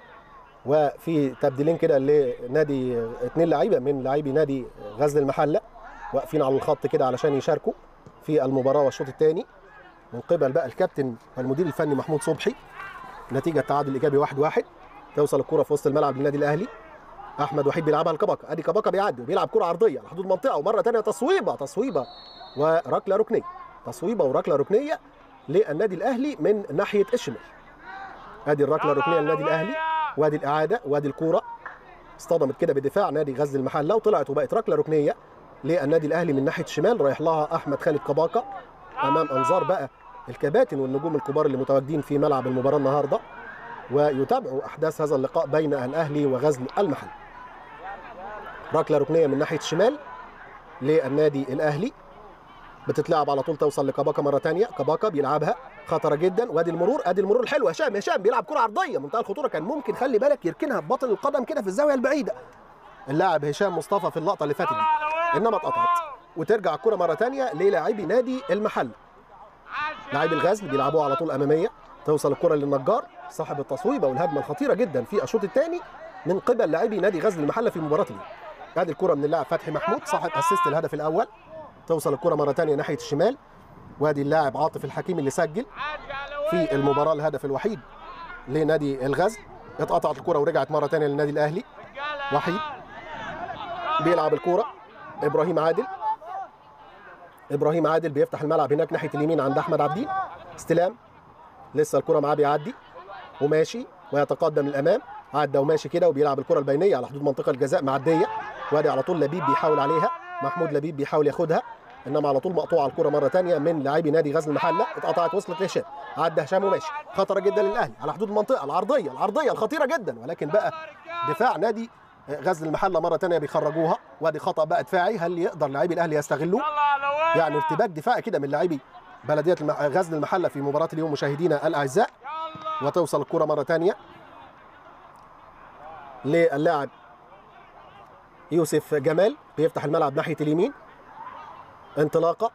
وفي تبديلين كده لنادي اثنين لعيبه من لاعبي نادي غزل المحله واقفين على الخط كده علشان يشاركوا في المباراه والشوط الثاني من قبل بقى الكابتن والمدير الفني محمود صبحي نتيجه تعادل ايجابي 1-1 واحد واحد. توصل الكره في وسط الملعب للنادي الاهلي احمد وحيد بيلعبها لكبكه ادي كبكه بيعدي وبيلعب كره عرضيه على حدود منطقه ومره ثانيه تصويبه تصويبه وركله ركنيه تصويبه وركله ركنيه للنادي الاهلي من ناحيه الشمال ادي الركله الركنيه للنادي الاهلي وادي الاعاده وادي الكوره اصطدمت كده بدفاع نادي غزل المحله وطلعت وبقت ركله ركنيه للنادي الاهلي من ناحيه الشمال رايح لها احمد خالد كباكا امام انظار بقى الكباتن والنجوم الكبار اللي متواجدين في ملعب المباراه النهارده ويتابعوا احداث هذا اللقاء بين الاهلي وغزل المحل ركله ركنيه من ناحيه الشمال للنادي الاهلي بتتلعب على طول توصل لكباكا مره ثانيه كباكا بيلعبها خطره جدا وادي المرور ادي المرور الحلو هشام هشام بيلعب كره عرضيه منتهى الخطوره كان ممكن خلي بالك يركنها ببطن القدم كده في الزاويه البعيده اللاعب هشام مصطفى في اللقطه اللي فاتت دي انما اتقطعت وترجع الكره مره ثانيه للاعبي نادي المحل لاعبي الغزل بيلعبوها على طول اماميه توصل الكره للنجار صاحب التصويبه والهجمه الخطيره جدا في الشوط الثاني من قبل لاعبي نادي غزل المحله في مباراه اليوم ادي الكره من اللاعب فتحي محمود صاحب اسيست الهدف الاول توصل الكره مره ثانيه ناحيه الشمال وادي اللاعب عاطف الحكيم اللي سجل في المباراه الهدف الوحيد لنادي الغزل اتقطعت الكره ورجعت مره ثانيه للنادي الاهلي وحيد بيلعب الكره ابراهيم عادل ابراهيم عادل بيفتح الملعب هناك ناحيه اليمين عند احمد عبدين استلام لسه الكره معاه بيعدي وماشي ويتقدم للامام عدى وماشي كده وبيلعب الكره البينيه على حدود منطقه الجزاء معديه وادي على طول لبيب بيحاول عليها محمود لبيب بيحاول ياخدها انما على طول مقطوعه الكره مره ثانيه من لاعبي نادي غزل المحله اتقطعت وصلت لهشام عدى هشام وماشي خطره جدا للاهلي على حدود المنطقه العرضيه العرضيه الخطيره جدا ولكن بقى دفاع نادي غزل المحله مره ثانيه بيخرجوها وادي خطا بقى دفاعي هل يقدر لاعبي الاهلي يستغلوه يعني ارتباك دفاعي كده من لاعبي بلديه المح... غزل المحله في مباراه اليوم مشاهدينا الاعزاء وتوصل الكره مره ثانيه للاعب يوسف جمال بيفتح الملعب ناحيه اليمين انطلاقه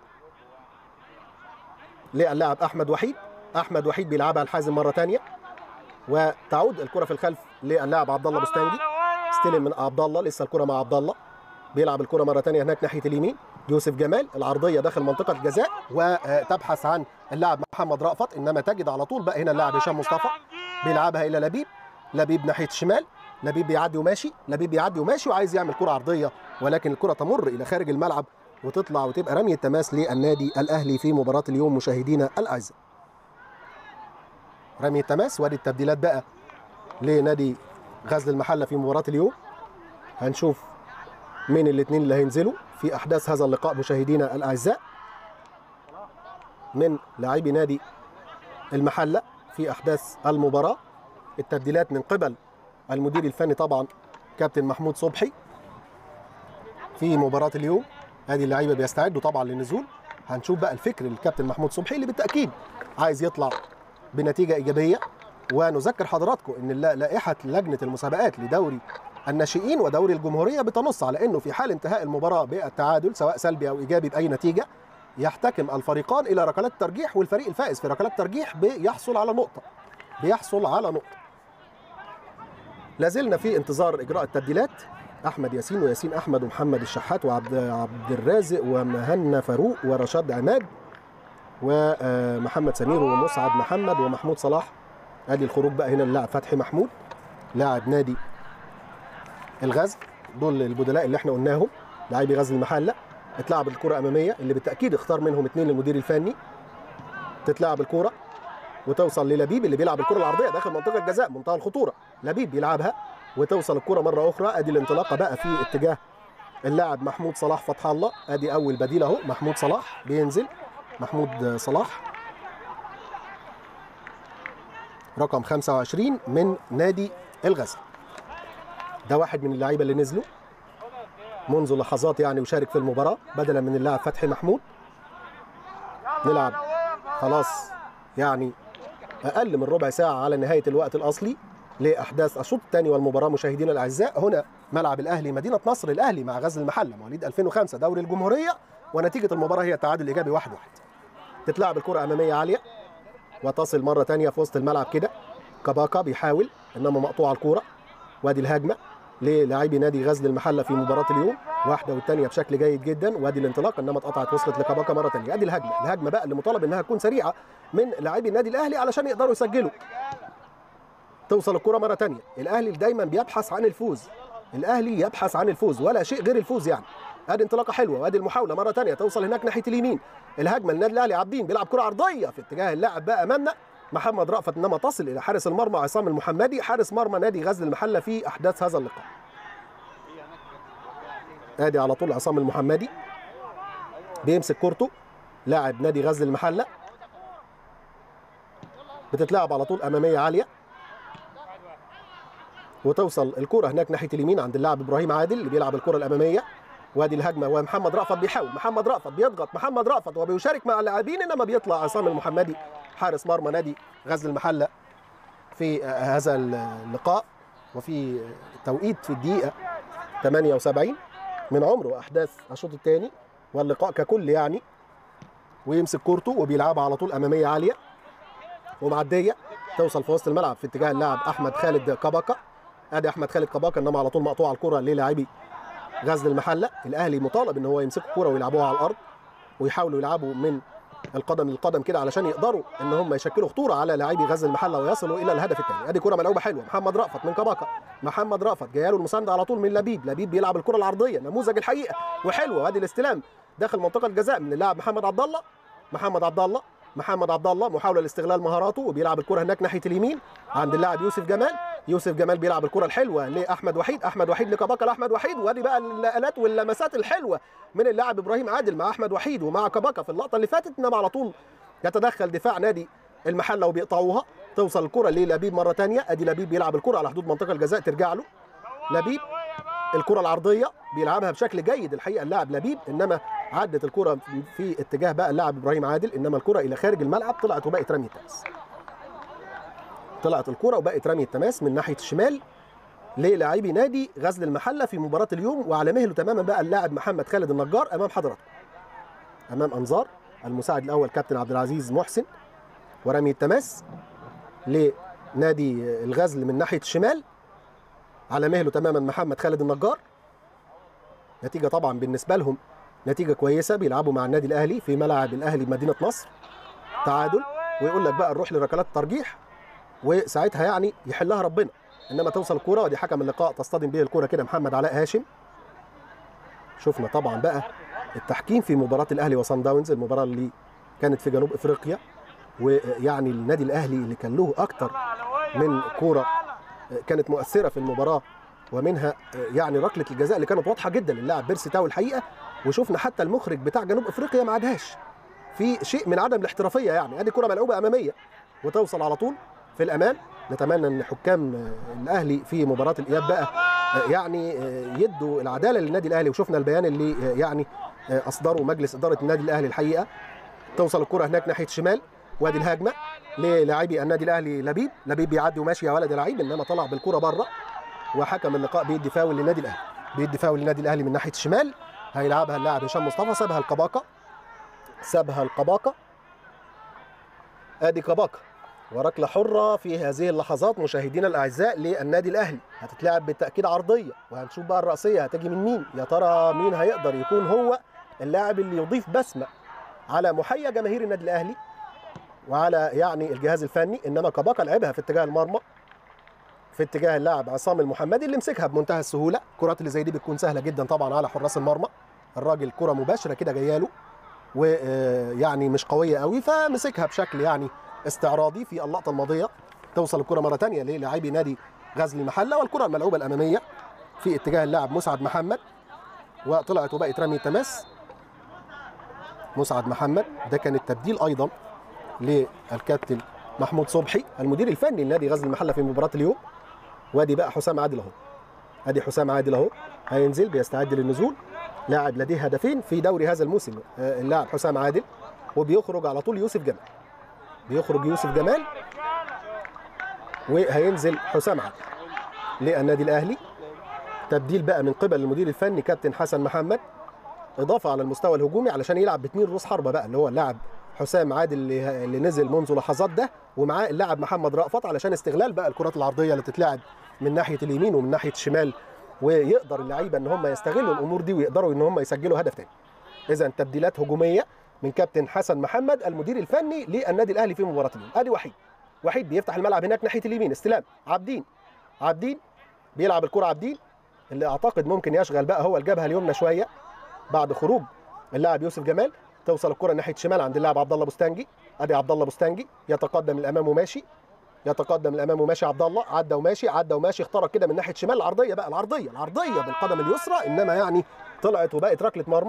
للاعب احمد وحيد احمد وحيد بيلعبها الحازم مره ثانيه وتعود الكره في الخلف للاعب عبد الله بستانجي استلم من عبد الله لسه الكره مع عبد الله بيلعب الكره مره ثانيه هناك ناحيه اليمين يوسف جمال العرضيه داخل منطقه الجزاء وتبحث عن اللاعب محمد رأفت انما تجد على طول بقى هنا اللاعب هشام مصطفى بيلعبها الى لبيب لبيب ناحيه الشمال لبيب بيعدي وماشي لبيب بيعدي وماشي وعايز يعمل كره عرضيه ولكن الكره تمر الى خارج الملعب وتطلع وتبقى رميه تماس للنادي الاهلي في مباراه اليوم مشاهدينا الاعزاء رميه تماس وادي التبديلات بقى لنادي غزل المحله في مباراه اليوم هنشوف مين الاثنين اللي هينزلوا في احداث هذا اللقاء مشاهدينا الاعزاء من لاعبي نادي المحله في احداث المباراه التبديلات من قبل المدير الفني طبعا كابتن محمود صبحي في مباراه اليوم ادي اللعيبه بيستعدوا طبعا للنزول هنشوف بقى الفكر للكابتن محمود صبحي اللي بالتاكيد عايز يطلع بنتيجه ايجابيه ونذكر حضراتكم ان لائحه لجنه المسابقات لدوري الناشئين ودوري الجمهوريه بتنص على انه في حال انتهاء المباراه بالتعادل سواء سلبي او ايجابي باي نتيجه يحتكم الفريقان الى ركلات ترجيح والفريق الفائز في ركلات ترجيح بيحصل على نقطه بيحصل على نقطه لازلنا في انتظار اجراء التبديلات احمد ياسين وياسين احمد ومحمد الشحات وعبد عبد الرازق ومهنا فاروق ورشاد عماد ومحمد سمير ومسعد محمد ومحمود صلاح ادي الخروج بقى هنا اللاعب فتحي محمود لاعب نادي الغزل دول البدلاء اللي احنا قلناهم لاعبي غزل المحله اتلعب الكره اماميه اللي بالتاكيد اختار منهم اثنين للمدير الفني تتلعب الكره وتوصل للبيب اللي بيلعب الكره العرضيه داخل منطقه الجزاء منتهى الخطوره لبيب بيلعبها وتوصل الكره مره اخرى ادي الانطلاقه بقى في اتجاه اللاعب محمود صلاح فتح الله ادي اول بديل اهو محمود صلاح بينزل محمود صلاح رقم 25 من نادي الغزل ده واحد من اللعيبه اللي نزلوا منذ لحظات يعني وشارك في المباراه بدلا من اللاعب فتحي محمود نلعب خلاص يعني اقل من ربع ساعه على نهايه الوقت الاصلي لاحداث الشوط الثاني والمباراه مشاهدينا الاعزاء هنا ملعب الاهلي مدينه نصر الاهلي مع غزل المحله مواليد 2005 دوري الجمهوريه ونتيجه المباراه هي تعادل ايجابي 1-1 تتلعب الكره اماميه عاليه وتصل مره ثانيه في وسط الملعب كده كباكا بيحاول انما مقطوعه الكوره وادي الهجمه للاعبي نادي غزل المحله في مباراه اليوم واحده والثانيه بشكل جيد جدا وادي الانطلاق انما اتقطعت وصلت لكباكا مره ثانيه ادي الهجمه الهجمه بقى اللي مطالب انها تكون سريعه من لاعبي النادي الاهلي علشان يقدروا يسجلوا توصل الكره مره ثانيه الاهلي دايما بيبحث عن الفوز الاهلي يبحث عن الفوز ولا شيء غير الفوز يعني ادي انطلاقه حلوه وادي المحاوله مره ثانيه توصل هناك ناحيه اليمين الهجمه للنادي الاهلي عابدين بيلعب كره عرضيه في اتجاه اللاعب بقى امامنا محمد رأفت انما تصل الى حارس المرمى عصام المحمدي حارس مرمى نادي غزل المحله في احداث هذا اللقاء ادي على طول عصام المحمدي بيمسك كورته لاعب نادي غزل المحله بتتلعب على طول اماميه عاليه وتوصل الكره هناك ناحيه اليمين عند اللاعب ابراهيم عادل اللي بيلعب الكره الاماميه وادي الهجمه ومحمد رأفت بيحاول محمد رأفت بيضغط محمد رأفت وبيشارك مع اللاعبين انما بيطلع عصام المحمدي حارس مرمى نادي غزل المحله في هذا اللقاء وفي توقيت في الدقيقه 78 من عمره احداث الشوط الثاني واللقاء ككل يعني ويمسك كورته وبيلعبها على طول اماميه عاليه ومعديه توصل في وسط الملعب في اتجاه اللاعب احمد خالد كباكا ادي احمد خالد كباكا انما على طول مقطوعه الكره للاعبي غزل المحله الاهلي مطالب ان هو يمسكوا الكره ويلعبوها على الارض ويحاولوا يلعبوا من القدم للقدم كده علشان يقدروا ان هم يشكلوا خطوره على لاعبي غزل المحله ويصلوا الى الهدف الثاني ادي كره ملعوبه حلوه محمد رأفت من كباكا محمد رأفت جايه له المسانده على طول من لبيب لبيب بيلعب الكره العرضيه نموذج الحقيقه وحلوه ادي الاستلام داخل منطقه الجزاء من اللاعب محمد عبد الله محمد عبد الله محمد عبد الله محاوله لاستغلال مهاراته وبيلعب الكره هناك ناحيه اليمين عند اللاعب يوسف جمال يوسف جمال بيلعب الكره الحلوه لاحمد وحيد احمد وحيد لكباكا لاحمد وحيد وادي بقى النقلات واللمسات الحلوه من اللاعب ابراهيم عادل مع احمد وحيد ومع كباكا في اللقطه اللي فاتت انما على طول يتدخل دفاع نادي المحله وبيقطعوها توصل الكره للبيب مره ثانيه ادي لبيب بيلعب الكره على حدود منطقه الجزاء ترجع له لبيب الكره العرضيه بيلعبها بشكل جيد الحقيقه اللاعب لبيب انما عدت الكره في اتجاه بقى اللاعب ابراهيم عادل انما الكره الى خارج الملعب طلعت وبقت رميه تماس طلعت الكره وبقت رميه تماس من ناحيه الشمال للاعبي نادي غزل المحله في مباراه اليوم وعلى مهله تماما بقى اللاعب محمد خالد النجار امام حضراتكم امام انظار المساعد الاول كابتن عبد العزيز محسن ورمي التماس لنادي الغزل من ناحيه الشمال على مهله تماما محمد خالد النجار نتيجه طبعا بالنسبه لهم نتيجه كويسه بيلعبوا مع النادي الاهلي في ملعب الاهلي بمدينه نصر تعادل ويقول لك بقى نروح لركلات الترجيح وساعتها يعني يحلها ربنا انما توصل الكوره ودي حكم اللقاء تصطدم به الكوره كده محمد علاء هاشم شفنا طبعا بقى التحكيم في مباراه الاهلي وصن داونز المباراه اللي كانت في جنوب افريقيا ويعني النادي الاهلي اللي كان له اكتر من كوره كانت مؤثره في المباراه ومنها يعني ركله الجزاء اللي كانت واضحه جدا للاعب بيرسي تاو الحقيقه وشفنا حتى المخرج بتاع جنوب افريقيا ما عادهاش في شيء من عدم الاحترافيه يعني ادي كره ملعوبه اماميه وتوصل على طول في الامان نتمنى ان حكام الاهلي في مباراه الاياب بقى يعني يدوا العداله للنادي الاهلي وشفنا البيان اللي يعني اصدره مجلس اداره النادي الاهلي الحقيقه توصل الكره هناك ناحيه الشمال وادي الهجمه للاعبي النادي الاهلي لبيب لبيب بيعدي وماشي يا ولد يا لعيب انما طلع بالكره بره وحكم اللقاء بيدي فاول للنادي الاهلي بيدي فاول للنادي الاهلي من ناحيه الشمال هيلعبها اللاعب هشام مصطفى سابها القباقه سابها القباقه ادي قباقه وركله حره في هذه اللحظات مشاهدينا الاعزاء للنادي الاهلي هتتلعب بالتاكيد عرضيه وهنشوف بقى الراسيه هتجي من مين يا ترى مين هيقدر يكون هو اللاعب اللي يضيف بسمه على محيا جماهير النادي الاهلي وعلى يعني الجهاز الفني انما كباكا لعبها في اتجاه المرمى في اتجاه اللاعب عصام المحمدي اللي مسكها بمنتهى السهوله الكرات اللي زي دي بتكون سهله جدا طبعا على حراس المرمى الراجل كره مباشره كده جايه له ويعني مش قويه قوي فمسكها بشكل يعني استعراضي في اللقطه الماضيه توصل الكره مره ثانيه للاعبي نادي غزل المحله والكره الملعوبه الاماميه في اتجاه اللاعب مسعد محمد وطلعت وبقت رمي تماس مسعد محمد ده كان التبديل ايضا للكابتن محمود صبحي المدير الفني لنادي غزل المحله في مباراه اليوم وادي بقى حسام عادل اهو ادي حسام عادل اهو هينزل بيستعد للنزول لاعب لديه هدفين في دوري هذا الموسم اللاعب حسام عادل وبيخرج على طول يوسف جمال بيخرج يوسف جمال وهينزل حسام عادل للنادي الاهلي تبديل بقى من قبل المدير الفني كابتن حسن محمد اضافه على المستوى الهجومي علشان يلعب باثنين رؤوس حربه بقى اللي هو اللاعب حسام عادل اللي, اللي نزل منذ لحظات ده ومعاه اللاعب محمد رأفت علشان استغلال بقى الكرات العرضيه اللي تتلعب من ناحيه اليمين ومن ناحيه الشمال ويقدر اللعيبه ان هم يستغلوا الامور دي ويقدروا ان هم يسجلوا هدف تاني. اذا تبديلات هجوميه من كابتن حسن محمد المدير الفني للنادي الاهلي في مباراه اليوم. ادي وحيد. وحيد بيفتح الملعب هناك ناحيه اليمين استلام عابدين عابدين بيلعب الكره عابدين اللي اعتقد ممكن يشغل بقى هو الجبهه اليمنى شويه بعد خروج اللاعب يوسف جمال توصل الكره ناحيه الشمال عند اللاعب عبد الله بوستانجي ادي عبد الله بوستانجي يتقدم الامام وماشي يتقدم الامام وماشي عبد الله عدى وماشي عدى وماشي اخترق كده من ناحيه شمال العرضيه بقى العرضيه العرضيه بالقدم اليسرى انما يعني طلعت وبقت ركله مرمى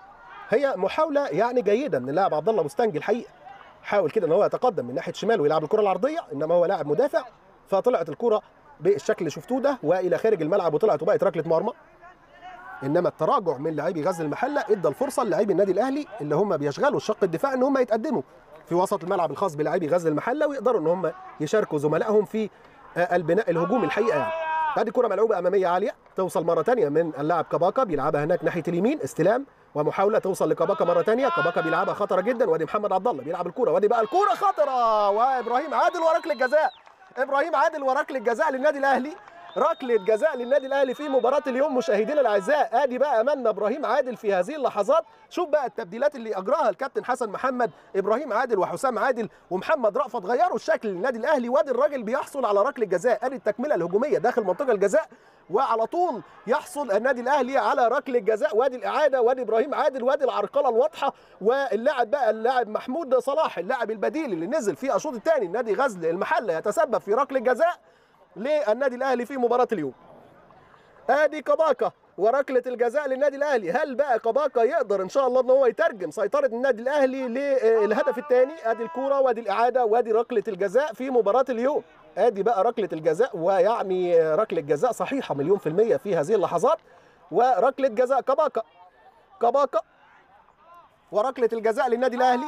هي محاوله يعني جيده من اللاعب عبد الله بوستانجي الحقيقه حاول كده ان هو يتقدم من ناحيه شمال ويلعب الكره العرضيه انما هو لاعب مدافع فطلعت الكره بالشكل اللي شفتوه ده والى خارج الملعب وطلعت وبقت ركله مرمى انما التراجع من لاعبي غزل المحله ادى الفرصه للاعبي النادي الاهلي اللي هم بيشغلوا الشق الدفاع ان هم يتقدموا في وسط الملعب الخاص بلاعبي غزل المحله ويقدروا ان هم يشاركوا زملائهم في البناء الهجومي الحقيقه يعني ادي كره ملعوبه اماميه عاليه توصل مره ثانيه من اللاعب كباكا بيلعبها هناك ناحيه اليمين استلام ومحاوله توصل لكباكا مره ثانيه كباكا بيلعبها خطره جدا وادي محمد عبد الله بيلعب الكره وادي بقى الكره خطره وابراهيم عادل وركله جزاء ابراهيم عادل وركله جزاء للنادي الاهلي ركله جزاء للنادي الاهلي في مباراه اليوم مشاهدينا الاعزاء ادي بقى امامنا ابراهيم عادل في هذه اللحظات شوف بقى التبديلات اللي اجراها الكابتن حسن محمد ابراهيم عادل وحسام عادل ومحمد رأفت غيروا الشكل للنادي الاهلي وادي الراجل بيحصل على ركله جزاء ادي التكمله الهجوميه داخل منطقه الجزاء وعلى طول يحصل النادي الاهلي على ركله جزاء وادي الاعاده وادي ابراهيم عادل وادي العرقله الواضحه واللاعب بقى اللاعب محمود صلاح اللاعب البديل اللي نزل في الشوط الثاني نادي غزل المحله يتسبب في ركله جزاء للنادي الاهلي في مباراه اليوم ادي كباكا وركله الجزاء للنادي الاهلي هل بقى كباكا يقدر ان شاء الله ان هو يترجم سيطره النادي الاهلي للهدف الثاني ادي الكوره وادي الاعاده وادي ركله الجزاء في مباراه اليوم ادي بقى ركله الجزاء ويعني ركله جزاء صحيحه مليون في الميه في هذه اللحظات وركله جزاء كباكا كباكا وركله الجزاء للنادي الاهلي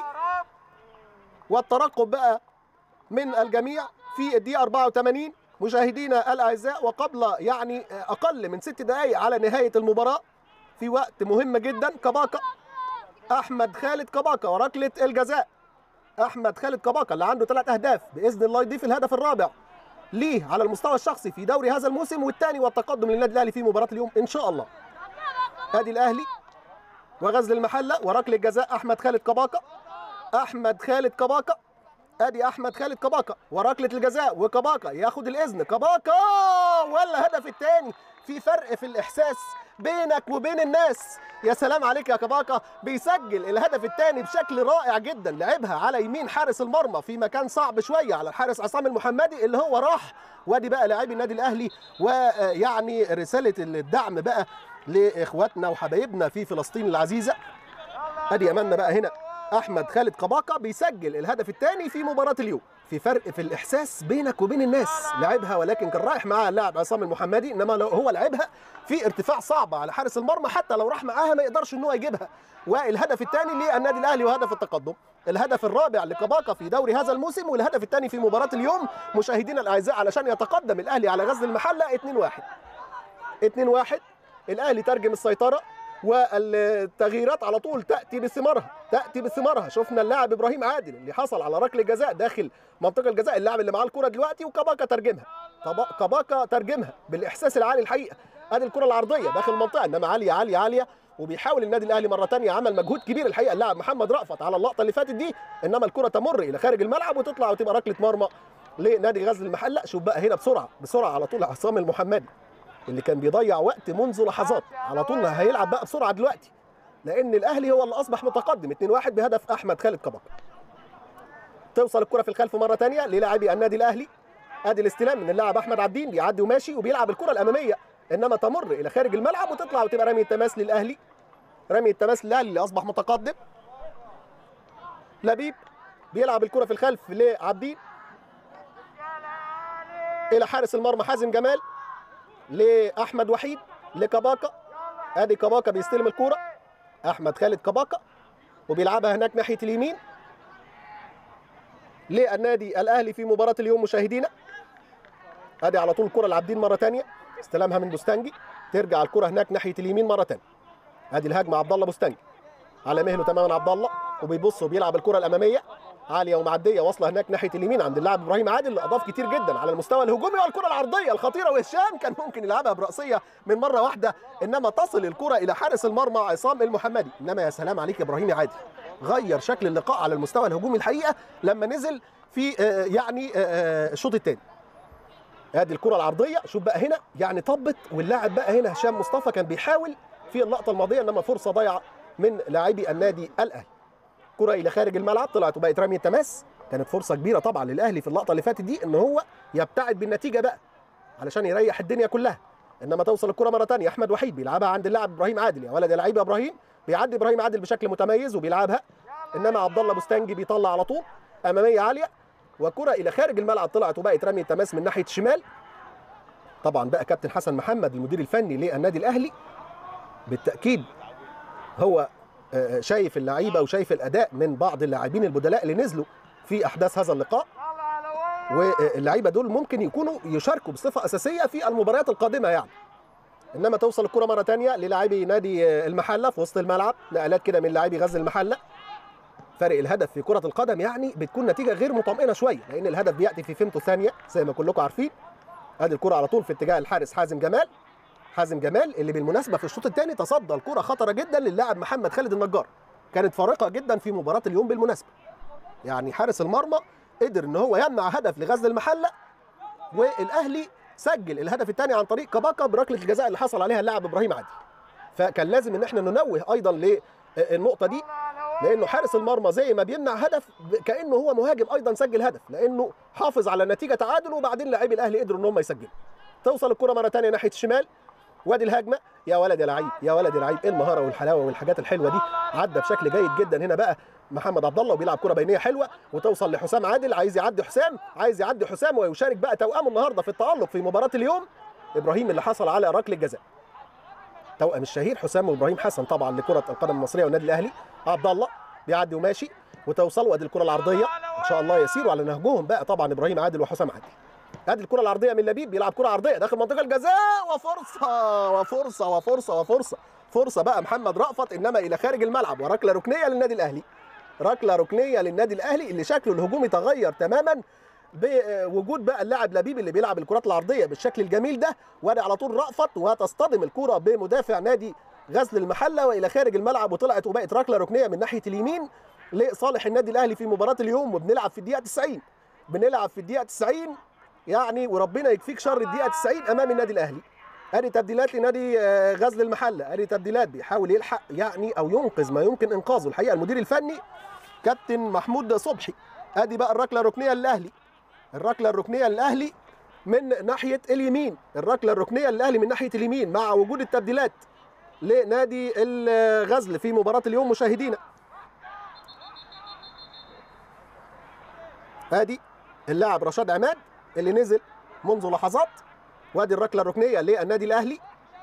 والترقب بقى من الجميع في الدقيقه 84 مشاهدينا الاعزاء وقبل يعني اقل من ست دقائق على نهايه المباراه في وقت مهم جدا كباكا احمد خالد كباكا وركله الجزاء احمد خالد كباكا اللي عنده ثلاث اهداف باذن الله يضيف الهدف الرابع ليه على المستوى الشخصي في دوري هذا الموسم والثاني والتقدم للنادي الاهلي في مباراه اليوم ان شاء الله ادي الاهلي وغزل المحله وركله جزاء احمد خالد كباكا احمد خالد كباكا ادي احمد خالد كباكا وركله الجزاء وكباكا ياخد الاذن كباكا ولا الهدف الثاني في فرق في الاحساس بينك وبين الناس يا سلام عليك يا كباكا بيسجل الهدف الثاني بشكل رائع جدا لعبها على يمين حارس المرمى في مكان صعب شويه على الحارس عصام المحمدي اللي هو راح وادي بقى لاعبي النادي الاهلي ويعني رساله الدعم بقى لاخواتنا وحبايبنا في فلسطين العزيزه ادي امامنا بقى هنا احمد خالد كباكا بيسجل الهدف الثاني في مباراه اليوم في فرق في الاحساس بينك وبين الناس لعبها ولكن كان رايح معاه اللاعب عصام المحمدي انما لو هو لعبها في ارتفاع صعب على حارس المرمى حتى لو راح معاها ما يقدرش ان هو يجيبها والهدف الثاني للنادي الاهلي وهدف التقدم الهدف الرابع لكباكا في دوري هذا الموسم والهدف الثاني في مباراه اليوم مشاهدينا الاعزاء علشان يتقدم الاهلي على غزل المحله 2-1 2-1 الاهلي ترجم السيطره والتغييرات على طول تاتي بثمارها تاتي بثمارها شفنا اللاعب ابراهيم عادل اللي حصل على ركله جزاء داخل منطقه الجزاء اللاعب اللي معاه الكره دلوقتي وكباكا ترجمها كباكا ترجمها بالاحساس العالي الحقيقه ادي الكره العرضيه داخل المنطقه انما عاليه عاليه عاليه وبيحاول النادي الاهلي مره ثانيه عمل مجهود كبير الحقيقه اللاعب محمد رأفت على اللقطه اللي فاتت دي انما الكره تمر الى خارج الملعب وتطلع وتبقى ركله مرمى لنادي غزل المحله شوف بقى هنا بسرعه بسرعه على طول عصام المحمدي اللي كان بيضيع وقت منذ لحظات على طول هيلعب بقى بسرعه دلوقتي لان الاهلي هو اللي اصبح متقدم 2-1 بهدف احمد خالد كباكا توصل الكره في الخلف مره ثانيه للاعبي النادي الاهلي ادي الاستلام من اللاعب احمد عبدين بيعدي وماشي وبيلعب الكره الاماميه انما تمر الى خارج الملعب وتطلع وتبقى رمي التماس للاهلي رمي التماس للاهلي اللي اصبح متقدم لبيب بيلعب الكره في الخلف لعبدين الى حارس المرمى حازم جمال لاحمد وحيد لكباكا ادي كباكا بيستلم الكوره احمد خالد كباكا وبيلعبها هناك ناحيه اليمين للنادي الاهلي في مباراه اليوم مشاهدينا ادي على طول الكره لعبدين مره ثانيه استلامها من بوستانجي ترجع الكره هناك ناحيه اليمين مره ثانيه ادي الهجمه عبد الله بوستانجي على مهله تماما عبد الله وبيبص وبيلعب الكره الاماميه عاليه ومعديه واصله هناك ناحيه اليمين عند اللاعب ابراهيم عادل اللي اضاف كتير جدا على المستوى الهجومي والكره العرضيه الخطيره وهشام كان ممكن يلعبها براسيه من مره واحده انما تصل الكره الى حارس المرمى عصام المحمدي انما يا سلام عليك يا ابراهيم عادل غير شكل اللقاء على المستوى الهجومي الحقيقه لما نزل في يعني الشوط الثاني ادي الكره العرضيه شوف بقى هنا يعني طبت واللاعب بقى هنا هشام مصطفى كان بيحاول في اللقطه الماضيه انما فرصه ضايعه من لاعبي النادي الاهلي كرة إلى خارج الملعب طلعت وبقت رمية تماس كانت فرصة كبيرة طبعا للأهلي في اللقطة اللي فاتت دي إن هو يبتعد بالنتيجة بقى علشان يريح الدنيا كلها إنما توصل الكرة مرة ثانية أحمد وحيد بيلعبها عند اللاعب إبراهيم عادل يا ولد يا لعيب يا إبراهيم بيعدي إبراهيم عادل بشكل متميز وبيلعبها إنما عبد الله بوستانجي بيطلع على طول أمامية عالية وكرة إلى خارج الملعب طلعت وبقت رمية تماس من ناحية الشمال طبعا بقى كابتن حسن محمد المدير الفني للنادي الأهلي بالتأكيد هو شايف اللعيبه وشايف الاداء من بعض اللاعبين البدلاء اللي نزلوا في احداث هذا اللقاء واللعيبه دول ممكن يكونوا يشاركوا بصفه اساسيه في المباريات القادمه يعني انما توصل الكره مره ثانيه للاعبي نادي المحله في وسط الملعب نقلات كده من لاعبي غزل المحله فرق الهدف في كره القدم يعني بتكون نتيجه غير مطمئنه شويه لان الهدف بياتي في فيمتو ثانيه زي ما كلكم عارفين ادي الكره على طول في اتجاه الحارس حازم جمال حازم جمال اللي بالمناسبه في الشوط الثاني تصدى الكره خطره جدا للاعب محمد خالد النجار كانت فارقه جدا في مباراه اليوم بالمناسبه يعني حارس المرمى قدر ان هو يمنع هدف لغزل المحله والاهلي سجل الهدف الثاني عن طريق كباكا بركله الجزاء اللي حصل عليها اللاعب ابراهيم عادل فكان لازم ان احنا ننوه ايضا للنقطه دي لانه حارس المرمى زي ما بيمنع هدف ب- كانه هو مهاجم ايضا سجل هدف لانه حافظ على النتيجه تعادل وبعدين لاعبي الاهلي قدروا ان هم يسجلوا توصل الكره مره ثانيه ناحيه الشمال وادي الهجمه يا ولد يا لعيب يا ولد يا لعيب ايه المهاره والحلاوه والحاجات الحلوه دي عدى بشكل جيد جدا هنا بقى محمد عبد الله وبيلعب كره بينيه حلوه وتوصل لحسام عادل عايز يعدي حسام عايز يعدي حسام ويشارك بقى توأمه النهارده في التألق في مباراه اليوم ابراهيم اللي حصل على ركله جزاء توأم الشهير حسام وابراهيم حسن طبعا لكره القدم المصريه والنادي الاهلي عبد الله بيعدي وماشي وتوصل وادي الكره العرضيه ان شاء الله يسيروا على نهجهم بقى طبعا ابراهيم عادل وحسام عادل ادي الكره العرضيه من لبيب بيلعب كره عرضيه داخل منطقه الجزاء وفرصه وفرصه وفرصه وفرصه فرصه بقى محمد رأفت انما الى خارج الملعب وركله ركنيه للنادي الاهلي ركله ركنيه للنادي الاهلي اللي شكله الهجومي تغير تماما بوجود بقى اللاعب لبيب اللي بيلعب الكرات العرضيه بالشكل الجميل ده وادي على طول رأفت وتصطدم الكره بمدافع نادي غزل المحله والى خارج الملعب وطلعت وبقت ركله ركنيه من ناحيه اليمين لصالح النادي الاهلي في مباراه اليوم وبنلعب في الدقيقه 90 بنلعب في الدقيقه 90 يعني وربنا يكفيك شر الدقيقه 90 امام النادي الاهلي ادي تبديلات لنادي آه، غزل المحله ادي تبديلات بيحاول يلحق يعني او ينقذ ما يمكن انقاذه الحقيقه المدير الفني كابتن محمود صبحي ادي بقى الركله الركنيه للاهلي الركله الركنيه للاهلي من ناحيه اليمين الركله الركنيه للاهلي من ناحيه اليمين مع وجود التبديلات لنادي الغزل في مباراه اليوم مشاهدينا ادي اللاعب رشاد عماد اللي نزل منذ لحظات وادي الركله الركنيه للنادي الاهلي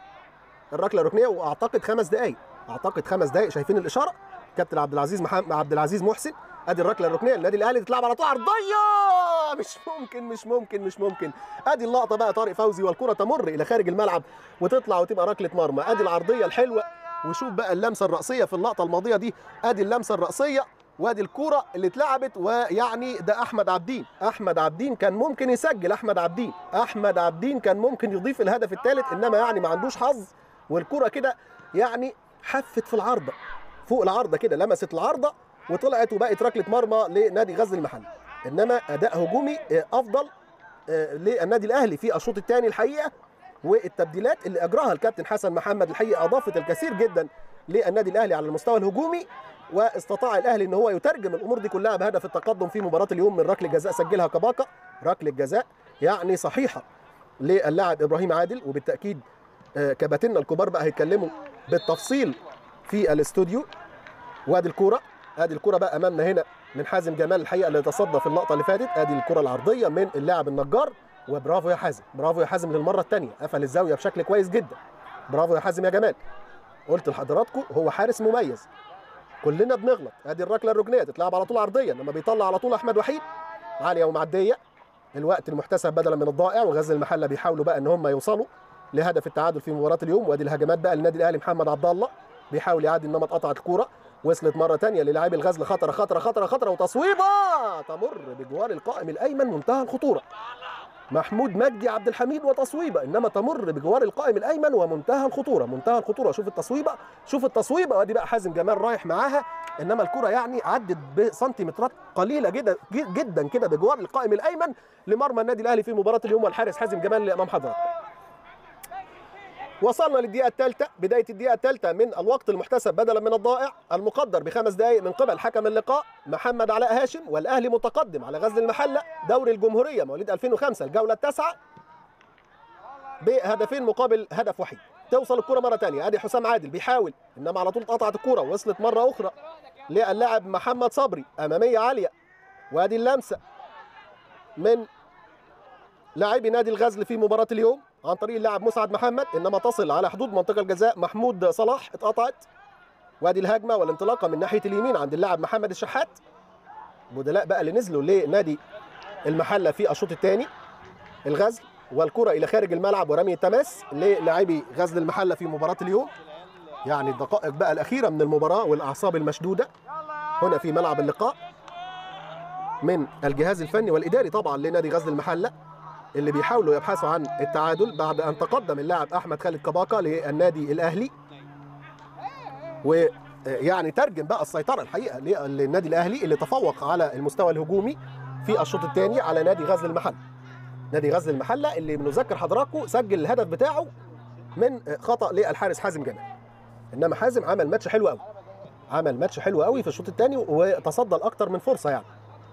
الركله الركنيه واعتقد خمس دقائق اعتقد خمس دقائق شايفين الاشاره كابتن عبد العزيز محمد عبد العزيز محسن ادي الركله الركنيه للنادي الاهلي تتلعب على طول عرضيه مش ممكن مش ممكن مش ممكن ادي اللقطه بقى طارق فوزي والكره تمر الى خارج الملعب وتطلع وتبقى ركله مرمى ادي العرضيه الحلوه وشوف بقى اللمسه الرأسيه في اللقطه الماضيه دي ادي اللمسه الرأسيه وادي الكوره اللي اتلعبت ويعني ده احمد عبدين احمد عبدين كان ممكن يسجل احمد عبدين احمد عبدين كان ممكن يضيف الهدف الثالث انما يعني ما عندوش حظ والكوره كده يعني حفت في العارضه فوق العارضه كده لمست العارضه وطلعت وبقت ركله مرمى لنادي غزل المحله انما اداء هجومي آه، افضل آه، للنادي الاهلي في الشوط الثاني الحقيقه والتبديلات اللي اجراها الكابتن حسن محمد الحقيقه اضافت الكثير جدا للنادي الاهلي على المستوى الهجومي واستطاع الاهلي ان هو يترجم الامور دي كلها بهدف التقدم في مباراه اليوم من ركله جزاء سجلها كباكا ركله جزاء يعني صحيحه للاعب ابراهيم عادل وبالتاكيد آه، كباتننا الكبار بقى هيتكلموا بالتفصيل في الاستوديو وادي الكوره ادي الكوره بقى امامنا هنا من حازم جمال الحقيقه اللي تصدى في اللقطه اللي فاتت ادي الكره العرضيه من اللاعب النجار وبرافو يا حازم برافو يا حازم للمره الثانيه قفل الزاويه بشكل كويس جدا برافو يا حازم يا جمال قلت لحضراتكم هو حارس مميز كلنا بنغلط ادي الركله الركنيه تتلعب على طول عرضيه لما بيطلع على طول احمد وحيد عاليه ومعديه الوقت المحتسب بدلا من الضائع وغزل المحله بيحاولوا بقى ان هم يوصلوا لهدف التعادل في مباراه اليوم وادي الهجمات بقى للنادي الاهلي محمد عبد الله بيحاول يعدي انما اتقطعت الكوره وصلت مره ثانيه للاعبي الغزل خطره خطره خطره خطره وتصويبه تمر بجوار القائم الايمن منتهى الخطوره محمود مجدي عبد الحميد وتصويبه انما تمر بجوار القائم الايمن ومنتهى الخطوره منتهى الخطوره شوف التصويبه شوف التصويبه وادي بقى حازم جمال رايح معاها انما الكره يعني عدت بسنتيمترات قليله جدا جدا كده بجوار القائم الايمن لمرمى النادي الاهلي في مباراه اليوم والحارس حازم جمال اللي امام حضراتكم وصلنا للدقيقة الثالثة بداية الدقيقة الثالثة من الوقت المحتسب بدلا من الضائع المقدر بخمس دقائق من قبل حكم اللقاء محمد علاء هاشم والأهلي متقدم على غزل المحلة دوري الجمهورية مواليد 2005 الجولة التاسعة بهدفين مقابل هدف وحيد توصل الكرة مرة ثانية ادي حسام عادل بيحاول انما على طول اتقطعت الكرة وصلت مرة أخرى للاعب محمد صبري أمامية عالية وادي اللمسة من لاعبي نادي الغزل في مباراة اليوم عن طريق اللاعب مسعد محمد انما تصل على حدود منطقه الجزاء محمود صلاح اتقطعت وادي الهجمه والانطلاقه من ناحيه اليمين عند اللاعب محمد الشحات بدلاء بقى اللي نزلوا لنادي المحله في الشوط الثاني الغزل والكره الى خارج الملعب ورمي التماس للاعبي غزل المحله في مباراه اليوم يعني الدقائق بقى الاخيره من المباراه والاعصاب المشدوده هنا في ملعب اللقاء من الجهاز الفني والاداري طبعا لنادي غزل المحله اللي بيحاولوا يبحثوا عن التعادل بعد ان تقدم اللاعب احمد خالد كباكا للنادي الاهلي ويعني ترجم بقى السيطره الحقيقه للنادي الاهلي اللي تفوق على المستوى الهجومي في الشوط الثاني على نادي غزل المحله نادي غزل المحله اللي بنذكر حضراتكم سجل الهدف بتاعه من خطا للحارس حازم جمال انما حازم عمل ماتش حلو قوي عمل ماتش حلو قوي في الشوط الثاني وتصدى لاكتر من فرصه يعني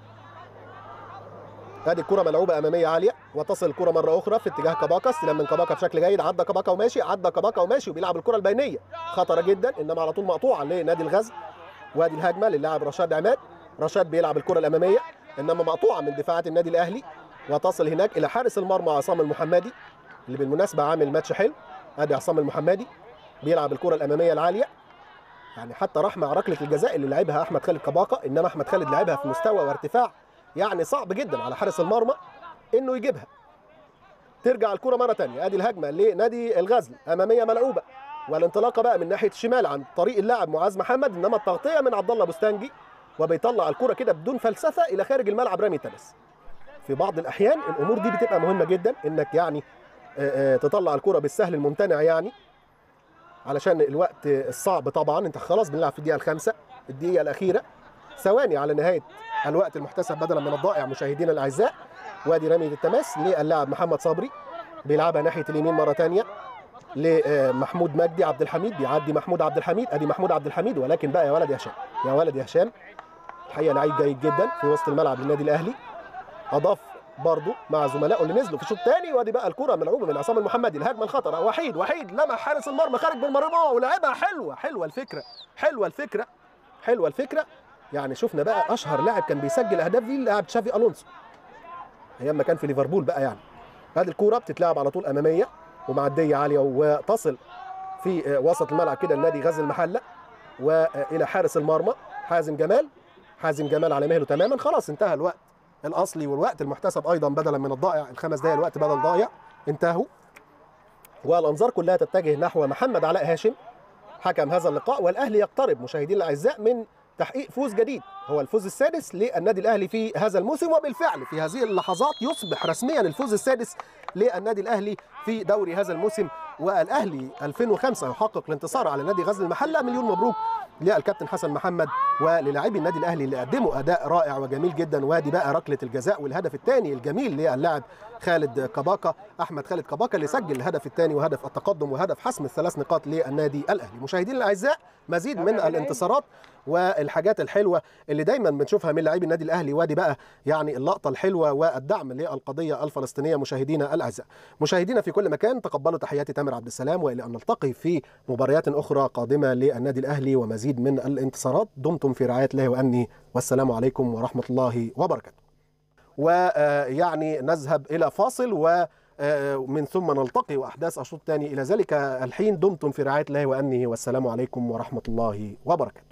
ادي الكره ملعوبه اماميه عاليه وتصل الكره مره اخرى في اتجاه كاباكا استلام من كاباكا بشكل جيد عدى كاباكا وماشي عدى كاباكا وماشي وبيلعب الكره البينيه خطره جدا انما على طول مقطوعه لنادي الغزل وادي الهجمه للاعب رشاد عماد رشاد بيلعب الكره الاماميه انما مقطوعه من دفاعات النادي الاهلي وتصل هناك الى حارس المرمى عصام المحمدي اللي بالمناسبه عامل ماتش حلو ادي عصام المحمدي بيلعب الكره الاماميه العاليه يعني حتى راح مع ركله الجزاء اللي لعبها احمد خالد كباقه انما احمد خالد لعبها في مستوى وارتفاع يعني صعب جدا على حارس المرمى انه يجيبها ترجع الكره مره ثانيه ادي الهجمه لنادي الغزل اماميه ملعوبه والانطلاقه بقى من ناحيه الشمال عن طريق اللاعب معاذ محمد انما التغطيه من عبد الله بوستانجي وبيطلع الكره كده بدون فلسفه الى خارج الملعب رامي تنس في بعض الاحيان الامور دي بتبقى مهمه جدا انك يعني آه، آه، تطلع الكره بالسهل الممتنع يعني علشان الوقت الصعب طبعا انت خلاص بنلعب في الدقيقه الخامسه الدقيقه الاخيره ثواني على نهايه الوقت المحتسب بدلا من الضائع مشاهدينا الاعزاء وادي رميه التماس للاعب محمد صبري بيلعبها ناحيه اليمين مره ثانيه لمحمود مجدي عبد الحميد بيعدي محمود عبد الحميد ادي محمود عبد الحميد ولكن بقى يا ولد يا هشام يا ولد يا هشام الحقيقه لعيب جيد جدا في وسط الملعب للنادي الاهلي اضاف برضه مع زملائه اللي نزلوا في الشوط الثاني وادي بقى الكره ملعوبه من عصام المحمدي الهجمه الخطره وحيد وحيد لمح حارس المرمى خارج بالمرمى ولعبها حلوه حلوه الفكره حلوه الفكره حلوه الفكره يعني شفنا بقى اشهر لاعب كان بيسجل اهداف دي اللاعب تشافي الونسو ايام ما كان في ليفربول بقى يعني هذه الكوره بتتلعب على طول اماميه ومعديه عاليه وتصل في وسط الملعب كده النادي غزل المحله والى حارس المرمى حازم جمال حازم جمال على مهله تماما خلاص انتهى الوقت الاصلي والوقت المحتسب ايضا بدلا من الضائع الخمس دقائق الوقت بدل ضايع انتهوا والانظار كلها تتجه نحو محمد علاء هاشم حكم هذا اللقاء والاهلي يقترب مشاهدينا الاعزاء من تحقيق فوز جديد هو الفوز السادس للنادي الاهلي في هذا الموسم وبالفعل في هذه اللحظات يصبح رسميا الفوز السادس للنادي الاهلي في دوري هذا الموسم والاهلي 2005 يحقق الانتصار على نادي غزل المحله مليون مبروك للكابتن حسن محمد وللاعبي النادي الاهلي اللي قدموا اداء رائع وجميل جدا وادي بقى ركله الجزاء والهدف الثاني الجميل للاعب خالد كباكا احمد خالد كباكا اللي سجل الهدف الثاني وهدف التقدم وهدف حسم الثلاث نقاط للنادي الاهلي مشاهدينا الاعزاء مزيد من الانتصارات والحاجات الحلوه اللي دايما بنشوفها من لاعبي النادي الاهلي وادي بقى يعني اللقطه الحلوه والدعم للقضيه الفلسطينيه مشاهدينا الاعزاء مشاهدينا في كل مكان تقبلوا تحياتي تامر عبد السلام والى ان نلتقي في مباريات اخرى قادمه للنادي الاهلي ومزيد من الانتصارات دمتم في رعايه الله وامني والسلام عليكم ورحمه الله وبركاته ويعني نذهب الى فاصل و من ثم نلتقي واحداث الشوط الثاني الى ذلك الحين دمتم في رعايه الله وامنه والسلام عليكم ورحمه الله وبركاته